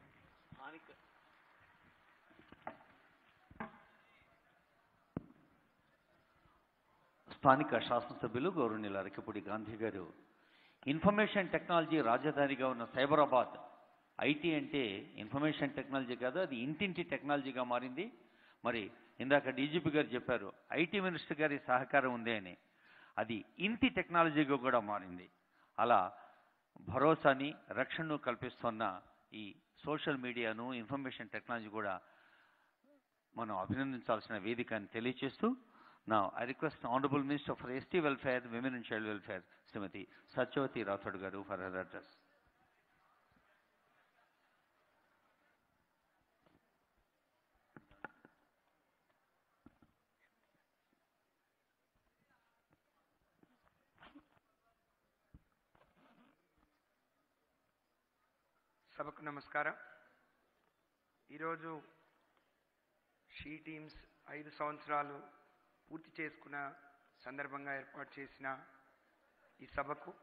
స్థానిక శాసనసభ్యులు గౌరవనీయుల అరకపూడి గాంధీ గారు ఇన్ఫర్మేషన్ టెక్నాలజీ రాజధానిగా ఉన్న సైబరాబాద్ ఐటీ అంటే ఇన్ఫర్మేషన్ టెక్నాలజీ కాదు అది ఇంటింటి టెక్నాలజీగా మారింది మరి ఇందాక డీజీపీ గారు చెప్పారు ఐటీ మినిస్టర్ గారి సహకారం ఉంది అని అది ఇంటి టెక్నాలజీగా కూడా మారింది అలా భరోసాని రక్షణను కల్పిస్తున్న ఈ సోషల్ మీడియాను ఇన్ఫర్మేషన్ టెక్నాలజీ కూడా మనం అభినందించాల్సిన వేదిక అని తెలియచేస్తూ నా I request honourable minister for ST welfare women and child welfare Shrimati Satyavathi Rathod గారు ఫర్ హర్ అడ్రస్ సభకు నమస్కారం ఈరోజు షీ టీమ్స్ ఐదు సంవత్సరాలు పూర్తి చేసుకున్న సందర్భంగా ఏర్పాటు చేసిన ఈ సభకు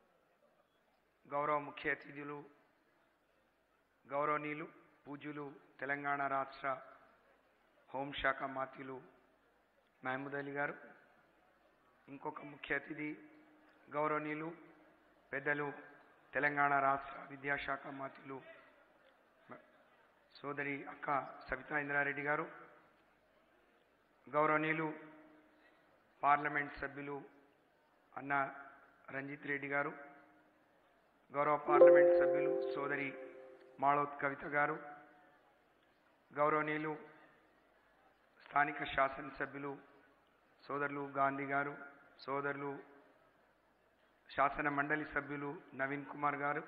గౌరవ ముఖ్య అతిథులు గౌరవనీయులు పూజ్యులు తెలంగాణ రాష్ట్ర హోంశాఖ మాత్యులు మహమూద్ అలీ గారు ఇంకొక ముఖ్య అతిథి గౌరవనీయులు పెద్దలు తెలంగాణ రాష్ట్ర విద్యాశాఖ మంత్రులు మ- సోదరి అక్క సవితా ఇంద్రారెడ్డి గారు గౌరవనీయులు పార్లమెంట్ సభ్యులు అన్న రంజిత్ రెడ్డి గారు గౌరవ పార్లమెంట్ సభ్యులు సోదరి మాళోత్ కవిత గారు గౌరవనీయులు స్థానిక శాసనసభ్యులు సోదరులు గాంధీ గారు సోదరులు శాసన మండలి సభ్యులు నవీన్ కుమార్ గారు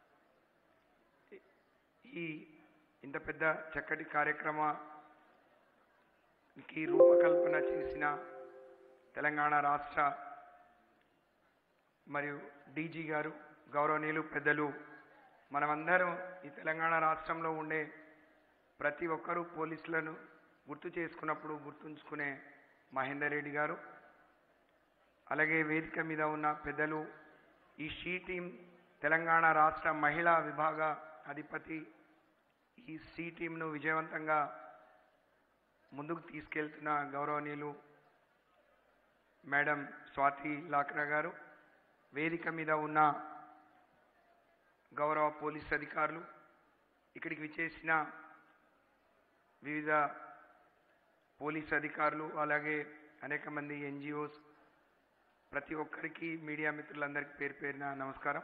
ఈ ఇంత పెద్ద చక్కటి కార్యక్రమానికి రూపకల్పన చేసిన తెలంగాణ రాష్ట్ర మరియు డీజీ గారు గౌరవనీయులు పెద్దలు మనమందరం ఈ తెలంగాణ రాష్ట్రంలో ఉండే ప్రతి ఒక్కరూ పోలీసులను గుర్తు చేసుకున్నప్పుడు గుర్తుంచుకునే మహేందర్ రెడ్డి గారు అలాగే వేదిక మీద ఉన్న పెద్దలు ఈ షీ టీం తెలంగాణ రాష్ట్ర మహిళా విభాగ అధిపతి ఈ సి టీంను విజయవంతంగా ముందుకు తీసుకెళ్తున్న గౌరవనీయులు మేడం స్వాతి లాక్రా గారు వేదిక మీద ఉన్న గౌరవ పోలీస్ అధికారులు ఇక్కడికి విచ్చేసిన వివిధ పోలీస్ అధికారులు అలాగే అనేక మంది ఎన్జిఓస్ ప్రతి ఒక్కరికి మీడియా మిత్రులందరికీ పేరు పేరున నమస్కారం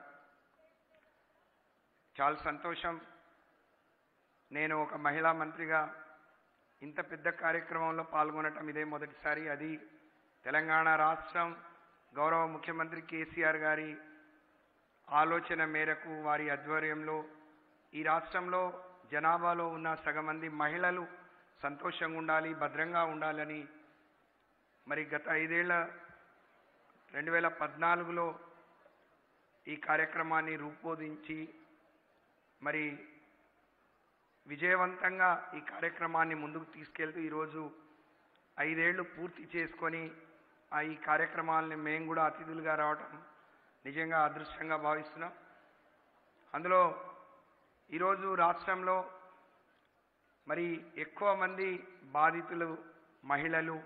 చాలా సంతోషం నేను ఒక మహిళా మంత్రిగా ఇంత పెద్ద కార్యక్రమంలో పాల్గొనటం ఇదే మొదటిసారి అది తెలంగాణ రాష్ట్రం గౌరవ ముఖ్యమంత్రి కేసీఆర్ గారి ఆలోచన మేరకు వారి ఆధ్వర్యంలో ఈ రాష్ట్రంలో జనాభాలో ఉన్న సగం మంది మహిళలు సంతోషంగా ఉండాలి భద్రంగా ఉండాలని మరి గత ఐదేళ్ల రెండు వేల పద్నాలుగులో ఈ కార్యక్రమాన్ని రూపొందించి మరి విజయవంతంగా ఈ కార్యక్రమాన్ని ముందుకు తీసుకెళ్తూ ఈరోజు ఐదేళ్లు పూర్తి చేసుకొని ఆ ఈ కార్యక్రమాలని మేము కూడా అతిథులుగా రావటం నిజంగా అదృష్టంగా భావిస్తున్నాం అందులో ఈరోజు రాష్ట్రంలో మరి ఎక్కువ మంది బాధితులు మహిళలు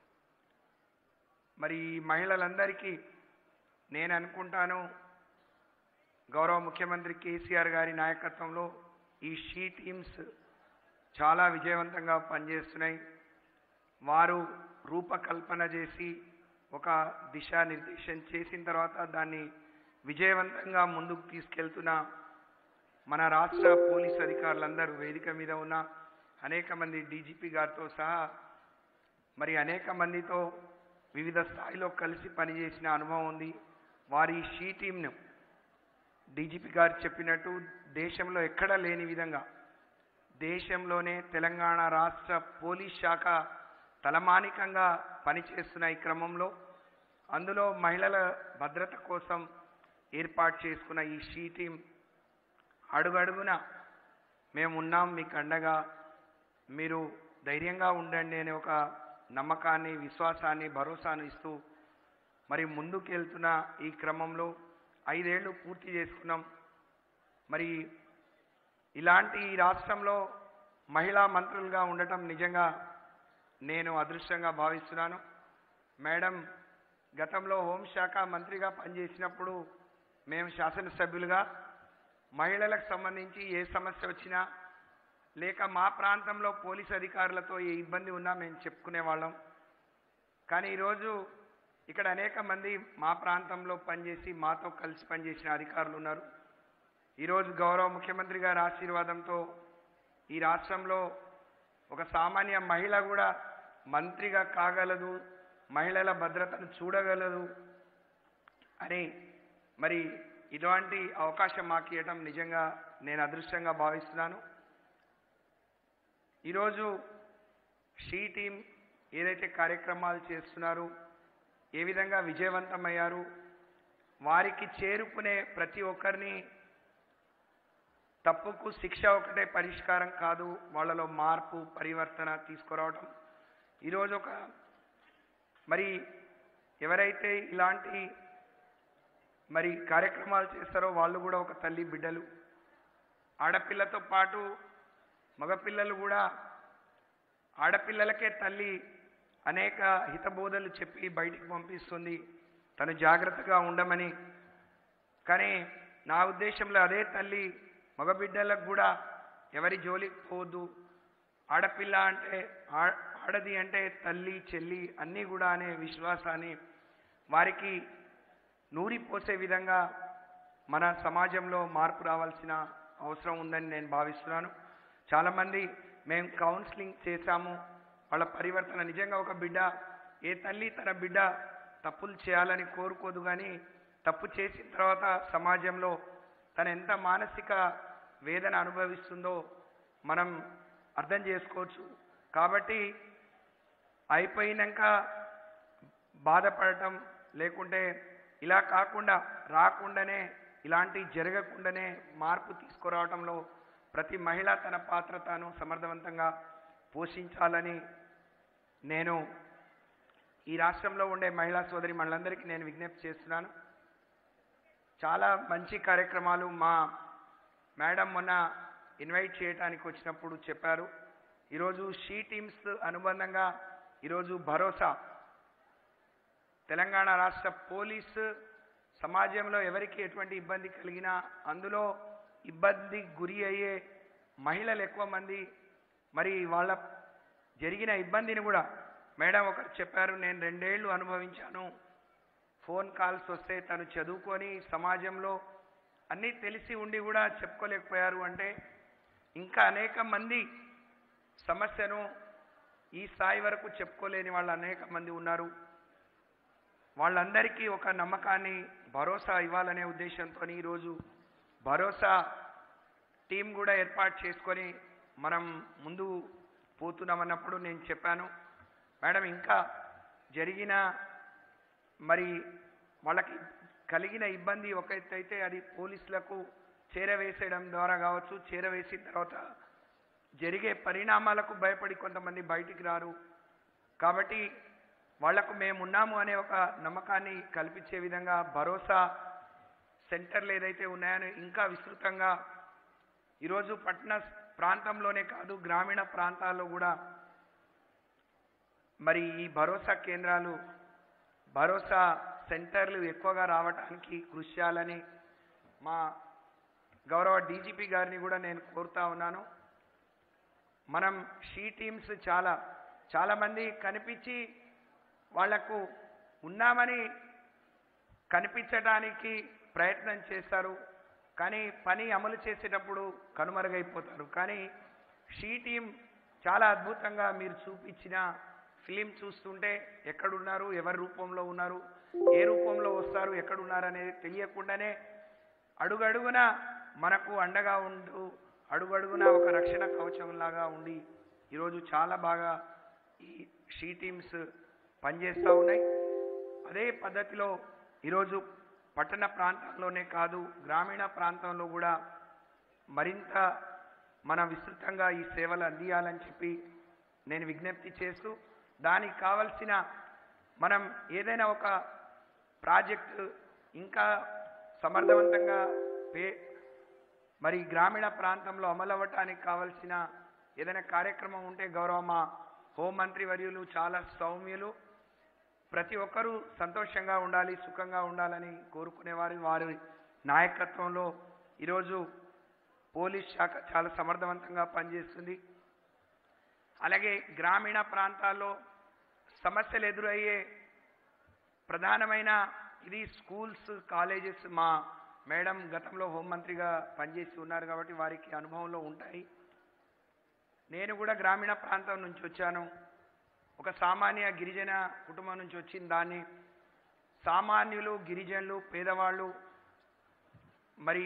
మరి ఈ మహిళలందరికీ నేను అనుకుంటాను గౌరవ ముఖ్యమంత్రి కేసీఆర్ గారి నాయకత్వంలో ఈ షీ టీమ్స్ చాలా విజయవంతంగా పనిచేస్తున్నాయి వారు రూపకల్పన చేసి ఒక దిశానిర్దేశం చేసిన తర్వాత దాన్ని విజయవంతంగా ముందుకు తీసుకెళ్తున్న మన రాష్ట్ర పోలీస్ అధికారులందరూ వేదిక మీద ఉన్న అనేక మంది డీజీపీ గారితో సహా మరి అనేక మందితో వివిధ స్థాయిలో కలిసి పనిచేసిన అనుభవం ఉంది వారి షీ టీంను డీజీపీ గారు చెప్పినట్టు దేశంలో ఎక్కడా లేని విధంగా దేశంలోనే తెలంగాణ రాష్ట్ర పోలీస్ శాఖ తలమానికంగా పనిచేస్తున్న ఈ క్రమంలో అందులో మహిళల భద్రత కోసం ఏర్పాటు చేసుకున్న ఈ షీ టీం అడుగడుగున మేము ఉన్నాం మీకు అండగా మీరు ధైర్యంగా ఉండండి అనే ఒక నమ్మకాన్ని విశ్వాసాన్ని భరోసాను ఇస్తూ మరి ముందుకెళ్తున్న ఈ క్రమంలో ఐదేళ్లు పూర్తి చేసుకున్నాం మరి ఇలాంటి ఈ రాష్ట్రంలో మహిళా మంత్రులుగా ఉండటం నిజంగా నేను అదృష్టంగా భావిస్తున్నాను మేడం గతంలో హోంశాఖ మంత్రిగా పనిచేసినప్పుడు మేము శాసనసభ్యులుగా మహిళలకు సంబంధించి ఏ సమస్య వచ్చినా లేక మా ప్రాంతంలో పోలీస్ అధికారులతో ఏ ఇబ్బంది ఉన్నా మేము చెప్పుకునే వాళ్ళం కానీ ఈరోజు ఇక్కడ అనేక మంది మా ప్రాంతంలో పనిచేసి మాతో కలిసి పనిచేసిన అధికారులు ఉన్నారు ఈరోజు గౌరవ ముఖ్యమంత్రి గారి ఆశీర్వాదంతో ఈ రాష్ట్రంలో ఒక సామాన్య మహిళ కూడా మంత్రిగా కాగలదు మహిళల భద్రతను చూడగలదు అని మరి ఇలాంటి అవకాశం మాకు ఇవ్వడం నిజంగా నేను అదృష్టంగా భావిస్తున్నాను ఈరోజు షీ టీం ఏదైతే కార్యక్రమాలు చేస్తున్నారో ఏ విధంగా విజయవంతమయ్యారు వారికి చేరుకునే ప్రతి ఒక్కరిని తప్పుకు శిక్ష ఒకటే పరిష్కారం కాదు వాళ్ళలో మార్పు పరివర్తన తీసుకురావడం ఈరోజు ఒక మరి ఎవరైతే ఇలాంటి మరి కార్యక్రమాలు చేస్తారో వాళ్ళు కూడా ఒక తల్లి బిడ్డలు ఆడపిల్లతో పాటు మగపిల్లలు కూడా ఆడపిల్లలకే తల్లి అనేక హితబోధలు చెప్పి బయటికి పంపిస్తుంది తను జాగ్రత్తగా ఉండమని కానీ నా ఉద్దేశంలో అదే తల్లి మగబిడ్డలకు కూడా ఎవరి జోలికి పోవద్దు ఆడపిల్ల అంటే ఆ- ఆడది అంటే తల్లి చెల్లి అన్నీ కూడా అనే విశ్వాసాన్ని వారికి నూరిపోసే విధంగా మన సమాజంలో మార్పు రావాల్సిన అవసరం ఉందని నేను భావిస్తున్నాను చాలామంది మేము కౌన్సిలింగ్ చేశాము వాళ్ళ పరివర్తన నిజంగా ఒక బిడ్డ ఏ తల్లి తన బిడ్డ తప్పులు చేయాలని కోరుకోదు కానీ తప్పు చేసిన తర్వాత సమాజంలో తను ఎంత మానసిక వేదన అనుభవిస్తుందో మనం అర్థం చేసుకోవచ్చు కాబట్టి అయిపోయినాక బాధపడటం లేకుంటే ఇలా కాకుండా రాకుండానే ఇలాంటి జరగకుండానే మార్పు తీసుకురావడంలో ప్రతి మహిళ తన పాత్ర తాను సమర్థవంతంగా పోషించాలని నేను ఈ రాష్ట్రంలో ఉండే మహిళా సోదరి మనందరికీ నేను విజ్ఞప్తి చేస్తున్నాను చాలా మంచి కార్యక్రమాలు మా మేడం మొన్న ఇన్వైట్ చేయడానికి వచ్చినప్పుడు చెప్పారు ఈరోజు షీ టీమ్స్ అనుబంధంగా ఈరోజు భరోసా తెలంగాణ రాష్ట్ర పోలీసు సమాజంలో ఎవరికి ఎటువంటి ఇబ్బంది కలిగినా అందులో ఇబ్బంది గురి అయ్యే మహిళలు ఎక్కువ మంది మరి వాళ్ళ జరిగిన ఇబ్బందిని కూడా మేడం ఒకరు చెప్పారు నేను రెండేళ్లు అనుభవించాను ఫోన్ కాల్స్ వస్తే తను చదువుకొని సమాజంలో అన్నీ తెలిసి ఉండి కూడా చెప్పుకోలేకపోయారు అంటే ఇంకా అనేక మంది సమస్యను ఈ స్థాయి వరకు చెప్పుకోలేని వాళ్ళు అనేక మంది ఉన్నారు వాళ్ళందరికీ ఒక నమ్మకాన్ని భరోసా ఇవ్వాలనే ఉద్దేశంతో ఈరోజు భరోసా టీం కూడా ఏర్పాటు చేసుకొని మనం ముందు పోతున్నామన్నప్పుడు నేను చెప్పాను మేడం ఇంకా జరిగిన మరి వాళ్ళకి కలిగిన ఇబ్బంది ఒక ఎత్తు అయితే అది పోలీసులకు చేరవేసేయడం ద్వారా కావచ్చు చేరవేసిన తర్వాత జరిగే పరిణామాలకు భయపడి కొంతమంది బయటికి రారు కాబట్టి వాళ్లకు మేమున్నాము అనే ఒక నమ్మకాన్ని కల్పించే విధంగా భరోసా సెంటర్లు ఏదైతే ఉన్నాయో ఇంకా విస్తృతంగా ఈరోజు పట్టణ ప్రాంతంలోనే కాదు గ్రామీణ ప్రాంతాల్లో కూడా మరి ఈ భరోసా కేంద్రాలు భరోసా సెంటర్లు ఎక్కువగా రావడానికి కృషి చేయాలని మా గౌరవ డీజీపీ గారిని కూడా నేను కోరుతా ఉన్నాను మనం షీ టీమ్స్ చాలా చాలామంది కనిపించి వాళ్లకు ఉన్నామని కనిపించడానికి ప్రయత్నం చేస్తారు కానీ పని అమలు చేసేటప్పుడు కనుమరుగైపోతారు కానీ షీ టీం చాలా అద్భుతంగా మీరు చూపించిన ఫిలిం చూస్తుంటే ఎక్కడున్నారు ఎవరి రూపంలో ఉన్నారు ఏ రూపంలో వస్తారు ఎక్కడున్నారు అనేది తెలియకుండానే అడుగడుగున మనకు అండగా ఉంటూ అడుగడుగున ఒక రక్షణ కవచంలాగా ఉండి ఈరోజు చాలా బాగా ఈ షీ టీమ్స్ పనిచేస్తూ ఉన్నాయి అదే పద్ధతిలో ఈరోజు పట్టణ ప్రాంతంలోనే కాదు గ్రామీణ ప్రాంతంలో కూడా మరింత మన విస్తృతంగా ఈ సేవలు అందియాలని చెప్పి నేను విజ్ఞప్తి చేస్తూ దానికి కావలసిన మనం ఏదైనా ఒక ప్రాజెక్టు ఇంకా సమర్థవంతంగా పే మరి గ్రామీణ ప్రాంతంలో అమలవ్వటానికి కావలసిన ఏదైనా కార్యక్రమం ఉంటే గౌరవ మా హోంమంత్రి వర్యులు చాలా సౌమ్యులు ప్రతి ఒక్కరూ సంతోషంగా ఉండాలి సుఖంగా ఉండాలని కోరుకునేవారు వారి నాయకత్వంలో ఈరోజు పోలీస్ శాఖ చాలా సమర్థవంతంగా పనిచేస్తుంది అలాగే గ్రామీణ ప్రాంతాల్లో సమస్యలు ఎదురయ్యే ప్రధానమైన ఇది స్కూల్స్ కాలేజెస్ మా మేడం గతంలో హోంమంత్రిగా పనిచేసి ఉన్నారు కాబట్టి వారికి అనుభవంలో ఉంటాయి నేను కూడా గ్రామీణ ప్రాంతం నుంచి వచ్చాను ఒక సామాన్య గిరిజన కుటుంబం నుంచి వచ్చిన దాన్ని సామాన్యులు గిరిజనులు పేదవాళ్ళు మరి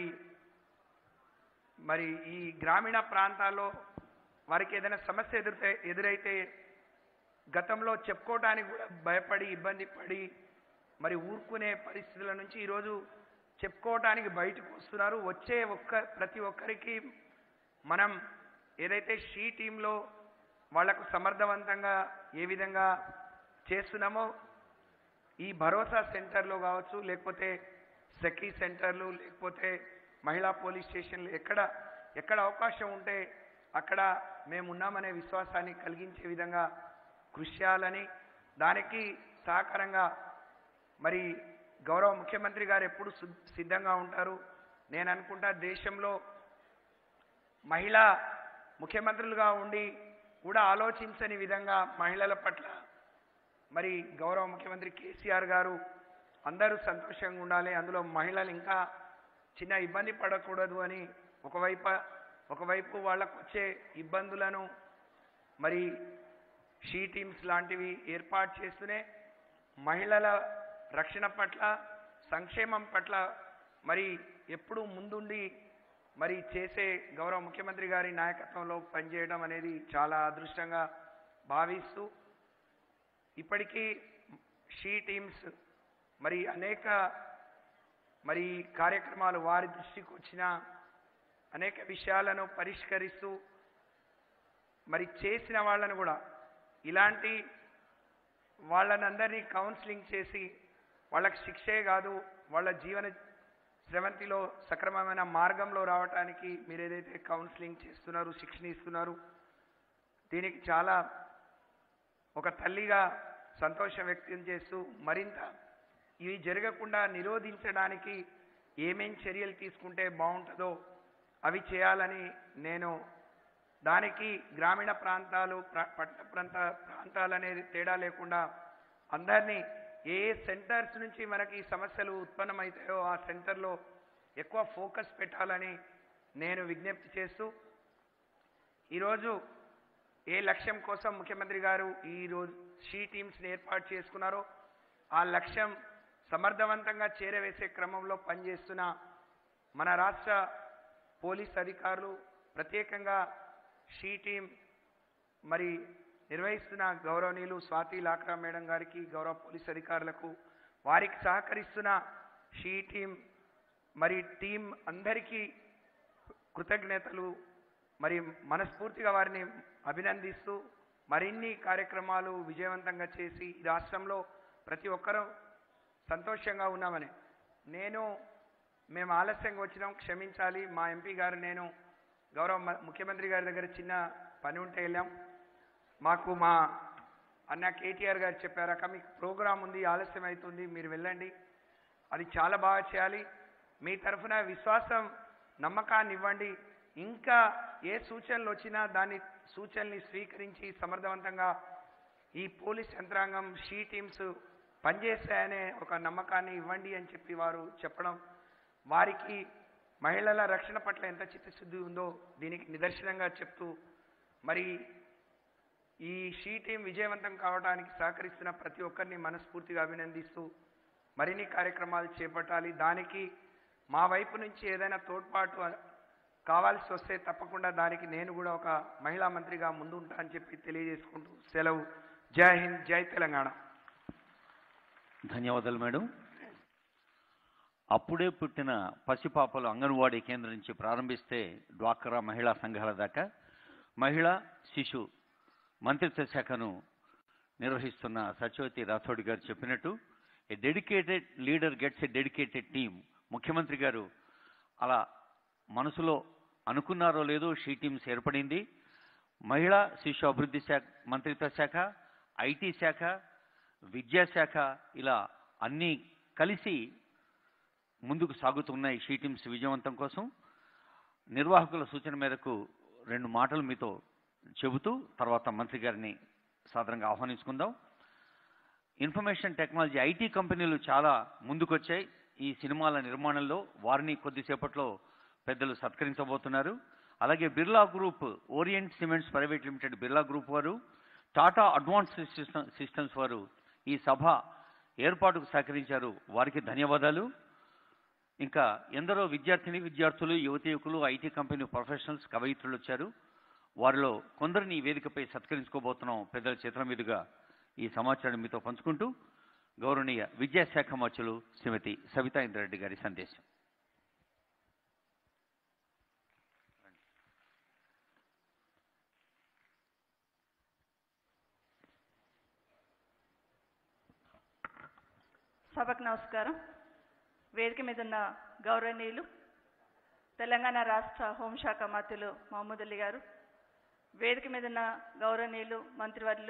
మరి ఈ గ్రామీణ ప్రాంతాల్లో వారికి ఏదైనా సమస్య ఎదురైతే ఎదురైతే గతంలో చెప్పుకోవడానికి కూడా భయపడి ఇబ్బంది పడి మరి ఊరుకునే పరిస్థితుల నుంచి ఈరోజు చెప్పుకోవటానికి బయటకు వస్తున్నారు వచ్చే ఒక్క ప్రతి ఒక్కరికి మనం ఏదైతే షీ టీంలో వాళ్లకు సమర్థవంతంగా ఏ విధంగా చేస్తున్నామో ఈ భరోసా సెంటర్లో కావచ్చు లేకపోతే సఖీ సెంటర్లు లేకపోతే మహిళా పోలీస్ స్టేషన్లు ఎక్కడ ఎక్కడ అవకాశం ఉంటే అక్కడ మేమున్నామనే విశ్వాసాన్ని కలిగించే విధంగా కృషి చేయాలని దానికి సహకారంగా మరి గౌరవ ముఖ్యమంత్రి గారు ఎప్పుడు సు- సిద్ధంగా ఉంటారు నేను అనుకుంటా దేశంలో మహిళా ముఖ్యమంత్రులుగా ఉండి కూడా ఆలోచించని విధంగా మహిళల పట్ల మరి గౌరవ ముఖ్యమంత్రి కేసీఆర్ గారు అందరూ సంతోషంగా ఉండాలి అందులో మహిళలు ఇంకా చిన్న ఇబ్బంది పడకూడదు అని ఒకవైపు ఒకవైపు వాళ్ళకు వచ్చే ఇబ్బందులను మరి షీ టీమ్స్ లాంటివి ఏర్పాటు చేస్తూనే మహిళల రక్షణ పట్ల సంక్షేమం పట్ల మరి ఎప్పుడూ ముందుండి మరి చేసే గౌరవ ముఖ్యమంత్రి గారి నాయకత్వంలో పనిచేయడం అనేది చాలా అదృష్టంగా భావిస్తూ ఇప్పటికీ షీ టీమ్స్ మరి అనేక మరి కార్యక్రమాలు వారి దృష్టికి వచ్చిన అనేక విషయాలను పరిష్కరిస్తూ మరి చేసిన వాళ్ళను కూడా ఇలాంటి వాళ్ళనందరినీ కౌన్సిలింగ్ చేసి వాళ్ళకి శిక్షే కాదు వాళ్ళ జీవన స్రవంతిలో సక్రమమైన మార్గంలో రావటానికి మీరు ఏదైతే కౌన్సిలింగ్ చేస్తున్నారు శిక్షణ ఇస్తున్నారు దీనికి చాలా ఒక తల్లిగా సంతోషం వ్యక్తం చేస్తూ మరింత ఇవి జరగకుండా నిరోధించడానికి ఏమేం చర్యలు తీసుకుంటే బాగుంటుందో అవి చేయాలని నేను దానికి గ్రామీణ ప్రాంతాలు ప్ర- పట్టణ ప్రాంత ప్రాంతాలు అనేది తేడా లేకుండా అందరినీ ఏ ఏ సెంటర్స్ నుంచి మనకి ఈ సమస్యలు ఉత్పన్నమవుతాయో ఆ సెంటర్లో ఎక్కువ ఫోకస్ పెట్టాలని నేను విజ్ఞప్తి చేస్తూ ఈరోజు ఏ లక్ష్యం కోసం ముఖ్యమంత్రి గారు ఈ రోజు షీ టీమ్స్ని ఏర్పాటు చేసుకున్నారో ఆ లక్ష్యం సమర్థవంతంగా చేరవేసే క్రమంలో పనిచేస్తున్న మన రాష్ట్ర పోలీస్ అధికారులు ప్రత్యేకంగా షీ టీం మరి నిర్వహిస్తున్న గౌరవనీయులు స్వాతి లాక్రా మేడం గారికి గౌరవ పోలీస్ అధికారులకు వారికి సహకరిస్తున్న షీ టీం మరి టీం అందరికీ కృతజ్ఞతలు మరి మనస్ఫూర్తిగా వారిని అభినందిస్తూ మరిన్ని కార్యక్రమాలు విజయవంతంగా చేసి ఈ రాష్ట్రంలో ప్రతి ఒక్కరూ సంతోషంగా ఉన్నామని నేను మేము ఆలస్యంగా వచ్చినాం క్షమించాలి మా ఎంపీ గారు నేను గౌరవ మ- ముఖ్యమంత్రి గారి దగ్గర చిన్న పని ఉంటే వెళ్ళాం మాకు మా అన్న కేటీఆర్ గారు చెప్పారు అక్క మీకు ప్రోగ్రాం ఉంది ఆలస్యం అవుతుంది మీరు వెళ్ళండి అది చాలా బాగా చేయాలి మీ తరఫున విశ్వాసం నమ్మకాన్ని ఇవ్వండి ఇంకా ఏ సూచనలు వచ్చినా దాని సూచనల్ని స్వీకరించి సమర్థవంతంగా ఈ పోలీస్ యంత్రాంగం షీ టీమ్స్ పనిచేస్తాయనే ఒక నమ్మకాన్ని ఇవ్వండి అని చెప్పి వారు చెప్పడం వారికి మహిళల రక్షణ పట్ల ఎంత చిత్తశుద్ధి ఉందో దీనికి నిదర్శనంగా చెప్తూ మరి ఈ షీ టీం విజయవంతం కావడానికి సహకరిస్తున్న ప్రతి ఒక్కరిని మనస్ఫూర్తిగా అభినందిస్తూ మరిన్ని కార్యక్రమాలు చేపట్టాలి దానికి మా వైపు నుంచి ఏదైనా తోడ్పాటు అ- కావాల్సి వస్తే తప్పకుండా దానికి నేను కూడా ఒక మహిళా మంత్రిగా ముందుంటా అని చెప్పి తెలియజేసుకుంటూ సెలవు జై హింద్ జై తెలంగాణ ధన్యవాదాలు మేడం అప్పుడే పుట్టిన పసిపాపలు అంగన్వాడీ కేంద్రం నుంచి ప్రారంభిస్తే డ్వాక్రా మహిళా సంఘాల దాకా మహిళా శిశు మంత్రిత్వ శాఖను నిర్వహిస్తున్న సత్యవతి రాథోడ్ గారు చెప్పినట్టు a dedicated leader gets a dedicated team ముఖ్యమంత్రి గారు అలా మనసులో అనుకున్నారో లేదో షీ టీమ్స్ ఏర్పడింది మహిళా శిశు అభివృద్ధి శాఖ మంత్రిత్వ శాఖ ఐటీ శాఖ విద్యాశాఖ ఇలా అన్నీ కలిసి ముందుకు సాగుతున్నాయి షీ టీమ్స్ విజయవంతం కోసం నిర్వాహకుల సూచన మేరకు రెండు మాటలు మీతో చెబుతూ తర్వాత మంత్రి గారిని సాధారణంగా ఆహ్వానించుకుందాం ఇన్ఫర్మేషన్ టెక్నాలజీ ఐటీ కంపెనీలు చాలా ముందుకొచ్చాయి ఈ సినిమాల నిర్మాణంలో వారిని కొద్దిసేపట్లో పెద్దలు సత్కరించబోతున్నారు అలాగే Birla group Orient cements private limited Birla group వారు టాటా అడ్వాన్స్ సిస్టమ్ సిస్టమ్స్ వారు ఈ సభ ఏర్పాటుకు సహకరించారు వారికి ధన్యవాదాలు ఇంకా ఎందరో విద్యార్థిని విద్యార్థులు యువతి యువకులు ఐటీ కంపెనీ ప్రొఫెషనల్స్ కవయిత్రులు వచ్చారు వారిలో కొందరిని ఈ వేదికపై సత్కరించుకోబోతున్నాం పెద్దల చేతుల మీదుగా ఈ సమాచారం మీతో పంచుకుంటూ గౌరవనీయ విద్యాశాఖ మంత్రులు శ్రీమతి సవితా ఇంద్రారెడ్డి గారి సందేశం సభకు నమస్కారం వేదిక మీద ఉన్న గౌరవనీయులు తెలంగాణ రాష్ట్ర హోంశాఖ మంత్రులు మహమూద్ అలీ గారు వేదిక మీద ఉన్న గౌరవనీయులు మంత్రివర్యులు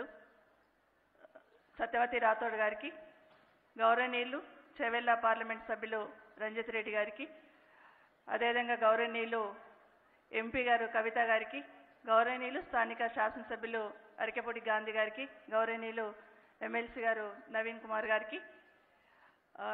సత్యవతి రాథోడ్ గారికి గౌరవనీయులు చెవెల్లా పార్లమెంట్ సభ్యులు రంజిత్ రెడ్డి గారికి అదేవిధంగా గౌరవనీయులు ఎంపీ గారు కవిత గారికి గౌరవనీయులు స్థానిక శాసనసభ్యులు అరికెపూడి గాంధీ గారికి గౌరవనీయులు ఎమ్మెల్సీ గారు నవీన్ కుమార్ గారికి ఆ,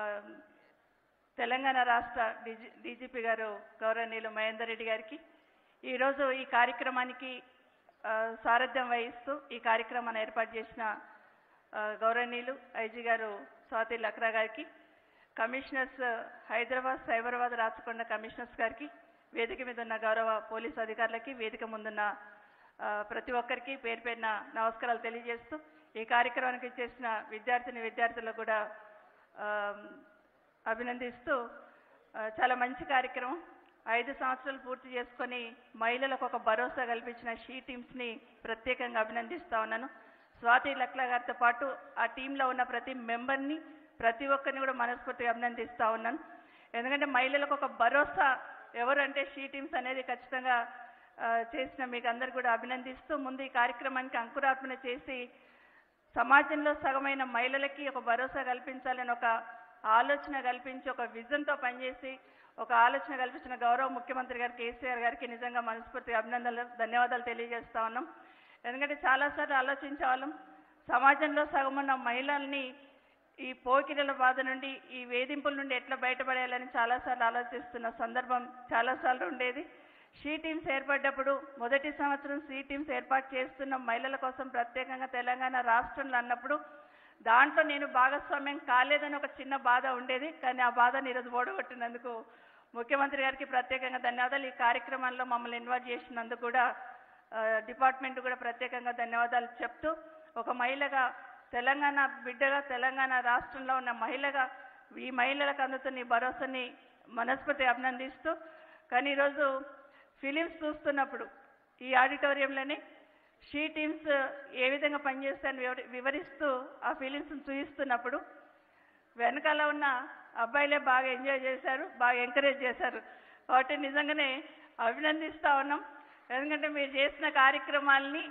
తెలంగాణ రాష్ట్ర డీజీ డీజీపీ గారు గౌరవనీయులు మహేందర్ రెడ్డి గారికి ఈరోజు ఈ కార్యక్రమానికి ఆ, సారథ్యం వహిస్తూ ఈ కార్యక్రమాన్ని ఏర్పాటు చేసిన ఆ, గౌరవనీయులు ఐజీ గారు స్వాతి లక్రా గారికి కమిషనర్స్ హైదరాబాద్ సైబరాబాద్ రాచకొండ కమిషనర్స్ గారికి వేదిక మీద ఉన్న గౌరవ పోలీసు అధికారులకి వేదిక ముందున్న ఆ, ప్రతి ఒక్కరికి పేరు పేరున నమస్కారాలు తెలియజేస్తూ ఈ కార్యక్రమానికి చేసిన విద్యార్థిని విద్యార్థులకు కూడా ఆ, అభినందిస్తూ ఆ, చాలా మంచి కార్యక్రమం ఐదు సంవత్సరాలు పూర్తి చేసుకొని మహిళలకు ఒక భరోసా కల్పించిన షీ టీమ్స్ని ప్రత్యేకంగా అభినందిస్తా ఉన్నాను స్వాతి లక్లా గారితో పాటు ఆ టీంలో ఉన్న ప్రతి మెంబర్ని ప్రతి ఒక్కరిని కూడా మనస్ఫూర్తిగా అభినందిస్తా ఉన్నాను ఎందుకంటే మహిళలకు ఒక భరోసా ఎవరంటే షీ టీమ్స్ అనేది ఖచ్చితంగా ఆ, చేసిన మీకు అందరు కూడా అభినందిస్తూ ముందు ఈ కార్యక్రమానికి అంకురార్పణ చేసి సమాజంలో సగమైన మహిళలకి ఒక భరోసా కల్పించాలని ఒక ఆలోచన కల్పించి ఒక విజన్తో పనిచేసి ఒక ఆలోచన కల్పించిన గౌరవ ముఖ్యమంత్రి గారు కేసీఆర్ గారికి నిజంగా మనస్ఫూర్తిగా అభినందనలు ధన్యవాదాలు తెలియజేస్తా ఉన్నాం ఎందుకంటే చాలాసార్లు ఆలోచించే వాళ్ళం సమాజంలో సగం ఉన్న మహిళల్ని ఈ పోకిరిల బాధ నుండి ఈ వేధింపుల నుండి ఎట్లా బయటపడేయాలని చాలాసార్లు ఆలోచిస్తున్న సందర్భం చాలాసార్లు ఉండేది షీ టీమ్స్ ఏర్పడ్డప్పుడు మొదటి సంవత్సరం షీ టీమ్స్ ఏర్పాటు చేస్తున్న మహిళల కోసం ప్రత్యేకంగా తెలంగాణ రాష్ట్రంలో అన్నప్పుడు దాంట్లో నేను భాగస్వామ్యం కాలేదని ఒక చిన్న బాధ ఉండేది కానీ ఆ బాధని ఈరోజు ఓడగొట్టినందుకు ముఖ్యమంత్రి గారికి ప్రత్యేకంగా ధన్యవాదాలు ఈ కార్యక్రమంలో మమ్మల్ని ఇన్వాల్వ్ చేసినందుకు కూడా ఆ, డిపార్ట్మెంట్ కూడా ప్రత్యేకంగా ధన్యవాదాలు చెప్తూ ఒక మహిళగా తెలంగాణ బిడ్డగా తెలంగాణ రాష్ట్రంలో ఉన్న మహిళగా ఈ మహిళలకు అందుతున్న ఈ భరోసాని మనస్ఫూర్తి అభినందిస్తూ కానీ ఈరోజు ఫిలిమ్స్ చూస్తున్నప్పుడు ఈ ఆడిటోరియంలోనే షీ టీమ్స్ ఏ విధంగా పనిచేస్తాయని వివరి- వివరిస్తూ ఆ ఫిలిమ్స్ని చూపిస్తున్నప్పుడు వెనకాల ఉన్న అబ్బాయిలే బాగా ఎంజాయ్ చేశారు బాగా ఎంకరేజ్ చేశారు కాబట్టి నిజంగానే అభినందిస్తా ఉన్నాం ఎందుకంటే మీరు చేసిన కార్యక్రమాల్ని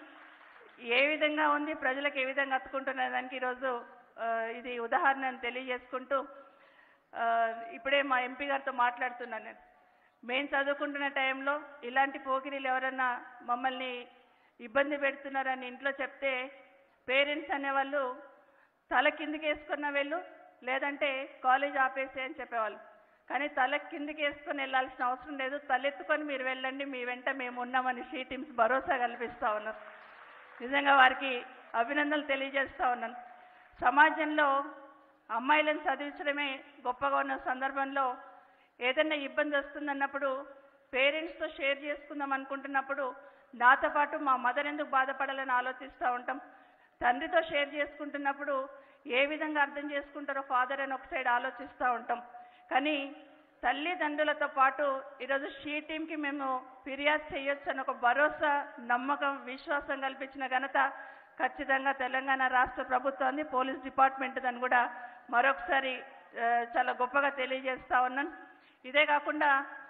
ఏ విధంగా ఉంది ప్రజలకు ఏ విధంగా అత్తుకుంటున్న దానికి ఈరోజు ఆ, ఇది ఉదాహరణను తెలియజేసుకుంటూ ఆ, ఇప్పుడే మా ఎంపీ గారితో మాట్లాడుతున్నాను నేను మేము చదువుకుంటున్న టైంలో ఇలాంటి పోకిరీలు ఎవరన్నా మమ్మల్ని ఇబ్బంది పెడుతున్నారని ఇంట్లో చెప్తే పేరెంట్స్ అనేవాళ్ళు తల కిందికి వేసుకున్న వెళ్ళు లేదంటే కాలేజ్ ఆపేసి అని చెప్పేవాళ్ళు కానీ తల కిందికి వేసుకొని వెళ్ళాల్సిన అవసరం లేదు తలెత్తుకొని మీరు వెళ్ళండి మీ వెంట మేము ఉన్నామని షీ టీమ్స్ భరోసా కల్పిస్తా ఉన్నారు నిజంగా వారికి అభినందనలు తెలియజేస్తా ఉన్నాను సమాజంలో అమ్మాయిలను చదివించడమే గొప్పగా ఉన్న సందర్భంలో ఏదైనా ఇబ్బంది వస్తుందన్నప్పుడు పేరెంట్స్తో షేర్ చేసుకుందాం అనుకుంటున్నప్పుడు నాతో పాటు మా మదర్ ఎందుకు బాధపడాలని ఆలోచిస్తూ ఉంటాం తండ్రితో షేర్ చేసుకుంటున్నప్పుడు ఏ విధంగా అర్థం చేసుకుంటారో ఫాదర్ అని ఒక సైడ్ ఆలోచిస్తూ ఉంటాం కానీ తల్లిదండ్రులతో పాటు ఈరోజు షీ టీంకి మేము ఫిర్యాదు చేయొచ్చు అని ఒక భరోసా నమ్మకం విశ్వాసం కల్పించిన ఘనత ఖచ్చితంగా తెలంగాణ రాష్ట్ర ప్రభుత్వాన్ని పోలీస్ డిపార్ట్మెంట్ అని కూడా మరొకసారి ఆ, చాలా గొప్పగా తెలియజేస్తా ఉన్నాను ఇదే కాకుండా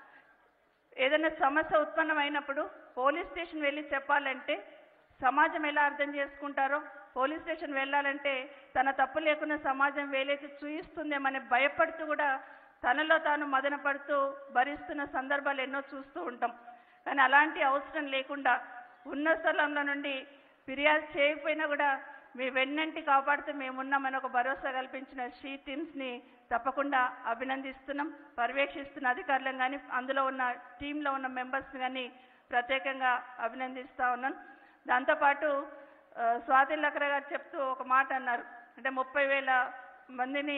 ఏదైనా సమస్య ఉత్పన్నమైనప్పుడు పోలీస్ స్టేషన్ వెళ్ళి చెప్పాలంటే సమాజం ఎలా అర్థం చేసుకుంటారో పోలీస్ స్టేషన్ వెళ్ళాలంటే తన తప్పు లేకుండా సమాజం వేలైతే చూయిస్తుందేమని భయపడుతూ కూడా తనలో తాను మదన పడుతూ భరిస్తున్న సందర్భాలు ఎన్నో చూస్తూ ఉంటాం కానీ అలాంటి అవసరం లేకుండా ఉన్న స్థలంలో నుండి ఫిర్యాదు చేయకపోయినా కూడా మీ వెన్నంటి కాపాడుతూ మేమున్నామని ఒక భరోసా కల్పించిన షీ టీమ్స్ని తప్పకుండా అభినందిస్తున్నాం పర్యవేక్షిస్తున్న అధికారులను కానీ అందులో ఉన్న టీంలో ఉన్న మెంబర్స్ని కానీ ప్రత్యేకంగా అభినందిస్తా ఉన్నాను దాంతోపాటు ఆ, స్వాతి లక్ర గారు చెప్తూ ఒక మాట అన్నారు అంటే ముప్పై వేల మందిని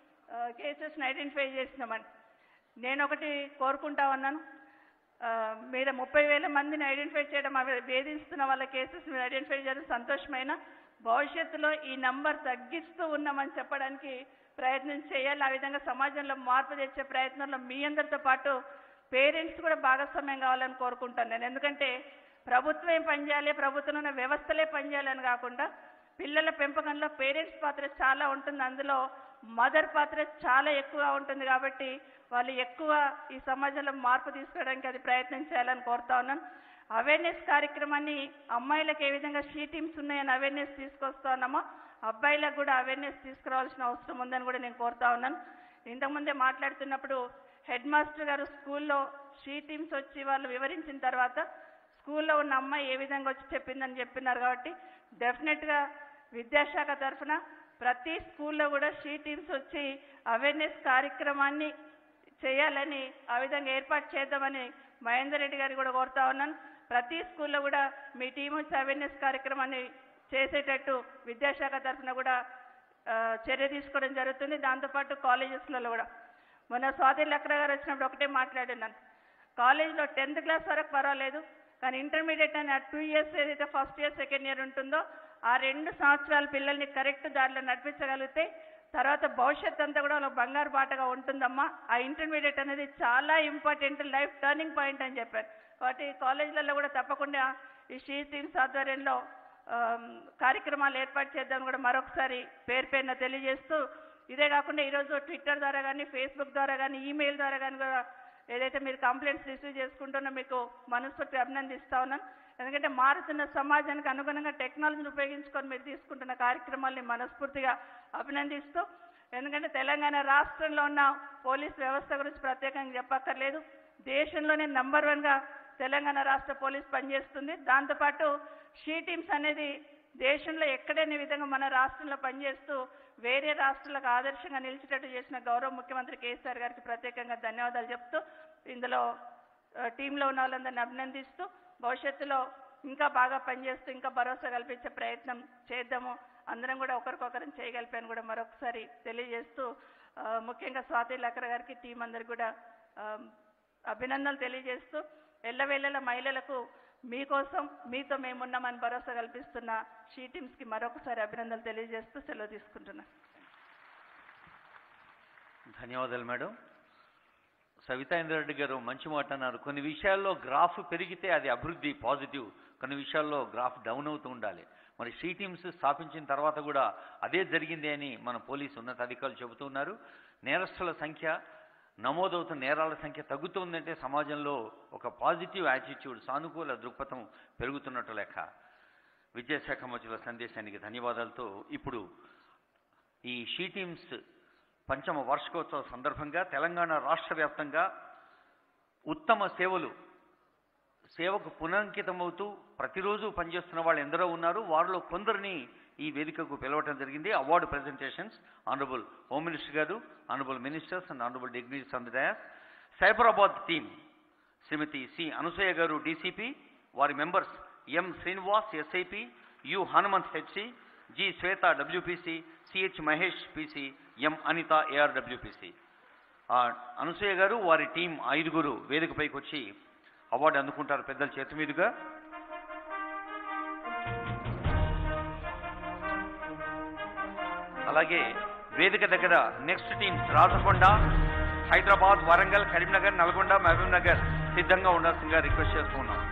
కేసెస్ని ఐడెంటిఫై చేసినామని నేను ఒకటి కోరుకుంటా ఉన్నాను ఆ, మీరు ముప్పై వేల మందిని ఐడెంటిఫై చేయడం అవి వేధిస్తున్న వాళ్ళ కేసెస్ మీరు ఐడెంటిఫై చేయడం సంతోషమైన భవిష్యత్తులో ఈ నంబర్ తగ్గిస్తూ ఉన్నామని చెప్పడానికి ప్రయత్నం చేయాలి ఆ విధంగా సమాజంలో మార్పు తెచ్చే ప్రయత్నంలో మీ అందరితో పాటు పేరెంట్స్ కూడా భాగస్వామ్యం కావాలని కోరుకుంటాను నేను ఎందుకంటే ప్రభుత్వం ఏం పనిచేయాలి ప్రభుత్వంలో ఉన్న వ్యవస్థలే పనిచేయాలని కాకుండా పిల్లల పెంపకంలో పేరెంట్స్ పాత్ర చాలా ఉంటుంది అందులో మదర్ పాత్ర చాలా ఎక్కువగా ఉంటుంది కాబట్టి వాళ్ళు ఎక్కువ ఈ సమాజంలో మార్పు తీసుకురావడానికి అది ప్రయత్నం చేయాలని కోరుతా ఉన్నాను అవేర్నెస్ కార్యక్రమాన్ని అమ్మాయిలకు ఏ విధంగా షీ టీమ్స్ ఉన్నాయని అవేర్నెస్ తీసుకొస్తా ఉన్నామో అబ్బాయిలకు కూడా అవేర్నెస్ తీసుకురావాల్సిన అవసరం ఉందని కూడా నేను కోరుతా ఉన్నాను ఇంతకుముందే మాట్లాడుతున్నప్పుడు హెడ్ మాస్టర్ గారు స్కూల్లో షీ టీమ్స్ వచ్చి వాళ్ళు వివరించిన తర్వాత స్కూల్లో ఉన్న అమ్మాయి ఏ విధంగా వచ్చి చెప్పిందని చెప్పినారు కాబట్టి డెఫినెట్గా విద్యాశాఖ తరఫున ప్రతి స్కూల్లో కూడా షీ టీమ్స్ వచ్చి అవేర్నెస్ కార్యక్రమాన్ని చేయాలని ఆ విధంగా ఏర్పాటు చేద్దామని మహేందర్ రెడ్డి గారు కూడా కోరుతా ఉన్నాను ప్రతి స్కూల్లో కూడా మీ టీం వచ్చి అవేర్నెస్ కార్యక్రమాన్ని చేసేటట్టు విద్యాశాఖ తరఫున కూడా ఆ, చర్య తీసుకోవడం జరుగుతుంది దాంతోపాటు కాలేజెస్లలో కూడా మొన్న స్వాతి లక్ర గారు వచ్చినప్పుడు ఒకటే మాట్లాడినాను కాలేజ్లో టెన్త్ క్లాస్ వరకు పర్వాలేదు కానీ ఇంటర్మీడియట్ అని ఆ టూ ఇయర్స్ ఏదైతే ఫస్ట్ ఇయర్ సెకండ్ ఇయర్ ఉంటుందో ఆ రెండు సంవత్సరాల పిల్లల్ని కరెక్ట్ దారిలో నడిపించగలిగితే తర్వాత భవిష్యత్ అంతా కూడా వాళ్ళకి బంగారు బాటగా ఉంటుందమ్మా ఆ ఇంటర్మీడియట్ అనేది చాలా ఇంపార్టెంట్ లైఫ్ టర్నింగ్ పాయింట్ అని చెప్పారు కాబట్టి కాలేజీలలో కూడా తప్పకుండా ఈ షీ టీమ్స్ ఆధ్వర్యంలో ఆమ్, కార్యక్రమాలు ఏర్పాటు చేద్దామని కూడా మరొకసారి పేరు పేరున తెలియజేస్తూ ఇదే కాకుండా ఈరోజు ట్విట్టర్ ద్వారా కానీ ఫేస్బుక్ ద్వారా కానీ ఈమెయిల్ ద్వారా కానీ కూడా ఏదైతే మీరు కంప్లైంట్స్ రిసీవ్ చేసుకుంటున్నా మీకు మనస్ఫూర్తి అభినందిస్తా ఉన్నాను ఎందుకంటే మారుతున్న సమాజానికి అనుగుణంగా టెక్నాలజీని ఉపయోగించుకొని మీరు తీసుకుంటున్న కార్యక్రమాల్ని మనస్ఫూర్తిగా అభినందిస్తూ ఎందుకంటే తెలంగాణ రాష్ట్రంలో ఉన్న పోలీస్ వ్యవస్థ గురించి ప్రత్యేకంగా చెప్పక్కర్లేదు దేశంలోనే నంబర్ వన్గా తెలంగాణ రాష్ట్ర పోలీస్ పనిచేస్తుంది దాంతోపాటు షీ టీమ్స్ అనేది దేశంలో ఎక్కడైన విధంగా మన రాష్ట్రంలో పనిచేస్తూ వేరే రాష్ట్రాలకు ఆదర్శంగా నిలిచేటట్టు చేసిన గౌరవ ముఖ్యమంత్రి కేసీఆర్ గారికి ప్రత్యేకంగా ధన్యవాదాలు చెప్తూ ఇందులో ఆ, టీంలో ఉన్న వాళ్ళందరినీ అభినందిస్తూ భవిష్యత్తులో ఇంకా బాగా పనిచేస్తూ ఇంకా భరోసా కల్పించే ప్రయత్నం చేద్దాము అందరం కూడా ఒకరికొకరం చేయగలిపాను కూడా మరొకసారి తెలియజేస్తూ ఆ, ముఖ్యంగా స్వాతి లక్ర గారికి టీం అందరికి కూడా ఆ, అభినందనలు తెలియజేస్తూ ఎల్లవేళల మహిళలకు మీకోసం మీతో మేమున్నామని భరోసా కల్పిస్తున్న షీ టీమ్స్కి మరొకసారి అభినందనలు తెలియజేస్తూ సెలవు తీసుకుంటున్నాను ధన్యవాదాలు మేడం సవితా ఇంద్రారెడ్డి గారు మంచి మాట అన్నారు కొన్ని విషయాల్లో గ్రాఫ్ పెరిగితే అది అభివృద్ధి పాజిటివ్ కొన్ని విషయాల్లో గ్రాఫ్ డౌన్ అవుతూ ఉండాలి మరి షీ టీమ్స్ స్థాపించిన తర్వాత కూడా అదే జరిగింది అని మన పోలీసు ఉన్నతాధికారులు చెబుతూ ఉన్నారు నేరస్తుల సంఖ్య నమోదవుతున్న నేరాల సంఖ్య తగ్గుతుందంటే సమాజంలో ఒక పాజిటివ్ యాటిట్యూడ్ సానుకూల దృక్పథం పెరుగుతున్నట్టు లెక్క విద్యాశాఖ మంత్రుల సందేశానికి ధన్యవాదాలతో ఇప్పుడు ఈ షీ టీమ్స్ పంచమ వార్షికోత్సవ సందర్భంగా తెలంగాణ రాష్ట్ర వ్యాప్తంగా ఉత్తమ సేవలు సేవకు పునరంకితమవుతూ ప్రతిరోజు పనిచేస్తున్న వాళ్ళు ఎందరో ఉన్నారు వారిలో కొందరిని ఈ వేదికకు పిలవటం జరిగింది award presentations honourable home minister గారు honourable ministers and honourable dignitaries on the dais Cyberabad team Shrimati C Anasuya గారు డీసీపీ వారి members M Srinivas SIP U Hanumanth HC G Swetha WPC CH Mahesh PC M Anitha AR WPC Anasuya గారు వారి టీం ఐదుగురు వేదికపైకి వచ్చి అవార్డు అందుకుంటారు పెద్దల చేతి మీదుగా అలాగే వేదిక దగ్గర నెక్స్ట్ టీమ్స్ రాచకొండ హైదరాబాద్ వరంగల్ కరీంనగర్ నల్గొండ మహబూబ్ నగర్ సిద్ధంగా ఉండాల్సిందిగా రిక్వెస్ట్ చేస్తున్నాం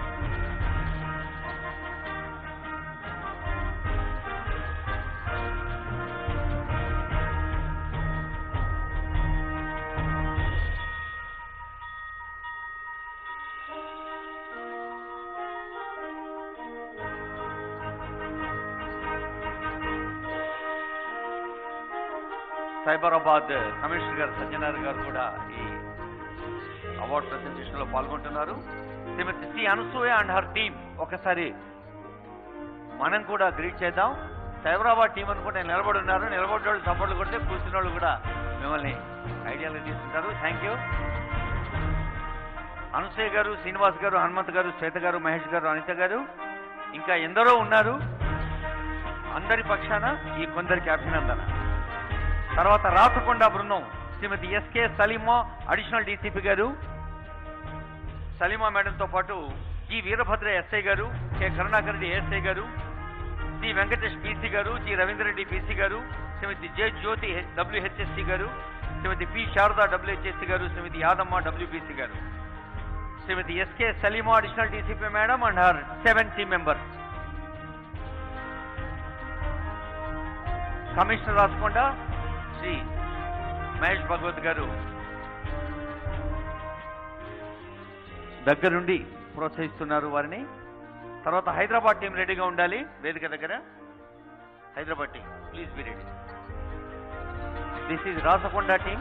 సైబరాబాద్ కమిషనర్ గారు సత్యనారాయణ గారు కూడా ఈ అవార్డు ప్రెజెంటేషన్ లో పాల్గొంటున్నారు Shrimati C Anasuya and her team ఒకసారి మనం కూడా గ్రీట్ చేద్దాం సైబరాబాద్ టీం అనుకుంటే నిలబడి ఉన్నారు నిలబడిన వాళ్ళు సపోర్ట్లు కొడితే కూర్చున్న వాళ్ళు కూడా మిమ్మల్ని ఐడియాలు తీసుకుంటారు థ్యాంక్ యూ అనసూయ గారు శ్రీనివాస్ గారు హనుమంత్ గారు శ్వేత గారు మహేష్ గారు అనిత గారు ఇంకా ఎందరో ఉన్నారు అందరి పక్షాన ఈ కొందరికి అభినందన తర్వాత రాచకొండ బృందం Shrimati SK Salima additional DCP గారు సలీమా మేడంతో పాటు జి వీరభద్ర ఎస్ఐ గారు కె కరుణాకర్ రెడ్డి ఎస్ఐ గారు సి వెంకటేష్ పీసీ గారు జి రవీంద్ర రెడ్డి పీసీ గారు శ్రీమతి జె జ్యోతి డబ్ల్యూహెచ్ఎస్సి గారు శ్రీమతి పి శారదా డబ్ల్యూహెచ్ఎస్సి గారు శ్రీమతి యాదమ్మ డబ్ల్యూబీసీ గారు Shrimati SK Salima additional DCP madam and her seven team members commissioner Rachakonda Shri Mahesh Bhagwat గారు దగ్గరుండి ప్రోత్సహిస్తున్నారు వారిని తర్వాత హైదరాబాద్ టీం రెడీగా ఉండాలి వేదిక దగ్గర Hyderabad team please be ready this is Rachakonda team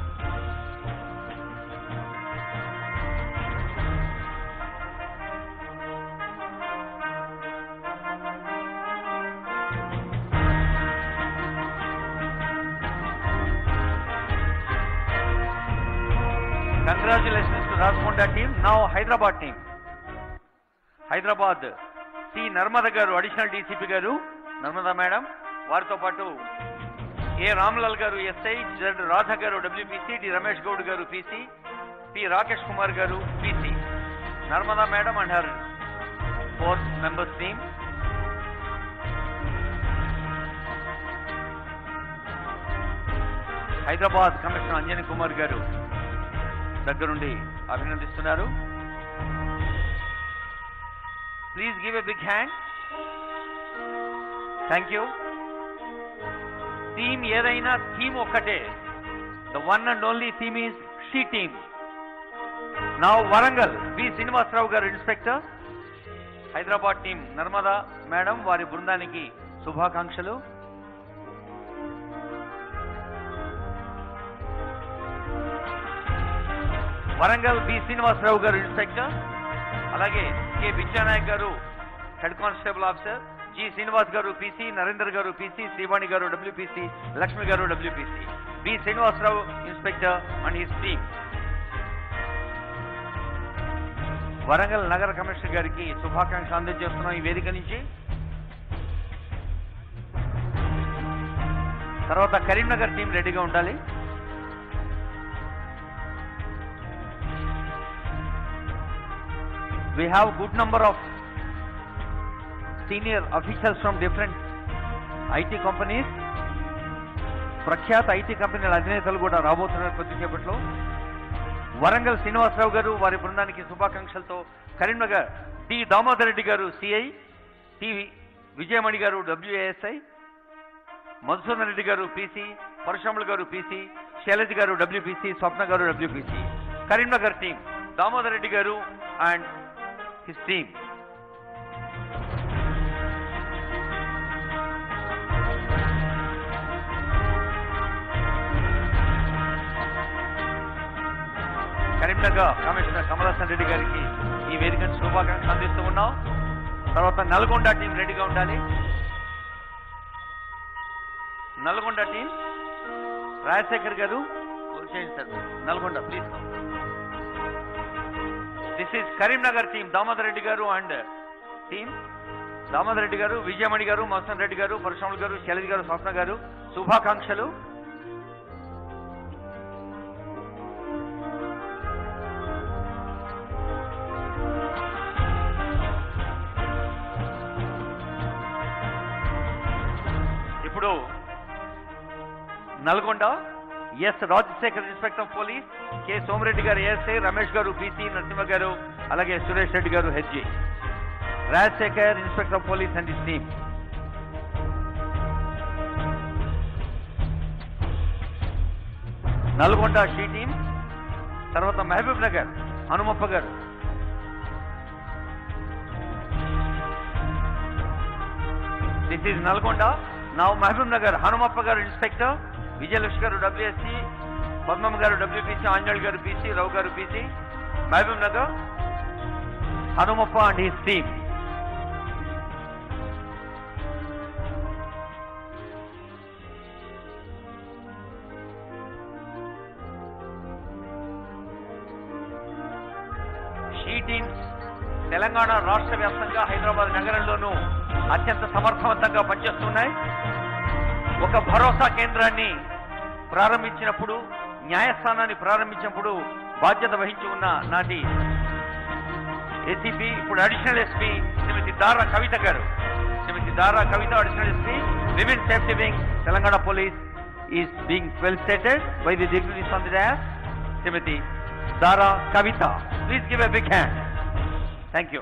congratulations to Rachakonda team now Hyderabad team Hyderabad C Narmada గారు అడిషనల్ డీసీపీ గారు నర్మదా మేడం వారితో పాటు ఏ రామ్లాల్ గారు ఎస్ఐ జెడ్ రాధా గారు డబ్ల్యూపీసీ డి రమేష్ గౌడ్ గారు పీసీ పి రాకేష్ కుమార్ గారు PC Narmada madam and her fourth members team Hyderabad commissioner Anjani Kumar గారు దగ్గరుండి అభినందిస్తున్నారు please give a big hand thank you theme ఏదైనా థీమ్ ఒక్కటే the one and only theme is she team నా Warangal B Srinivasa Rao గారు inspector Hyderabad team Narmada madam వారి బృందానికి శుభాకాంక్షలు వరంగల్ బి శ్రీనివాసరావు గారు ఇన్స్పెక్టర్ అలాగే కె విద్యానాయక్ గారు head constable officer G Srinivas గారు పీసీ నరేందర్ గారు పీసీ శ్రీవాణి గారు డబ్ల్యూపీసీ లక్ష్మి గారు WPC B Srinivasa Rao inspector and his team Warangal నగర కమిషనర్ గారికి శుభాకాంక్షలు అందజేస్తున్నాం ఈ వేదిక నుంచి తర్వాత కరీంనగర్ టీం రెడీగా ఉండాలి we have good number of senior officials from different IT companies ప్రఖ్యాత ఐటీ కంపెనీల అధినేతలు కూడా రాబోతున్నారు కొద్దిసేపట్లో వరంగల్ శ్రీనివాసరావు గారు వారి బృందానికి శుభాకాంక్షలతో కరీంనగర్ టి దామోదర్ రెడ్డి గారు సిఐ టి విజయమణి గారు డబ్ల్యూఏఎస్ఐ మధుసూదన్ రెడ్డి గారు పీసీ పరశురాములు గారు పీసీ శైలజ గారు డబ్ల్యూపీసీ స్వప్న గారు డబ్ల్యూపీసీ కరీంనగర్ టీం దామోదర్ రెడ్డి గారు and his team. Karimnagar commissioner Kamalasan Reddy గారికి ఈ వేదికను శుభాకాంక్షలు అందిస్తూ ఉన్నాం తర్వాత నల్గొండ టీం రెడీగా ఉండాలి నల్గొండ టీం రాజశేఖర్ గారు చేయండి sir Nalgonda please this is Karimnagar team Damodar Reddy గారు అండ్ టీం దామోదర్ రెడ్డి గారు విజయమణి గారు మోహన్ రెడ్డి గారు పరశురాములు గారు శైలజ గారు స్వప్న గారు శుభాకాంక్షలు ఇప్పుడు Nalgonda S Rajasekhar inspector of police K Somireddy గారు ఏఎస్ఐ రమేష్ గారు పీసీ నరసింహ గారు అలాగే సురేష్ రెడ్డి గారు HG Rajasekhar inspector of police and his team Nalgonda she team తర్వాత మహబూబ్ నగర్ హనుమప్ప గారు దిస్ ఈజ్ నల్గొండ నా మహబూబ్ నగర్ హనుమప్ప గారు ఇన్స్పెక్టర్ విజయలక్ష్మి గారు డబ్ల్యూఎస్సి పద్మమ్మ గారు డబ్ల్యూపీసీ ఆంజల్ గారు పీసీ రావు గారు PC Mahabub Nagar Hanumappa and his team teams Telangana రాష్ట్ర వ్యాప్తంగా హైదరాబాద్ నగరంలోనూ అత్యంత సమర్థవంతంగా పనిచేస్తున్నాయి ఒక భరోసా కేంద్రాన్ని ప్రారంభించినప్పుడు న్యాయస్థానాన్ని ప్రారంభించినప్పుడు బాధ్యత వహించి ఉన్న నాటి ఏసీపీ ఇప్పుడు అడిషనల్ ఎస్పీ శ్రీమతి దారా కవిత గారు Shrimati Dara Kavitha additional SP women safety wing Telangana police is being well stated by the dignitaries on the dais Shrimati Dara Kavitha please give a big hand thank you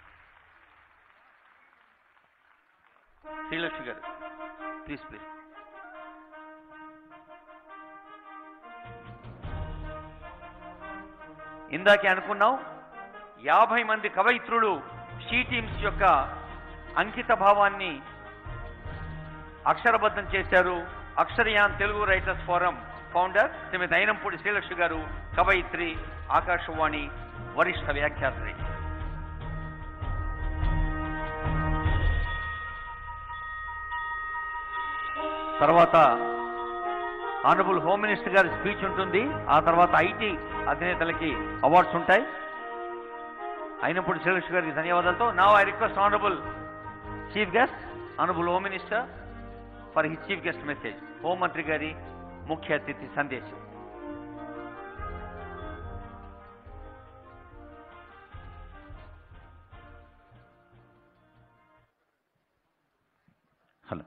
Srilakshmi గారు ప్లీజ్ ప్లీజ్ ఇందాకే అనుకున్నాం యాభై మంది కవయిత్రులు షీ టీమ్స్ యొక్క అంకిత భావాన్ని అక్షరబద్ధం చేశారు Aksharayan Telugu writers forum founder Shrimati Ayinampudi Srilakshmi గారు కవయిత్రి ఆకాశవాణి వరిష్ఠ వ్యాఖ్యాత్రి తర్వాత ఆనరబుల్ హోమ్ మినిస్టర్ గారి స్పీచ్ ఉంటుంది ఆ తర్వాత ఐటీ అధినేతలకి అవార్డ్స్ ఉంటాయి అయినప్పుడు శ్రీలక్ష్మి గారికి ధన్యవాదాలతో నా I request honourable chief guest honourable home minister for his chief guest message హోంమంత్రి గారి ముఖ్య అతిథి సందేశం హలో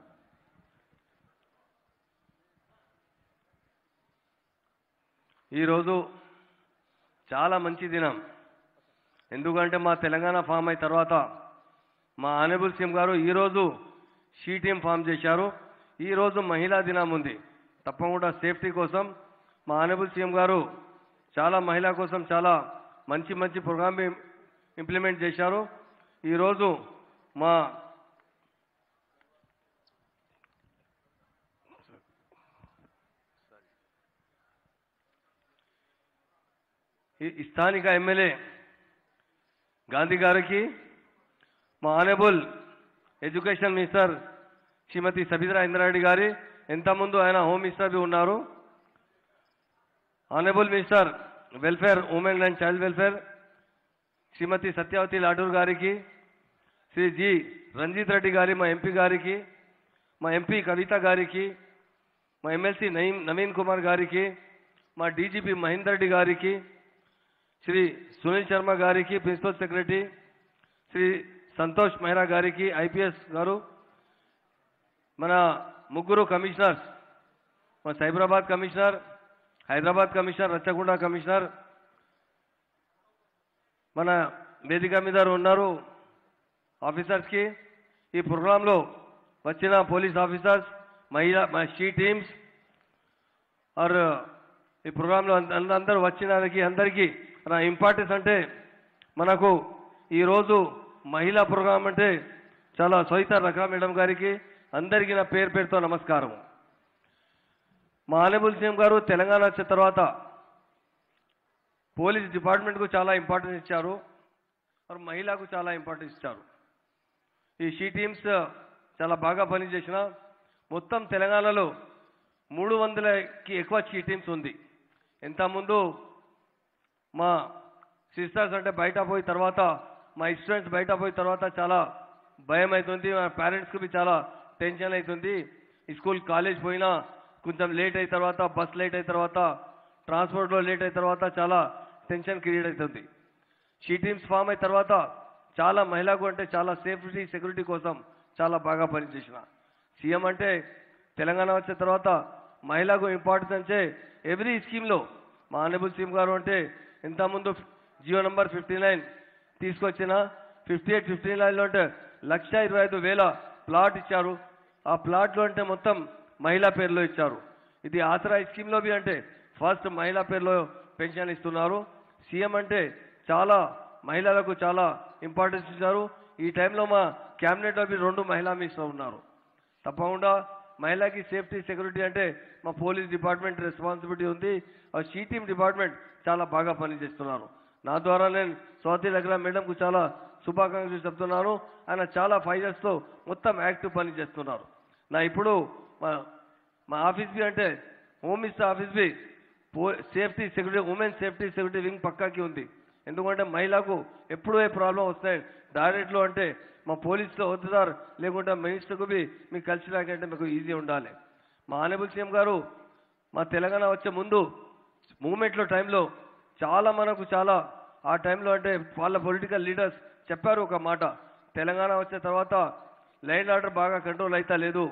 ఈరోజు చాలా మంచి దినం ఎందుకంటే మా తెలంగాణ ఫామ్ అయిన తర్వాత మా ఆనబుల్ సీఎం గారు ఈరోజు షీ టీం ఫామ్ చేశారు ఈరోజు మహిళా దినం ఉంది తప్పకుండా సేఫ్టీ కోసం మా ఆనబుల్ సీఎం గారు చాలా మహిళా కోసం చాలా మంచి మంచి ప్రోగ్రామ్ ఇంప్లిమెంట్ చేశారు ఈరోజు మా ఈ స్థానిక ఎమ్మెల్యే గాంధీ గారికి మా honourable education minister Shrimati Sabitha Indra Reddy గారి ఎంతమంది ఆయన హోమ్ మినిస్టర్ ఉన్నారు honourable minister welfare women and child welfare Shrimati Satyavathi Latur గారికి శ్రీ జి రంజిత్ రెడ్డి గారి మా ఎంపీ గారికి మా ఎంపీ కవిత గారికి మా ఎమ్మెల్సీ నయీం నవీన్ కుమార్ గారికి మా డీజీపీ మహేందర్ రెడ్డి గారికి శ్రీ సునీల్ శర్మ గారికి ప్రిన్సిపల్ సెక్రటరీ శ్రీ సంతోష్ మెహ్రా గారికి ఐపీఎస్ గారు మన ముగ్గురు కమిషనర్స్ మన సైబరాబాద్ కమిషనర్ హైదరాబాద్ కమిషనర్ రచ్చగూడ కమిషనర్ మన వేదిక మీద ఉన్నారు ఆఫీసర్స్కి ఈ ప్రోగ్రాంలో వచ్చిన పోలీస్ ఆఫీసర్స్ మహిళా షీ టీమ్స్ ఆర్ ఈ ప్రోగ్రాంలో అంద- అందరూ వచ్చిన దానికి అందరికీ నా ఇంపార్టెన్స్ అంటే మనకు ఈరోజు మహిళా ప్రోగ్రాం అంటే చాలా సవిత రకా మేడం గారికి అందరికీ నా పేరు పేరుతో నమస్కారం మా ఆనబుల్ సీఎం గారు తెలంగాణ వచ్చిన తర్వాత పోలీస్ డిపార్ట్మెంట్కు చాలా ఇంపార్టెన్స్ ఇచ్చారు మరి మహిళకు చాలా ఇంపార్టెన్స్ ఇచ్చారు ఈ షీ టీమ్స్ చాలా బాగా పనిచేసిన మొత్తం తెలంగాణలో మూడు వందలకి ఎక్కువ షీ టీమ్స్ ఉంది ఎంత ముందు మా సిస్టర్స్ అంటే బయట పోయిన తర్వాత మా స్టూడెంట్స్ బయట పోయిన తర్వాత చాలా భయం అవుతుంది మా పేరెంట్స్కి బి చాలా టెన్షన్ అవుతుంది స్కూల్ కాలేజ్ పోయినా కొంచెం లేట్ అయిన తర్వాత బస్ లేట్ అయిన తర్వాత ట్రాన్స్పోర్ట్లో లేట్ అయిన తర్వాత చాలా టెన్షన్ క్రియేట్ అవుతుంది షీ టీమ్స్ ఫామ్ అయిన తర్వాత చాలా మహిళకు అంటే చాలా సేఫ్టీ సెక్యూరిటీ కోసం చాలా బాగా పనిచేసిన సీఎం అంటే తెలంగాణ వచ్చిన తర్వాత మహిళకు ఇంపార్టెన్స్ అంటే ఎవ్రీ స్కీమ్లో మా ఆనబుల్ సీఎం గారు అంటే ఇంతకుముందు జియో నంబర్ ఫిఫ్టీ నైన్ తీసుకొచ్చిన ఫిఫ్టీ ఎయిట్ ఫిఫ్టీ నైన్లో అంటే లక్ష ఇరవై ఐదు వేల ప్లాట్ ఇచ్చారు ఆ ప్లాట్లో అంటే మొత్తం మహిళా పేరులో ఇచ్చారు ఇది ఆసరా స్కీమ్లో బి అంటే ఫస్ట్ మహిళా పేరులో పెన్షన్ ఇస్తున్నారు సీఎం అంటే చాలా మహిళలకు చాలా ఇంపార్టెన్స్ ఇచ్చారు ఈ టైంలో మా క్యాబినెట్లో బి రెండు మహిళా మినిస్టర్ ఉన్నారు తప్పకుండా మహిళకి సేఫ్టీ సెక్యూరిటీ అంటే మా పోలీస్ డిపార్ట్మెంట్ రెస్పాన్సిబిలిటీ ఉంది ఆ షీ టీమ్ డిపార్ట్మెంట్ చాలా బాగా పనిచేస్తున్నారు నా ద్వారా నేను స్వాతి దగ్గర మేడంకు చాలా శుభాకాంక్షలు చెప్తున్నాను ఆయన చాలా ఫైవ్ ఇయర్స్తో మొత్తం యాక్టివ్ పని చేస్తున్నారు నా ఇప్పుడు మా మా ఆఫీస్ బి అంటే హోమ్ మినిస్టర్ ఆఫీస్ బి పో safety security women safety security wing పక్కాకి ఉంది ఎందుకంటే మహిళకు ఎప్పుడూ ఏ ప్రాబ్లం వస్తాయి డైరెక్ట్లో అంటే మా పోలీసులో వద్దు సార్ లేకుంటే మినిస్టర్కు బి మీకు కలిసినాకంటే మీకు ఈజీ ఉండాలి మా ఆనబుల్ సీఎం గారు మా తెలంగాణ వచ్చే ముందు మూమెంట్లో టైంలో చాలా మనకు చాలా ఆ టైంలో అంటే వాళ్ళ పొలిటికల్ లీడర్స్ చెప్పారు ఒక మాట తెలంగాణ వచ్చిన తర్వాత లైన్ ఆర్డర్ బాగా కంట్రోల్ అయితే లేదు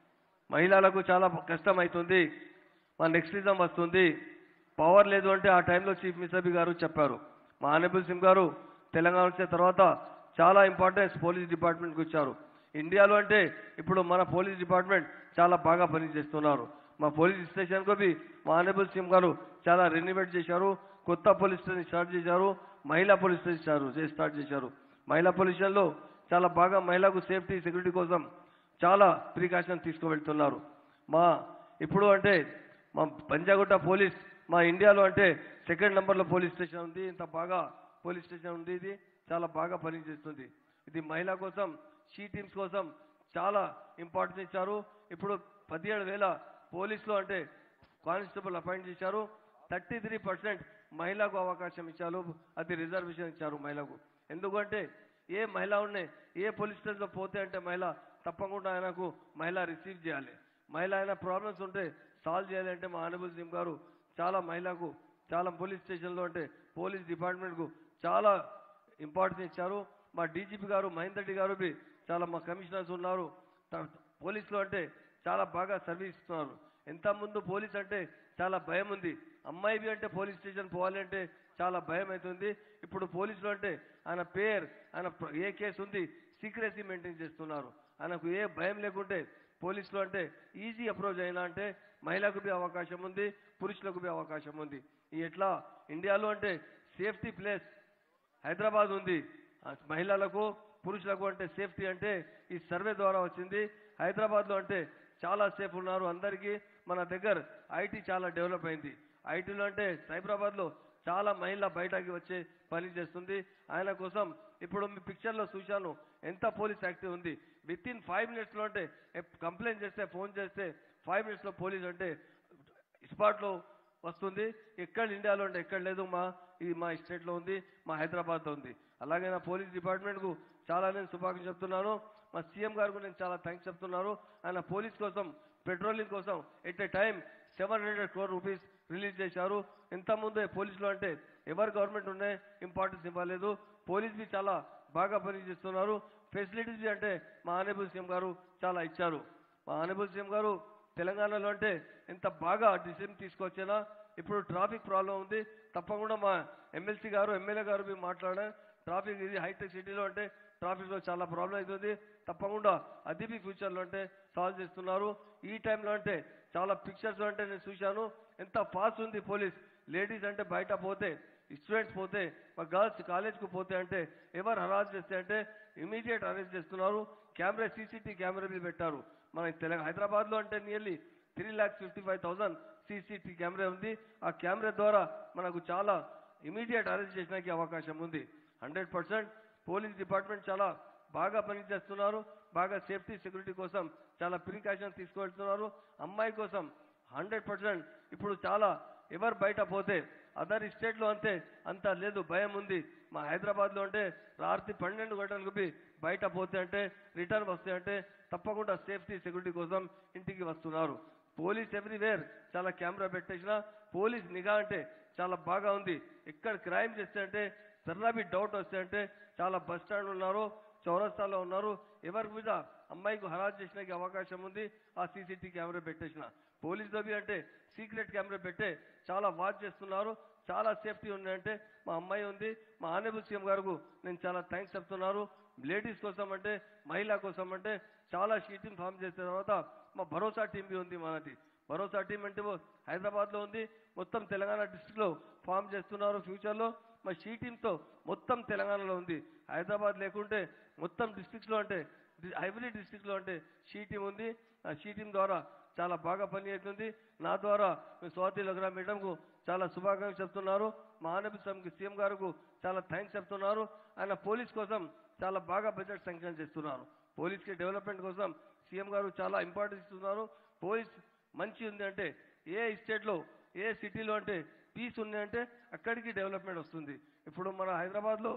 మహిళలకు చాలా కష్టం అవుతుంది మా నెక్స్టిజం వస్తుంది పవర్ లేదు అంటే ఆ టైంలో చీఫ్ మిసబీ గారు చెప్పారు మా ఆనబుల్ సింగ్ గారు తెలంగాణ వచ్చిన తర్వాత చాలా ఇంపార్టెన్స్ పోలీస్ డిపార్ట్మెంట్కి ఇచ్చారు ఇండియాలో అంటే ఇప్పుడు మన పోలీస్ డిపార్ట్మెంట్ చాలా బాగా పనిచేస్తున్నారు మా పోలీస్ స్టేషన్కు బి మా ఆనబుల్ సింగ్ గారు చాలా రెన్యువేట్ చేశారు కొత్త పోలీస్ స్టేషన్ స్టార్ట్ చేశారు మహిళా పోలీస్ స్టేషన్ స్టార్ట్ స్టార్ట్ చేశారు మహిళా పోలీస్ స్టేషన్లో చాలా బాగా మహిళకు సేఫ్టీ సెక్యూరిటీ కోసం చాలా ప్రికాషన్ తీసుకువెళ్తున్నారు మా ఇప్పుడు అంటే మా పంజాగుట్ట పోలీస్ మా ఇండియాలో అంటే సెకండ్ నెంబర్లో పోలీస్ స్టేషన్ ఉంది ఇంత బాగా పోలీస్ స్టేషన్ ఉంది ఇది చాలా బాగా పనిచేస్తుంది ఇది మహిళ కోసం షీ టీమ్స్ కోసం చాలా ఇంపార్టెన్స్ ఇచ్చారు ఇప్పుడు పదిహేడు వేల పోలీసులు అంటే కానిస్టేబుల్ అపాయింట్ చేశారు థర్టీ త్రీ పర్సెంట్ మహిళకు అవకాశం ఇచ్చారు అది రిజర్వేషన్ ఇచ్చారు మహిళకు ఎందుకంటే ఏ మహిళ ఉన్నాయి ఏ పోలీస్ స్టేషన్లో పోతే అంటే మహిళ తప్పకుండా ఆయనకు మహిళ రిసీవ్ చేయాలి మహిళ అయిన ప్రాబ్లమ్స్ ఉంటే సాల్వ్ చేయాలి అంటే మా ఆనబుల్ సింగ్ గారు చాలా మహిళకు చాలా పోలీస్ స్టేషన్లో అంటే పోలీస్ డిపార్ట్మెంట్కు చాలా ఇంపార్టెన్స్ ఇచ్చారు మా డీజీపీ గారు మహేందర్ రెడ్డి గారు బి చాలా మా కమిషనర్స్ ఉన్నారు త- పోలీసులు అంటే చాలా బాగా సర్వీస్ ఇస్తున్నారు ఎంత ముందు పోలీస్ అంటే చాలా భయం ఉంది అమ్మాయి బి అంటే పోలీస్ స్టేషన్ పోవాలి అంటే చాలా భయం అవుతుంది ఇప్పుడు పోలీసులు అంటే ఆయన పేరు ఆయన ప్ర- ఏ కేసు ఉంది సీక్రెసీ మెయింటైన్ చేస్తున్నారు ఆయనకు ఏ భయం లేకుంటే పోలీసులు అంటే ఈజీ అప్రోచ్ అయినా అంటే మహిళకు బి అవకాశం ఉంది పురుషులకు బి అవకాశం ఉంది ఈ ఎట్లా ఇండియాలో అంటే సేఫ్టీ ప్లేస్ హైదరాబాద్ ఉంది ఆ మహిళలకు పురుషులకు అంటే సేఫ్టీ అంటే ఈ సర్వే ద్వారా వచ్చింది హైదరాబాద్లో అంటే చాలా సేఫ్ ఉన్నారు అందరికీ మన దగ్గర ఐటీ చాలా డెవలప్ అయింది ఐటీలో అంటే సైబరాబాద్లో చాలా మహిళ బయటకి వచ్చే పని చేస్తుంది ఆయన కోసం ఇప్పుడు మీ పిక్చర్లో చూశాను ఎంత పోలీస్ యాక్టివ్ ఉంది విత్ ఇన్ ఫైవ్ మినిట్స్లో అంటే కంప్లైంట్ చేస్తే ఫోన్ చేస్తే ఫైవ్ మినిట్స్లో పోలీస్ అంటే స్పాట్లో వస్తుంది ఎక్కడ ఇండియాలో అంటే ఎక్కడ లేదు మా ఇది మా స్టేట్లో ఉంది మా హైదరాబాద్లో ఉంది అలాగే నా పోలీస్ డిపార్ట్మెంట్కు చాలా నేను శుభాకాంక్షలు చెప్తున్నాను మా సీఎం గారికి నేను చాలా థ్యాంక్స్ చెప్తున్నాను ఆయన పోలీస్ కోసం పెట్రోలింగ్ కోసం at a time seven hundred crore rupees release చేశారు ఇంతకుముందే పోలీసులు అంటే ఎవరు గవర్నమెంట్ ఉన్నాయి ఇంపార్టెన్స్ ఇవ్వలేదు పోలీస్ బి చాలా బాగా పనిచేస్తున్నారు ఫెసిలిటీస్ బి అంటే మా ఆనబుల్ సీఎం గారు చాలా ఇచ్చారు మా ఆనబుల్ సీఎం గారు తెలంగాణలో అంటే ఎంత బాగా డిసిషన్ తీసుకొచ్చినా ఇప్పుడు ట్రాఫిక్ ప్రాబ్లం ఉంది తప్పకుండా మా ఎమ్మెల్సీ గారు ఎమ్మెల్యే గారు మీరు మాట్లాడారు ట్రాఫిక్ ఇది హైటెక్ సిటీలో అంటే ట్రాఫిక్లో చాలా ప్రాబ్లం అవుతుంది తప్పకుండా అది మీ ఫ్యూచర్లో అంటే సాల్వ్ చేస్తున్నారు ఈ టైంలో అంటే చాలా పిక్చర్స్ అంటే నేను చూశాను ఎంత ఫాస్ట్ ఉంది పోలీస్ లేడీస్ అంటే బయట పోతే స్టూడెంట్స్ పోతే మా గర్ల్స్ కాలేజ్కి పోతే అంటే ఎవరు హరాజ్ చేస్తే అంటే ఇమీడియట్ అరెస్ట్ చేస్తున్నారు కెమెరా సీసీటీ కెమెరా మీద పెట్టారు మన తెలంగాణ హైదరాబాద్లో అంటే nearly three lakhs fifty five thousand CCT camera ఉంది ఆ కెమెరా ద్వారా మనకు చాలా ఇమీడియట్ అరెస్ట్ చేయడానికి అవకాశం ఉంది హండ్రెడ్ పర్సెంట్ పోలీస్ డిపార్ట్మెంట్ చాలా బాగా పనిచేస్తున్నారు బాగా సేఫ్టీ సెక్యూరిటీ కోసం చాలా ప్రికాషన్ తీసుకువెళ్తున్నారు అమ్మాయి కోసం హండ్రెడ్ పర్సెంట్ ఇప్పుడు చాలా ఎవరు బయట పోతే అదర్ స్టేట్లో అంతే అంత లేదు భయం ఉంది మా హైదరాబాద్లో అంటే రాత్రి పన్నెండు గంటలకు బి బయట పోతే అంటే రిటర్న్ వస్తే అంటే తప్పకుండా సేఫ్టీ సెక్యూరిటీ కోసం ఇంటికి వస్తున్నారు పోలీస్ ఎవ్రీవేర్ చాలా కెమెరా పెట్టేసిన పోలీస్ నిఘా అంటే చాలా బాగా ఉంది ఎక్కడ క్రైమ్ చేస్తే అంటే సర్రాబి డౌట్ వస్తే అంటే చాలా బస్ స్టాండ్ ఉన్నారు చౌరస్తాలో ఉన్నారు ఎవరి మీద అమ్మాయికి హరాజ్ చేసినకి అవకాశం ఉంది ఆ సీసీటీ కెమెరా పెట్టేసిన పోలీస్ దబి అంటే సీక్రెట్ కెమెరా పెట్టే చాలా వాచ్ చేస్తున్నారు చాలా సేఫ్టీ ఉన్నాయంటే మా అమ్మాయి ఉంది మా ఆనబుల్ సీఎం గారు నేను చాలా థ్యాంక్స్ చెప్తున్నారు లేడీస్ కోసం అంటే మహిళ కోసం అంటే చాలా షీటింగ్ ఫామ్ చేసిన తర్వాత మా భరోసా టీం బి ఉంది మనది భరోసా టీం అంటే ఓ హైదరాబాద్లో ఉంది మొత్తం తెలంగాణ డిస్ట్రిక్ట్లో ఫామ్ చేస్తున్నారు ఫ్యూచర్లో మా షీ టీంతో మొత్తం తెలంగాణలో ఉంది హైదరాబాద్ లేకుంటే మొత్తం డిస్ట్రిక్ట్స్లో అంటే ఎవ్రీ డిస్ట్రిక్ట్లో అంటే షీ టీం ఉంది ఆ షీ టీం ద్వారా చాలా బాగా పని అవుతుంది నా ద్వారా మీ స్వాతి లగ్రా మేడంకు చాలా శుభాకాంక్షలు చెప్తున్నారు మా ఆనబి సీఎం గారికి చాలా థ్యాంక్స్ చెప్తున్నారు ఆయన పోలీస్ కోసం చాలా బాగా బడ్జెట్ శాంక్షన్ చేస్తున్నారు పోలీస్కి డెవలప్మెంట్ కోసం సీఎం గారు చాలా ఇంపార్టెన్స్ ఇస్తున్నారు పోలీస్ మంచి ఉంది అంటే ఏ స్టేట్లో ఏ సిటీలో అంటే పీస్ ఉన్నాయంటే అక్కడికి డెవలప్మెంట్ వస్తుంది ఇప్పుడు మన హైదరాబాద్లో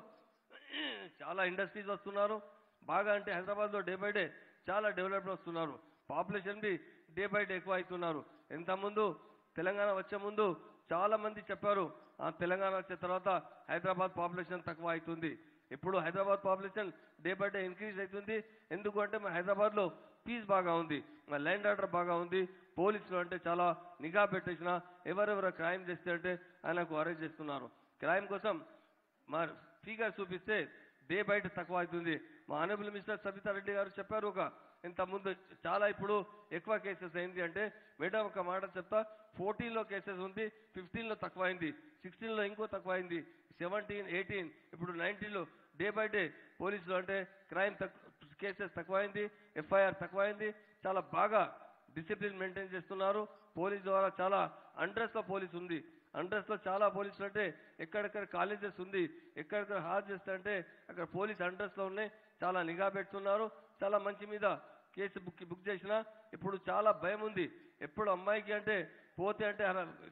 చాలా ఇండస్ట్రీస్ వస్తున్నారు బాగా అంటే హైదరాబాద్లో డే బై డే చాలా డెవలప్మెంట్ వస్తున్నారు population by day by day ఎక్కువ అవుతున్నారు ఎంత ముందు తెలంగాణ వచ్చే ముందు చాలా మంది చెప్పారు ఆ తెలంగాణ వచ్చిన తర్వాత హైదరాబాద్ పాపులేషన్ తక్కువ అవుతుంది ఇప్పుడు Hyderabad population day by day increase అవుతుంది ఎందుకు అంటే మన హైదరాబాద్లో పీస్ బాగా ఉంది మన ల్యాండ్ ఆర్డర్ బాగా ఉంది పోలీసులు అంటే చాలా నిఘా పెట్టేసిన ఎవరెవరు క్రైమ్ చేస్తే అంటే ఆయనకు అరెస్ట్ చేస్తున్నారు క్రైమ్ కోసం మా ఫిగర్ చూపిస్తే డే బయట తక్కువ అవుతుంది మా ఆనరబుల్ మిస్టర్ సబితారెడ్డి గారు చెప్పారు ఒక ఇంత ముందు చాలా ఇప్పుడు ఎక్కువ కేసెస్ అయింది అంటే మేడం ఒక మాట చెప్తా ఫోర్టీన్లో కేసెస్ ఉంది ఫిఫ్టీన్లో తక్కువ అయింది సిక్స్టీన్లో ఇంకో తక్కువ అయింది సెవెంటీన్ ఎయిటీన్ ఇప్పుడు నైన్టీన్లో డే బై డే పోలీసులు అంటే క్రైమ్ కేసెస్ తక్కువ అయింది ఎఫ్ఐఆర్ తక్కువ అయింది చాలా బాగా డిసిప్లిన్ మెయింటైన్ చేస్తున్నారు పోలీస్ ద్వారా చాలా అండ్రెస్ లో పోలీస్ ఉంది అండ్రెస్ లో చాలా పోలీసులు అంటే ఎక్కడెక్కడ కాలేజెస్ ఉంది ఎక్కడెక్కడ హాజ్ చేస్తా అంటే అక్కడ పోలీస్ అండ్రెస్ లో ఉన్నాయి చాలా నిఘా పెడుతున్నారు చాలా మంచి మీద కేసు బుక్ బుక్ చేసిన ఇప్పుడు చాలా భయం ఉంది ఎప్పుడు అమ్మాయికి అంటే పోతే అంటే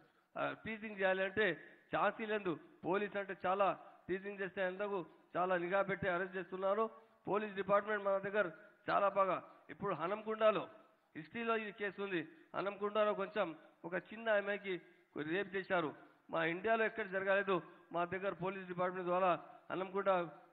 టీచింగ్ చేయాలి అంటే ఛాన్సీ లేదు పోలీస్ అంటే చాలా టీచింగ్ చేస్తే ఎందుకు చాలా నిఘా పెట్టి అరెస్ట్ చేస్తున్నారు పోలీస్ డిపార్ట్మెంట్ మన దగ్గర చాలా బాగా ఇప్పుడు హనంకుండాలో హిస్టరీలో ఈ కేసు ఉంది హనంకుండాలో కొంచెం ఒక చిన్న అమ్మాయికి రేప్ చేశారు మా ఇండియాలో ఎక్కడ జరగలేదు మా దగ్గర పోలీస్ డిపార్ట్మెంట్ ద్వారా హనంకుండ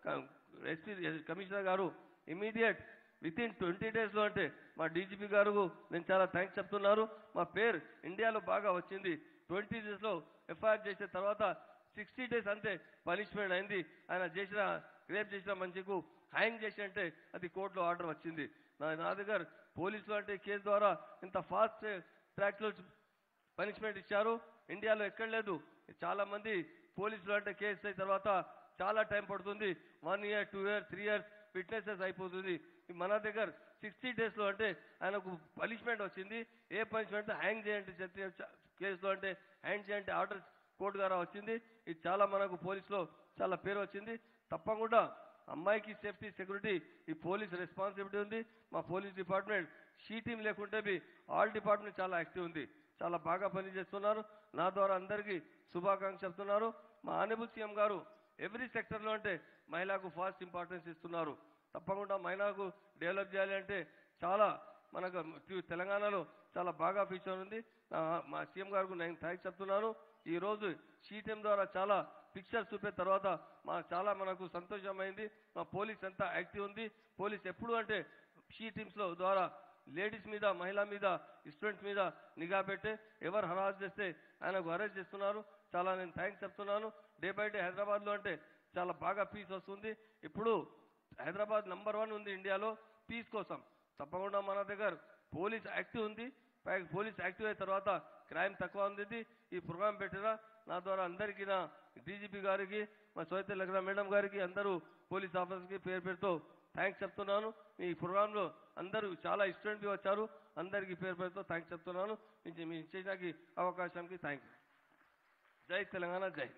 ఎస్పీ కమిషనర్ గారు ఇమీడియట్ విత్ ఇన్ ట్వంటీ డేస్లో అంటే మా డీజీపీ గారు నేను చాలా థ్యాంక్స్ చెప్తున్నారు మా పేరు ఇండియాలో బాగా వచ్చింది ట్వంటీ డేస్లో ఎఫ్ఐఆర్ చేసిన తర్వాత సిక్స్టీ డేస్ అంతే పనిష్మెంట్ అయింది ఆయన చేసిన రేప్ చేసిన మంచికు హ్యాంగ్ చేసి అంటే అది కోర్టులో ఆర్డర్ వచ్చింది నా నా దగ్గర పోలీసులు అంటే కేసు ద్వారా ఇంత ఫాస్ట్ ట్రాక్లో పనిష్మెంట్ ఇచ్చారు ఇండియాలో ఎక్కడ లేదు చాలా మంది పోలీసులు అంటే కేసు అయిన తర్వాత చాలా టైం పడుతుంది one year two year three years witnesses అయిపోతుంది మన దగ్గర సిక్స్టీ డేస్లో అంటే ఆయనకు పనిష్మెంట్ వచ్చింది ఏ పనిష్మెంట్ హ్యాంగ్ చేయండి చెప్పి కేసులో అంటే హ్యాంగ్ చేయండి ఆర్డర్ కోర్టు ద్వారా వచ్చింది ఇది చాలా మనకు పోలీసులో చాలా పేరు వచ్చింది తప్పకుండా అమ్మాయికి సేఫ్టీ సెక్యూరిటీ ఈ పోలీస్ రెస్పాన్సిబిలిటీ ఉంది మా పోలీస్ డిపార్ట్మెంట్ షీ టీం లేకుంటే బి ఆల్ డిపార్ట్మెంట్ చాలా యాక్టివ్ ఉంది చాలా బాగా పనిచేస్తున్నారు నా ద్వారా అందరికీ శుభాకాంక్ష చెప్తున్నారు మా ఆనబుల్ సీఎం గారు ఎవ్రీ సెక్టర్లో అంటే మహిళకు ఫాస్ట్ ఇంపార్టెన్స్ ఇస్తున్నారు తప్పకుండా మహిళకు డెవలప్ చేయాలి అంటే చాలా మనకు తెలంగాణలో చాలా బాగా ఫ్యూచర్ ఉంది నా- మా సీఎం గారికి నేను థ్యాంక్స్ చెప్తున్నాను ఈ రోజు సీటీఎం ద్వారా చాలా పిక్చర్స్ చూపే తర్వాత మా చాలా మనకు సంతోషమైంది మా పోలీస్ అంతా యాక్టివ్ ఉంది పోలీస్ ఎప్పుడు అంటే షీ టీమ్స్ లో ద్వారా లేడీస్ మీద మహిళ మీద స్టూడెంట్స్ మీద నిఘా పెట్టి ఎవరు హరాస్ చేస్తే ఆయనకు అరెస్ట్ చేస్తున్నారు చాలా నేను థ్యాంక్స్ చెప్తున్నాను డే బై డే హైదరాబాద్లో అంటే చాలా బాగా పీస్ వస్తుంది ఇప్పుడు హైదరాబాద్ నంబర్ వన్ ఉంది ఇండియాలో పీస్ కోసం తప్పకుండా మన దగ్గర పోలీస్ యాక్టివ్ ఉంది పైగా పోలీస్ యాక్టివ్ అయిన తర్వాత క్రైమ్ తక్కువ ఉంది ఈ ప్రోగ్రామ్ పెట్టిన నా ద్వారా అందరికీ నా డీజీపీ గారికి మా సోయిత లగ్న మేడం గారికి అందరూ పోలీస్ ఆఫీసర్కి పేరు పేరుతో థ్యాంక్స్ చెప్తున్నాను మీ ప్రోగ్రాంలో అందరూ చాలా స్టూడెంట్ వచ్చారు అందరికీ పేరు పేరుతో థ్యాంక్స్ చెప్తున్నాను మీ- మీ ఇచ్చేసాకి అవకాశానికి థ్యాంక్ జై తెలంగాణ జై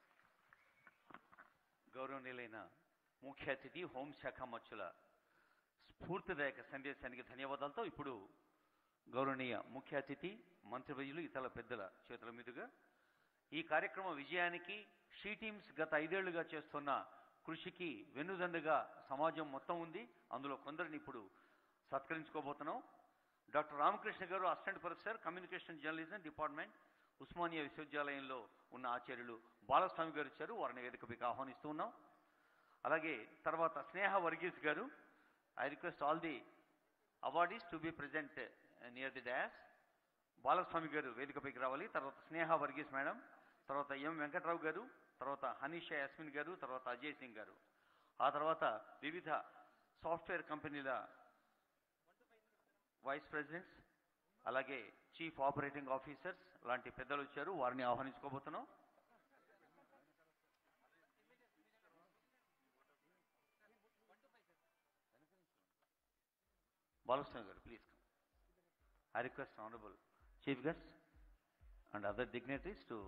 గౌరవనీయులైన ముఖ్య అతిథి హోంశాఖ మచ్చుల స్ఫూర్తిదాయక సందేశానికి ధన్యవాదాలతో ఇప్పుడు గౌరవనీయ ముఖ్య అతిథి మంత్రివర్యులు ఇతర పెద్దల చేతుల మీదుగా ఈ కార్యక్రమ విజయానికి షీ టీమ్స్ గత ఐదేళ్లుగా చేస్తున్న కృషికి వెన్నుదండుగా సమాజం మొత్తం ఉంది అందులో కొందరిని ఇప్పుడు సత్కరించుకోబోతున్నాం డాక్టర్ రామకృష్ణ గారు assistant professor communication journalism department Osmania విశ్వవిద్యాలయంలో ఉన్న ఆచార్యులు బాలస్వామి గారు ఇచ్చారు వారిని వేదికపైకి ఆహ్వానిస్తూ ఉన్నాం అలాగే తర్వాత స్నేహ వర్గీస్ గారు I request all the awardees to be present near the dais Balaswamy గారు వేదికపైకి రావాలి తర్వాత స్నేహ వర్గీస్ మేడం తర్వాత ఎం వెంకట్రావు గారు తర్వాత హనీషా యాస్మిన్ గారు తర్వాత అజయ్ సింగ్ గారు ఆ తర్వాత వివిధ సాఫ్ట్వేర్ కంపెనీల వైస్ ప్రెసిడెంట్స్ అలాగే చీఫ్ ఆపరేటింగ్ ఆఫీసర్స్ లాంటి పెద్దలు వచ్చారు వారిని ఆహ్వానించుకోబోతున్నాం బాలస్వామి గారు please I request Honorable Chief Guest and other dignitaries to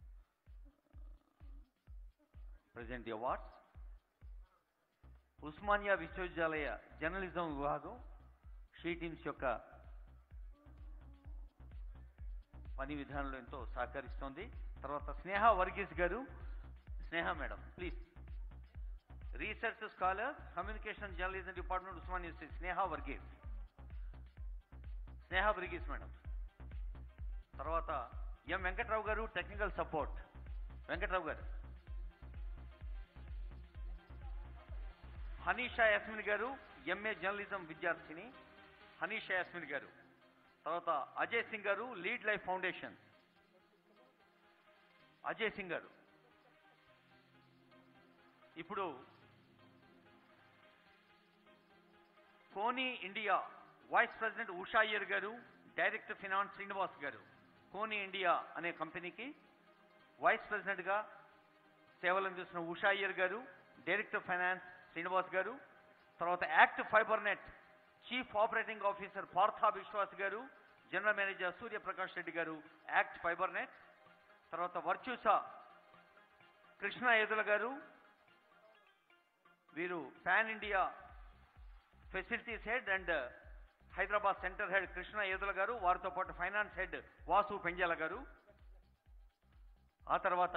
present the awards. Osmania విశ్వవిద్యాలయ జర్నలిజం విభాగం షీ టీమ్స్ యొక్క పని విధానంలో ఎంతో సహకరిస్తోంది తర్వాత స్నేహ వర్గీస్ గారు Sneha madam please research scholar communication journalism department Osman university Sneha Varghese Sneha Varghese madam తర్వాత ఎం వెంకట్రావు గారు టెక్నికల్ సపోర్ట్ వెంకట్రావు గారు హనీషా యాస్మిన్ గారు ఎంఏ జర్నలిజం విద్యార్థిని హనీషా యాస్మిన్ గారు తర్వాత అజయ్ సింగ్ గారు lead life foundation Ajay Singh గారు ఇప్పుడు కోనీ India vice president Usha Iyer గారు డైరెక్టర్ ఫినాన్స్ శ్రీనివాస్ గారు కోనీ ఇండియా అనే కంపెనీకి వైస్ ప్రెసిడెంట్గా సేవలు అందిస్తున్న ఉషా అయ్యర్ గారు డైరెక్టర్ ఫైనాన్స్ శ్రీనివాస్ గారు తర్వాత ACT Fibernet chief operating officer Partha Viswas గారు జనరల్ మేనేజర్ సూర్యప్రకాష్ రెడ్డి గారు యాక్ట్ ఫైబర్ నెట్ తర్వాత వర్చ్యూసా కృష్ణ ఏదుల గారు వీరు pan India facilities head and Hyderabad centre head Krishna Edula గారు వారితో పాటు ఫైనాన్స్ హెడ్ వాసు పెంజాల గారు ఆ తర్వాత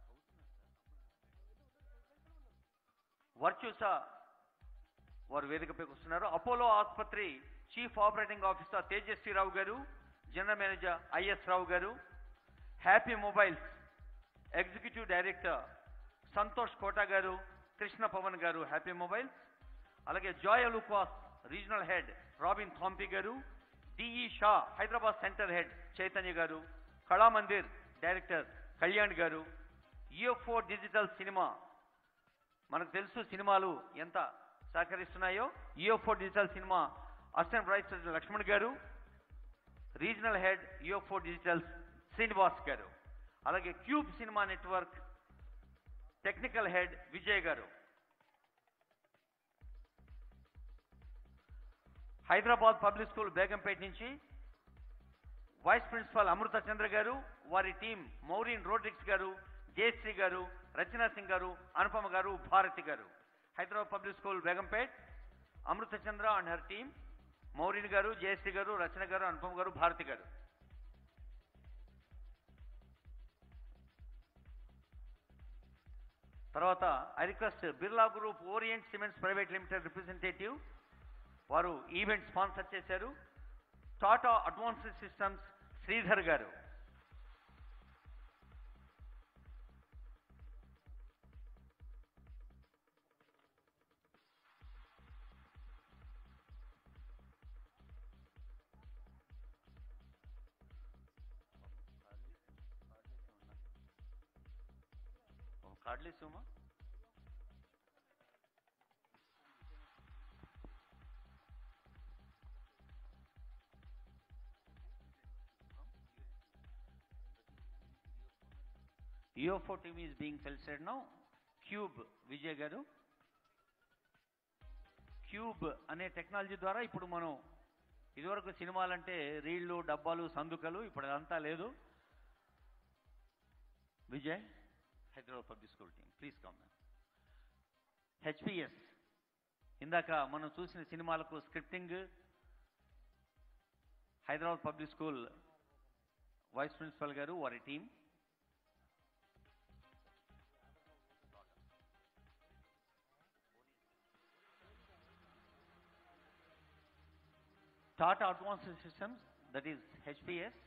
వర్చ్యూసా వారు వేదికపైకి వస్తున్నారు అపోలో ఆసుపత్రి చీఫ్ ఆపరేటింగ్ ఆఫీసర్ తేజస్వీరావు గారు జనరల్ మేనేజర్ ఐఎస్ రావు గారు Happy Mobiles executive director Santosh Kota గారు కృష్ణ పవన్ గారు హ్యాపీ మొబైల్స్ అలాగే Joy Alukkas regional head Robin Thampi గారు DE Shaw Hyderabad centre head Chaitanya గారు కళామందిర్ డైరెక్టర్ కళ్యాణ్ గారు యుఎఫ్ఓ డిజిటల్ సినిమా మనకు తెలుసు సినిమాలు ఎంత సహకరిస్తున్నాయో UFO digital cinema assistant price Lakshman గారు regional head UFO digital Srinivas గారు అలాగే Qube cinema network technical head Vijay గారు హైదరాబాద్ పబ్లిక్ స్కూల్ బేగంపేట నుంచి వైస్ ప్రిన్సిపాల్ అమృత చంద్ర గారు వారి టీం మౌరిన్ రోడ్రిక్స్ గారు జయశ్రీ గారు రచనా సింగ్ గారు అనుపమ గారు భారతి గారు Hyderabad public school Begumpet Amrita Chandra and her team Maureen గారు జయశ్రీ గారు రచన గారు అనుపమ గారు భారతి గారు తర్వాత I request Birla group Orient cements private limited representative వారు ఈవెంట్ స్పాన్సర్ చేశారు టాటా అడ్వాన్స్డ్ సిస్టమ్స్ శ్రీధర్ గారు కార్డులు ఇస్తామా UFO team is being felicitated now. Qube Vijay గారు క్యూబ్ అనే టెక్నాలజీ ద్వారా ఇప్పుడు మనం ఇదివరకు సినిమాలంటే రీళ్లు డబ్బాలు సందుకలు ఇప్పుడు అదంతా లేదు Vijay Hyderabad public school team please come HPS ఇందాక మనం చూసిన సినిమాలకు scripting Hyderabad public school vice principal గారు వారి team Tata advanced systems that is HPS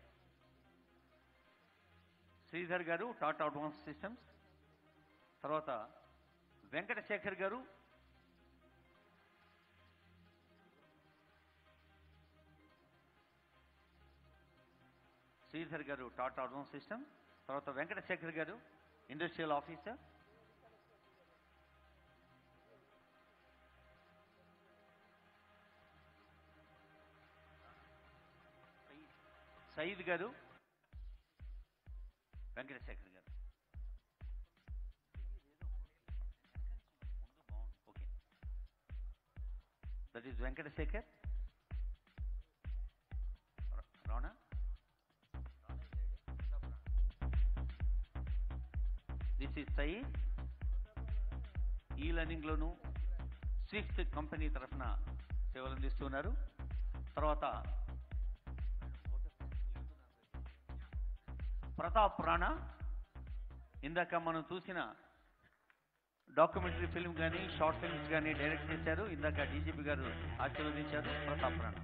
Sridhar గారు టాటా అడ్వాన్స్ సిస్టమ్స్ తర్వాత వెంకటశేఖర్ గారు శ్రీధర్ గారు టాటా అడ్వాన్స్ సిస్టమ్ తర్వాత వెంకటశేఖర్ గారు ఇండస్ట్రియల్ ఆఫీసర్ సయీద్ గారు వెంకటశేఖర్ గారు okay that is Venkatasekhar Rana this is Syed ఈ లెర్నింగ్లోను స్విఫ్ట్ కంపెనీ తరఫున సేవలు అందిస్తున్నారు తర్వాత ప్రతాప్ రాణా ఇందాక మనం చూసిన డాక్యుమెంటరీ ఫిల్మ్ కానీ షార్ట్ ఫిల్మ్స్ కానీ డైరెక్ట్ చేశారు ఇందాక డీజీపీ గారు ఆశీర్వదించారు Pratap Rana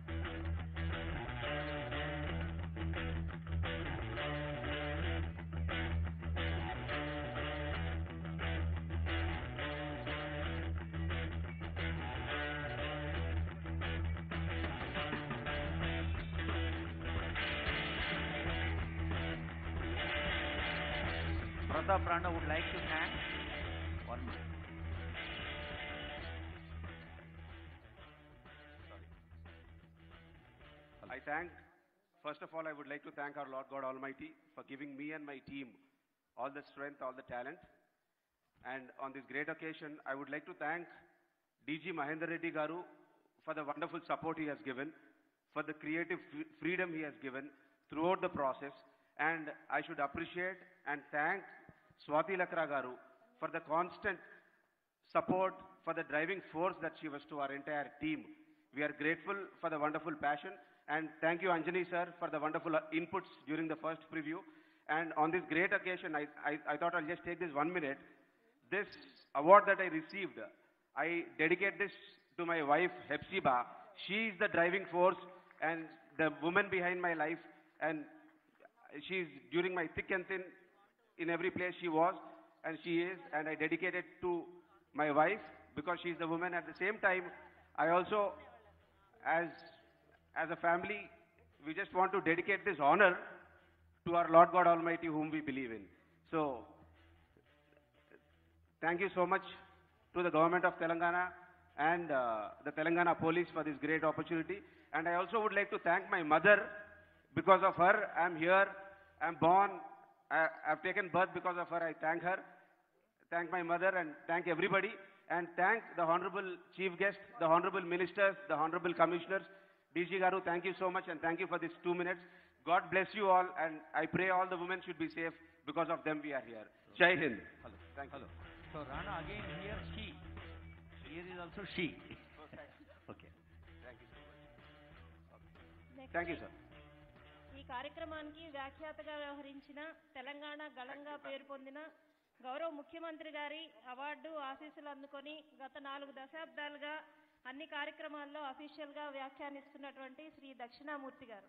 Pratap Rana would like to thank one minute. I thank, first of all, I would like to thank our Lord God Almighty for giving me and my team all the strength, all the talent. And on this great occasion, I would like to thank DG Mahendra Reddy Garu for the wonderful support he has given, for the creative f- freedom he has given throughout the process. And I should appreciate and thank Swati Lakra Garu for the constant support, for the driving force that she was to our entire team. We are grateful for the wonderful passion and thank you Anjani sir for the wonderful uh, inputs during the first preview. And on this great occasion, I, I, I thought I'll just take this one minute. This award that I received, I dedicate this to my wife Hepzibah. She is the driving force and the woman behind my life and she's during my thick and thin in every place she was and she is and I dedicate it to my wife because she's the woman at the same time I also as as a family we just want to dedicate this honor to our Lord God Almighty whom we believe in so thank you so much to the government of Telangana and uh, the Telangana police for this great opportunity and I also would like to thank my mother because of her I'm here I'm born I, I've taken birth because of her I thank her thank my mother and thank everybody and thank the honorable chief guest, the honorable ministers, the honorable commissioners. DG Garu, thank you so much and thank you for these two minutes. God bless you all and I pray all the women should be safe because of them we are here. Jai Hind. Hello. Thank you. So Rana again here she. Here is also she. okay. Thank you so much. Next Thank you, sir. ఈ కార్యక్రమానికి వ్యాఖ్యాతగా వ్యవహరించిన తెలంగాణ గళంగా పేరు పొందిన గౌరవ ముఖ్యమంత్రి గారి award ఆశీస్సులు అందుకొని గత నాలుగు దశాబ్దాలుగా అన్ని కార్యక్రమాల్లో అఫీషియల్గా వ్యాఖ్యానిస్తున్నటువంటి శ్రీ దక్షిణామూర్తి గారు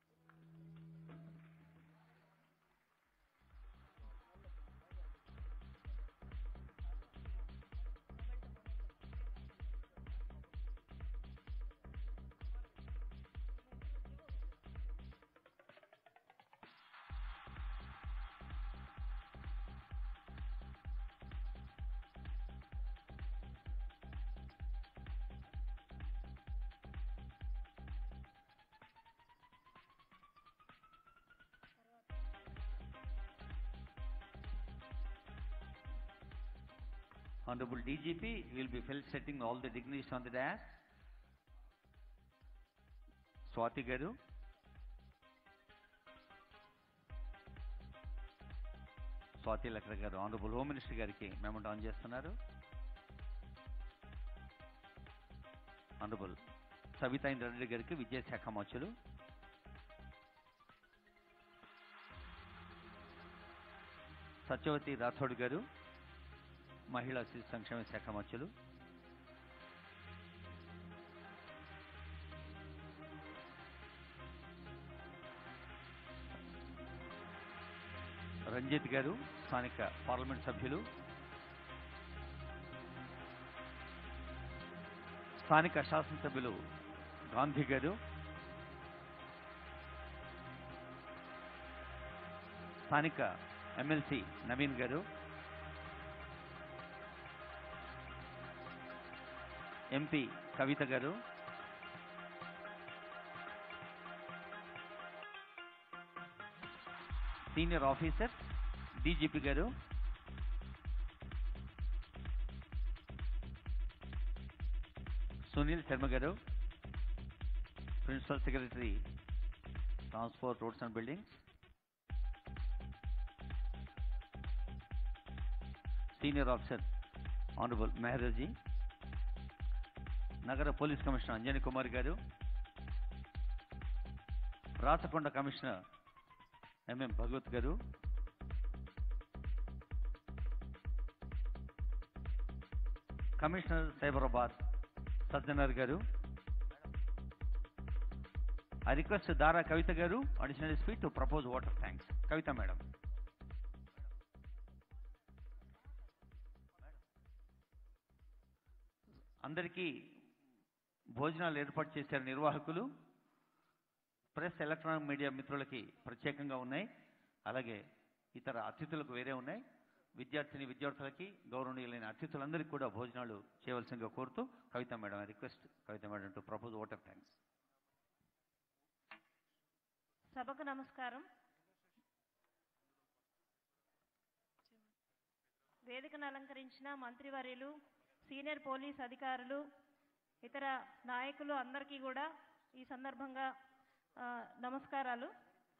Honorable DGP will be felt setting all the dignitaries on the dais. Swati Garu. Swathi Lakra గారు ఆనరబుల్ హోమ్ మినిస్టర్ గారికి మేము ఆన్ చేస్తున్నారు ఆనరబుల్ సబితా ఇంద్రారెడ్డి గారికి విద్యాశాఖ మంత్రులు సత్యవతి రాథోడ్ గారు మహిళా శిశు సంక్షేమ శాఖ మంత్రులు రంజిత్ గారు స్థానిక పార్లమెంట్ సభ్యులు స్థానిక శాసనసభ్యులు గాంధీ గారు స్థానిక ఎమ్మెల్సీ నవీన్ గారు ఎంపీ కవిత గారు సీనియర్ ఆఫీసర్ డీజీపీ గారు సునీల్ శర్మ గారు principal secretary transport roads and buildings senior officer honourable మెహరాజీ నగర పోలీస్ కమిషనర్ అంజని కుమార్ గారు రాచకొండ కమిషనర్ ఎంఎం భగవత్ గారు కమిషనర్ సైబరాబాద్ సజ్జనర్ గారు ఐ రిక్వెస్ట్ దారా కవిత గారు additional SP to propose vote of thanks Kavitha madam అందరికీ భోజనాలు ఏర్పాటు చేశారు నిర్వాహకులు ప్రెస్ ఎలక్ట్రానిక్ మీడియా మిత్రులకి ప్రత్యేకంగా ఉన్నాయి అలాగే ఇతర అతిథులకు వేరే ఉన్నాయి విద్యార్థిని విద్యార్థులకి గౌరవనీయులైన అతిథులందరికీ కూడా భోజనాలు చేయవలసిందిగా కోరుతూ Kavitha madam request Kavitha madam to propose vote of thanks సభకు నమస్కారం వేదికను అలంకరించిన మంత్రివర్యులు సీనియర్ పోలీస్ అధికారులు ఇతర నాయకులు అందరికీ కూడా ఈ సందర్భంగా ఆ, నమస్కారాలు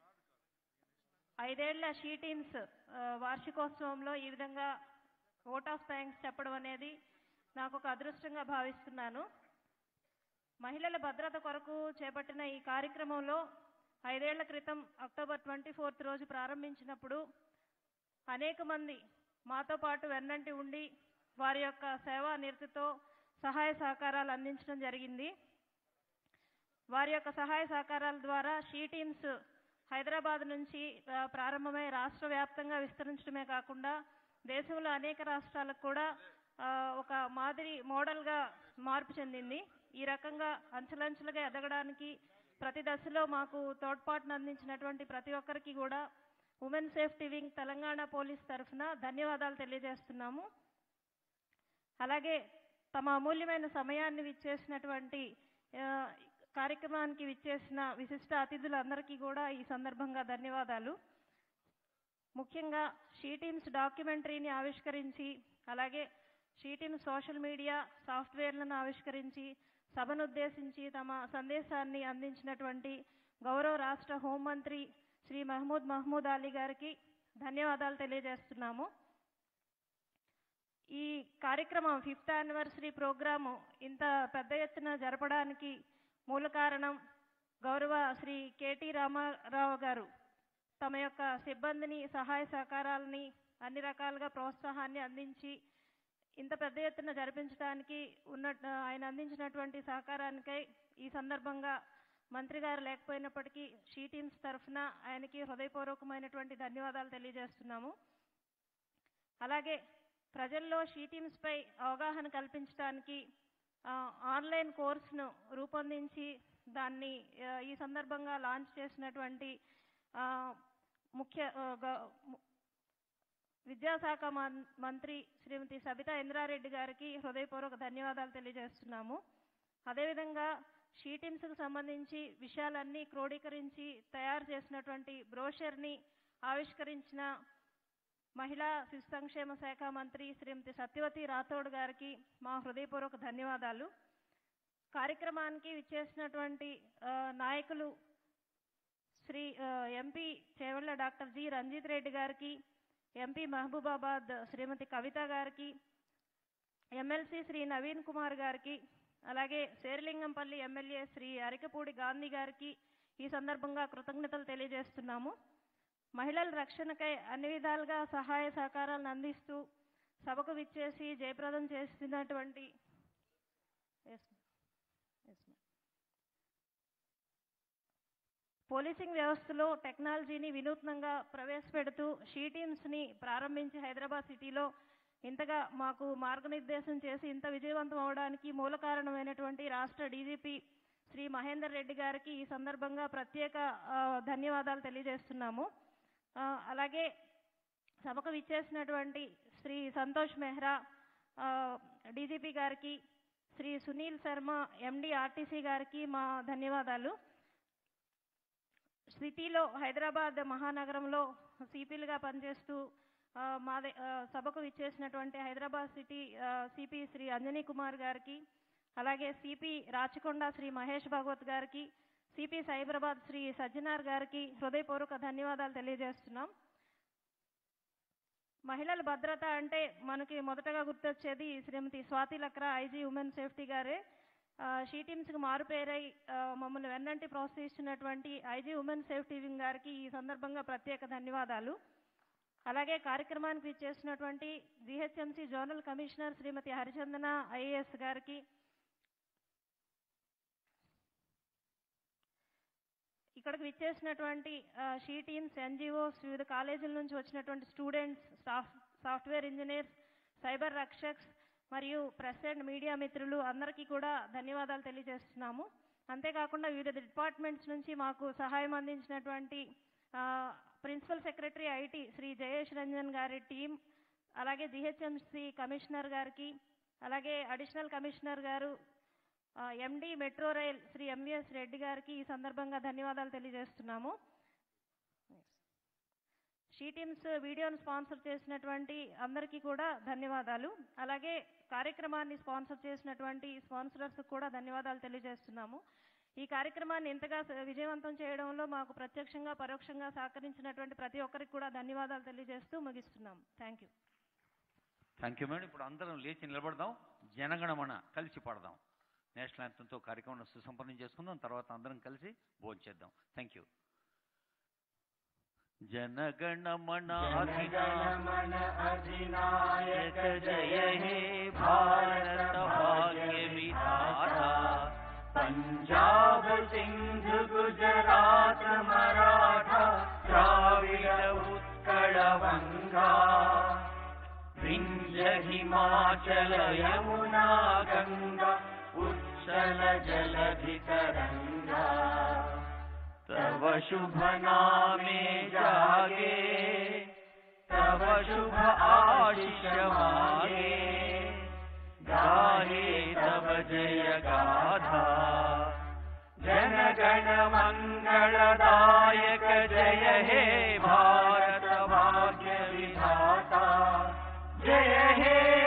ఐదేళ్ల షీ టీమ్స్ ఆ, వార్షికోత్సవంలో ఈ విధంగా ఓట్ ఆఫ్ థ్యాంక్స్ చెప్పడం అనేది నాకు ఒక అదృష్టంగా భావిస్తున్నాను మహిళల భద్రత కొరకు చేపట్టిన ఈ కార్యక్రమంలో ఐదేళ్ల క్రితం అక్టోబర్ ట్వంటీ ఫోర్త్ రోజు ప్రారంభించినప్పుడు అనేక మంది మాతో పాటు వెన్నంటి ఉండి వారి యొక్క సేవా నిరతితో సహాయ సహకారాలు అందించడం జరిగింది వారి యొక్క సహాయ సహకారాల ద్వారా షీ టీమ్స్ హైదరాబాద్ నుంచి ఆ, ప్రారంభమై రాష్ట్ర వ్యాప్తంగా విస్తరించడమే కాకుండా దేశంలో అనేక రాష్ట్రాలకు కూడా ఆ, ఒక మాదిరి మోడల్గా మార్పు చెందింది ఈ రకంగా అంచెలంచెలుగా ఎదగడానికి ప్రతి దశలో మాకు తోడ్పాటును అందించినటువంటి ప్రతి ఒక్కరికి కూడా women safety wing Telangana police తరఫున ధన్యవాదాలు తెలియజేస్తున్నాము అలాగే తమ అమూల్యమైన సమయాన్ని విచ్చేసినటువంటి ఆ, కార్యక్రమానికి విచ్చేసిన విశిష్ట అతిథులందరికీ కూడా ఈ సందర్భంగా ధన్యవాదాలు ముఖ్యంగా షీ టీమ్స్ డాక్యుమెంటరీని ఆవిష్కరించి అలాగే షీ టీమ్స్ సోషల్ మీడియా సాఫ్ట్వేర్లను ఆవిష్కరించి సభను ఉద్దేశించి తమ సందేశాన్ని అందించినటువంటి గౌరవ రాష్ట్ర హోంమంత్రి శ్రీ మహమూద్ మహమూద్ అలీ గారికి ధన్యవాదాలు తెలియజేస్తున్నాము ఈ కార్యక్రమం ఫిఫ్త్ యానివర్సరీ ప్రోగ్రాము ఇంత పెద్ద ఎత్తున జరపడానికి మూల కారణం గౌరవ శ్రీ కేటీ రామారావు గారు తమ యొక్క సిబ్బందిని సహాయ సహకారాలని అన్ని రకాలుగా ప్రోత్సాహాన్ని అందించి ఇంత పెద్ద ఎత్తున జరిపించడానికి ఉన్న ఆయన అందించినటువంటి సహకారానికై ఈ సందర్భంగా మంత్రి గారు లేకపోయినప్పటికీ షీ టీమ్స్ తరఫున ఆయనకి హృదయపూర్వకమైనటువంటి ధన్యవాదాలు తెలియజేస్తున్నాము అలాగే ప్రజల్లో షీ టీమ్స్పై అవగాహన కల్పించడానికి ఆ, ఆన్లైన్ కోర్సును రూపొందించి దాన్ని ఆ, ఈ సందర్భంగా లాంచ్ చేసినటువంటి ఆ, ముఖ్య ఆ, గ- ము- విద్యాశాఖ మం- మంత్రి శ్రీమతి సబితా ఇంద్రారెడ్డి గారికి హృదయపూర్వక ధన్యవాదాలు తెలియజేస్తున్నాము అదేవిధంగా షీ టీమ్స్కి సంబంధించి విషయాలన్నీ క్రోడీకరించి తయారు చేసినటువంటి బ్రోషర్ని ఆవిష్కరించిన మహిళా శిశు సంక్షేమ శాఖ మంత్రి శ్రీమతి సత్యవతి రాథోడ్ గారికి మా హృదయపూర్వక ధన్యవాదాలు కార్యక్రమానికి విచ్చేసినటువంటి ఆ, నాయకులు శ్రీ ఆ, MP Chevella doctor G Ranjith Reddy గారికి ఎంపీ మహబూబాబాద్ శ్రీమతి కవిత గారికి ఎమ్మెల్సీ శ్రీ నవీన్ కుమార్ గారికి అలాగే శేరిలింగంపల్లి ఎమ్మెల్యే శ్రీ అరికపూడి గాంధీ గారికి ఈ సందర్భంగా కృతజ్ఞతలు తెలియజేస్తున్నాము మహిళల రక్షణకై అన్ని విధాలుగా సహాయ సహకారాలను అందిస్తూ సభకు విచ్చేసి జయప్రదం చేసినటువంటి Yes, ma'am. Yes, ma'am. Policing వ్యవస్థలో టెక్నాలజీని వినూత్నంగా ప్రవేశపెడుతూ షీ టీమ్స్ని ప్రారంభించి హైదరాబాద్ సిటీలో ఇంతగా మాకు మార్గనిర్దేశం చేసి ఇంత విజయవంతం అవడానికి మూల కారణమైనటువంటి రాష్ట్ర డీజీపీ శ్రీ మహేందర్ రెడ్డి గారికి ఈ సందర్భంగా ప్రత్యేక ఆ, ధన్యవాదాలు తెలియజేస్తున్నాము ఆ, అలాగే సభకు విచ్చేసినటువంటి శ్రీ సంతోష్ మెహ్రా డీజీపీ గారికి శ్రీ సునీల్ శర్మ ఎండి ఆర్టీసీ గారికి మా ధన్యవాదాలు సిటీలో హైదరాబాద్ మహానగరంలో సిపిలుగా పనిచేస్తూ ఆ, మా ద- ఆ, సభకు విచ్చేసినటువంటి హైదరాబాద్ సిటీ సిపి శ్రీ అంజనీ కుమార్ గారికి అలాగే సిపి రాచకొండ శ్రీ మహేష్ భగవత్ గారికి సిపి సైబరాబాద్ శ్రీ సజ్జనార్ గారికి హృదయపూర్వక ధన్యవాదాలు తెలియజేస్తున్నాం మహిళల భద్రత అంటే మనకి మొదటగా గుర్తొచ్చేది Shrimati Swati Lakra IG women safety గారే ఆ, షీ టీమ్స్కి మారుపేరై ఆ, మమ్మల్ని వెన్నంటి ప్రోత్సహిస్తున్నటువంటి ఐజీ ఉమెన్ సేఫ్టీ వింగ్ గారికి ఈ సందర్భంగా ప్రత్యేక ధన్యవాదాలు అలాగే కార్యక్రమానికి విచ్చేసినటువంటి GHMC zonal commissioner Shrimati Harichandana IAS గారికి ఇక్కడికి విచ్చేసినటువంటి షీ టీమ్స్ ఎన్జిఓస్ వివిధ కాలేజీల నుంచి వచ్చినటువంటి స్టూడెంట్స్ సాఫ్ సాఫ్ట్వేర్ ఇంజనీర్స్ సైబర్ రక్షక్స్ మరియు ప్రెస్ అండ్ మీడియా మిత్రులు అందరికీ కూడా ధన్యవాదాలు తెలియజేస్తున్నాము అంతేకాకుండా వివిధ డిపార్ట్మెంట్స్ నుంచి మాకు సహాయం అందించినటువంటి ఆ, principal secretary IT Shri Jayesh Ranjan గారి టీం అలాగే జిహెచ్ఎంసి కమిషనర్ గారికి అలాగే అడిషనల్ కమిషనర్ గారు MD metro rail Shri MVS Reddy గారికి ఈ సందర్భంగా ధన్యవాదాలు తెలియజేస్తున్నాము షీ టీమ్స్ వీడియోను స్పాన్సర్ చేసినటువంటి అందరికీ కూడా ధన్యవాదాలు అలాగే కార్యక్రమాన్ని స్పాన్సర్ చేసినటువంటి స్పాన్సరర్స్ కూడా ధన్యవాదాలు తెలియజేస్తున్నాము ఈ కార్యక్రమాన్ని ఇంతగా స- విజయవంతం చేయడంలో మాకు ప్రత్యక్షంగా పరోక్షంగా సహకరించినటువంటి ప్రతి ఒక్కరికి కూడా ధన్యవాదాలు తెలియజేస్తూ ముగిస్తున్నాం thank you thank you madam ఇప్పుడు అందరం లేచి నిలబడదాం జనగణమన కలిసి పాడదాం నేషనల్ యాంథంతో కార్యక్రమం సుసంపన్నం చేసుకుందాం తర్వాత అందరం కలిసి భోజనం చేద్దాం థ్యాంక్ యూ జనగణమన जनगणमन अधिनायक जय हे भारत भाग्य विधाता पंजाब सिंध गुजरात मराठा द्राविड उत्कल बंगा विंध्य हिमाचल यमुना गंगा उच्चल जलधि तरंगा तव शुभ नामे जागे तव शुभ आशिष मागे गाहे तव जय गाथा जन गण मंगलदायक जय हे भारत भाग्य विधाता जय हे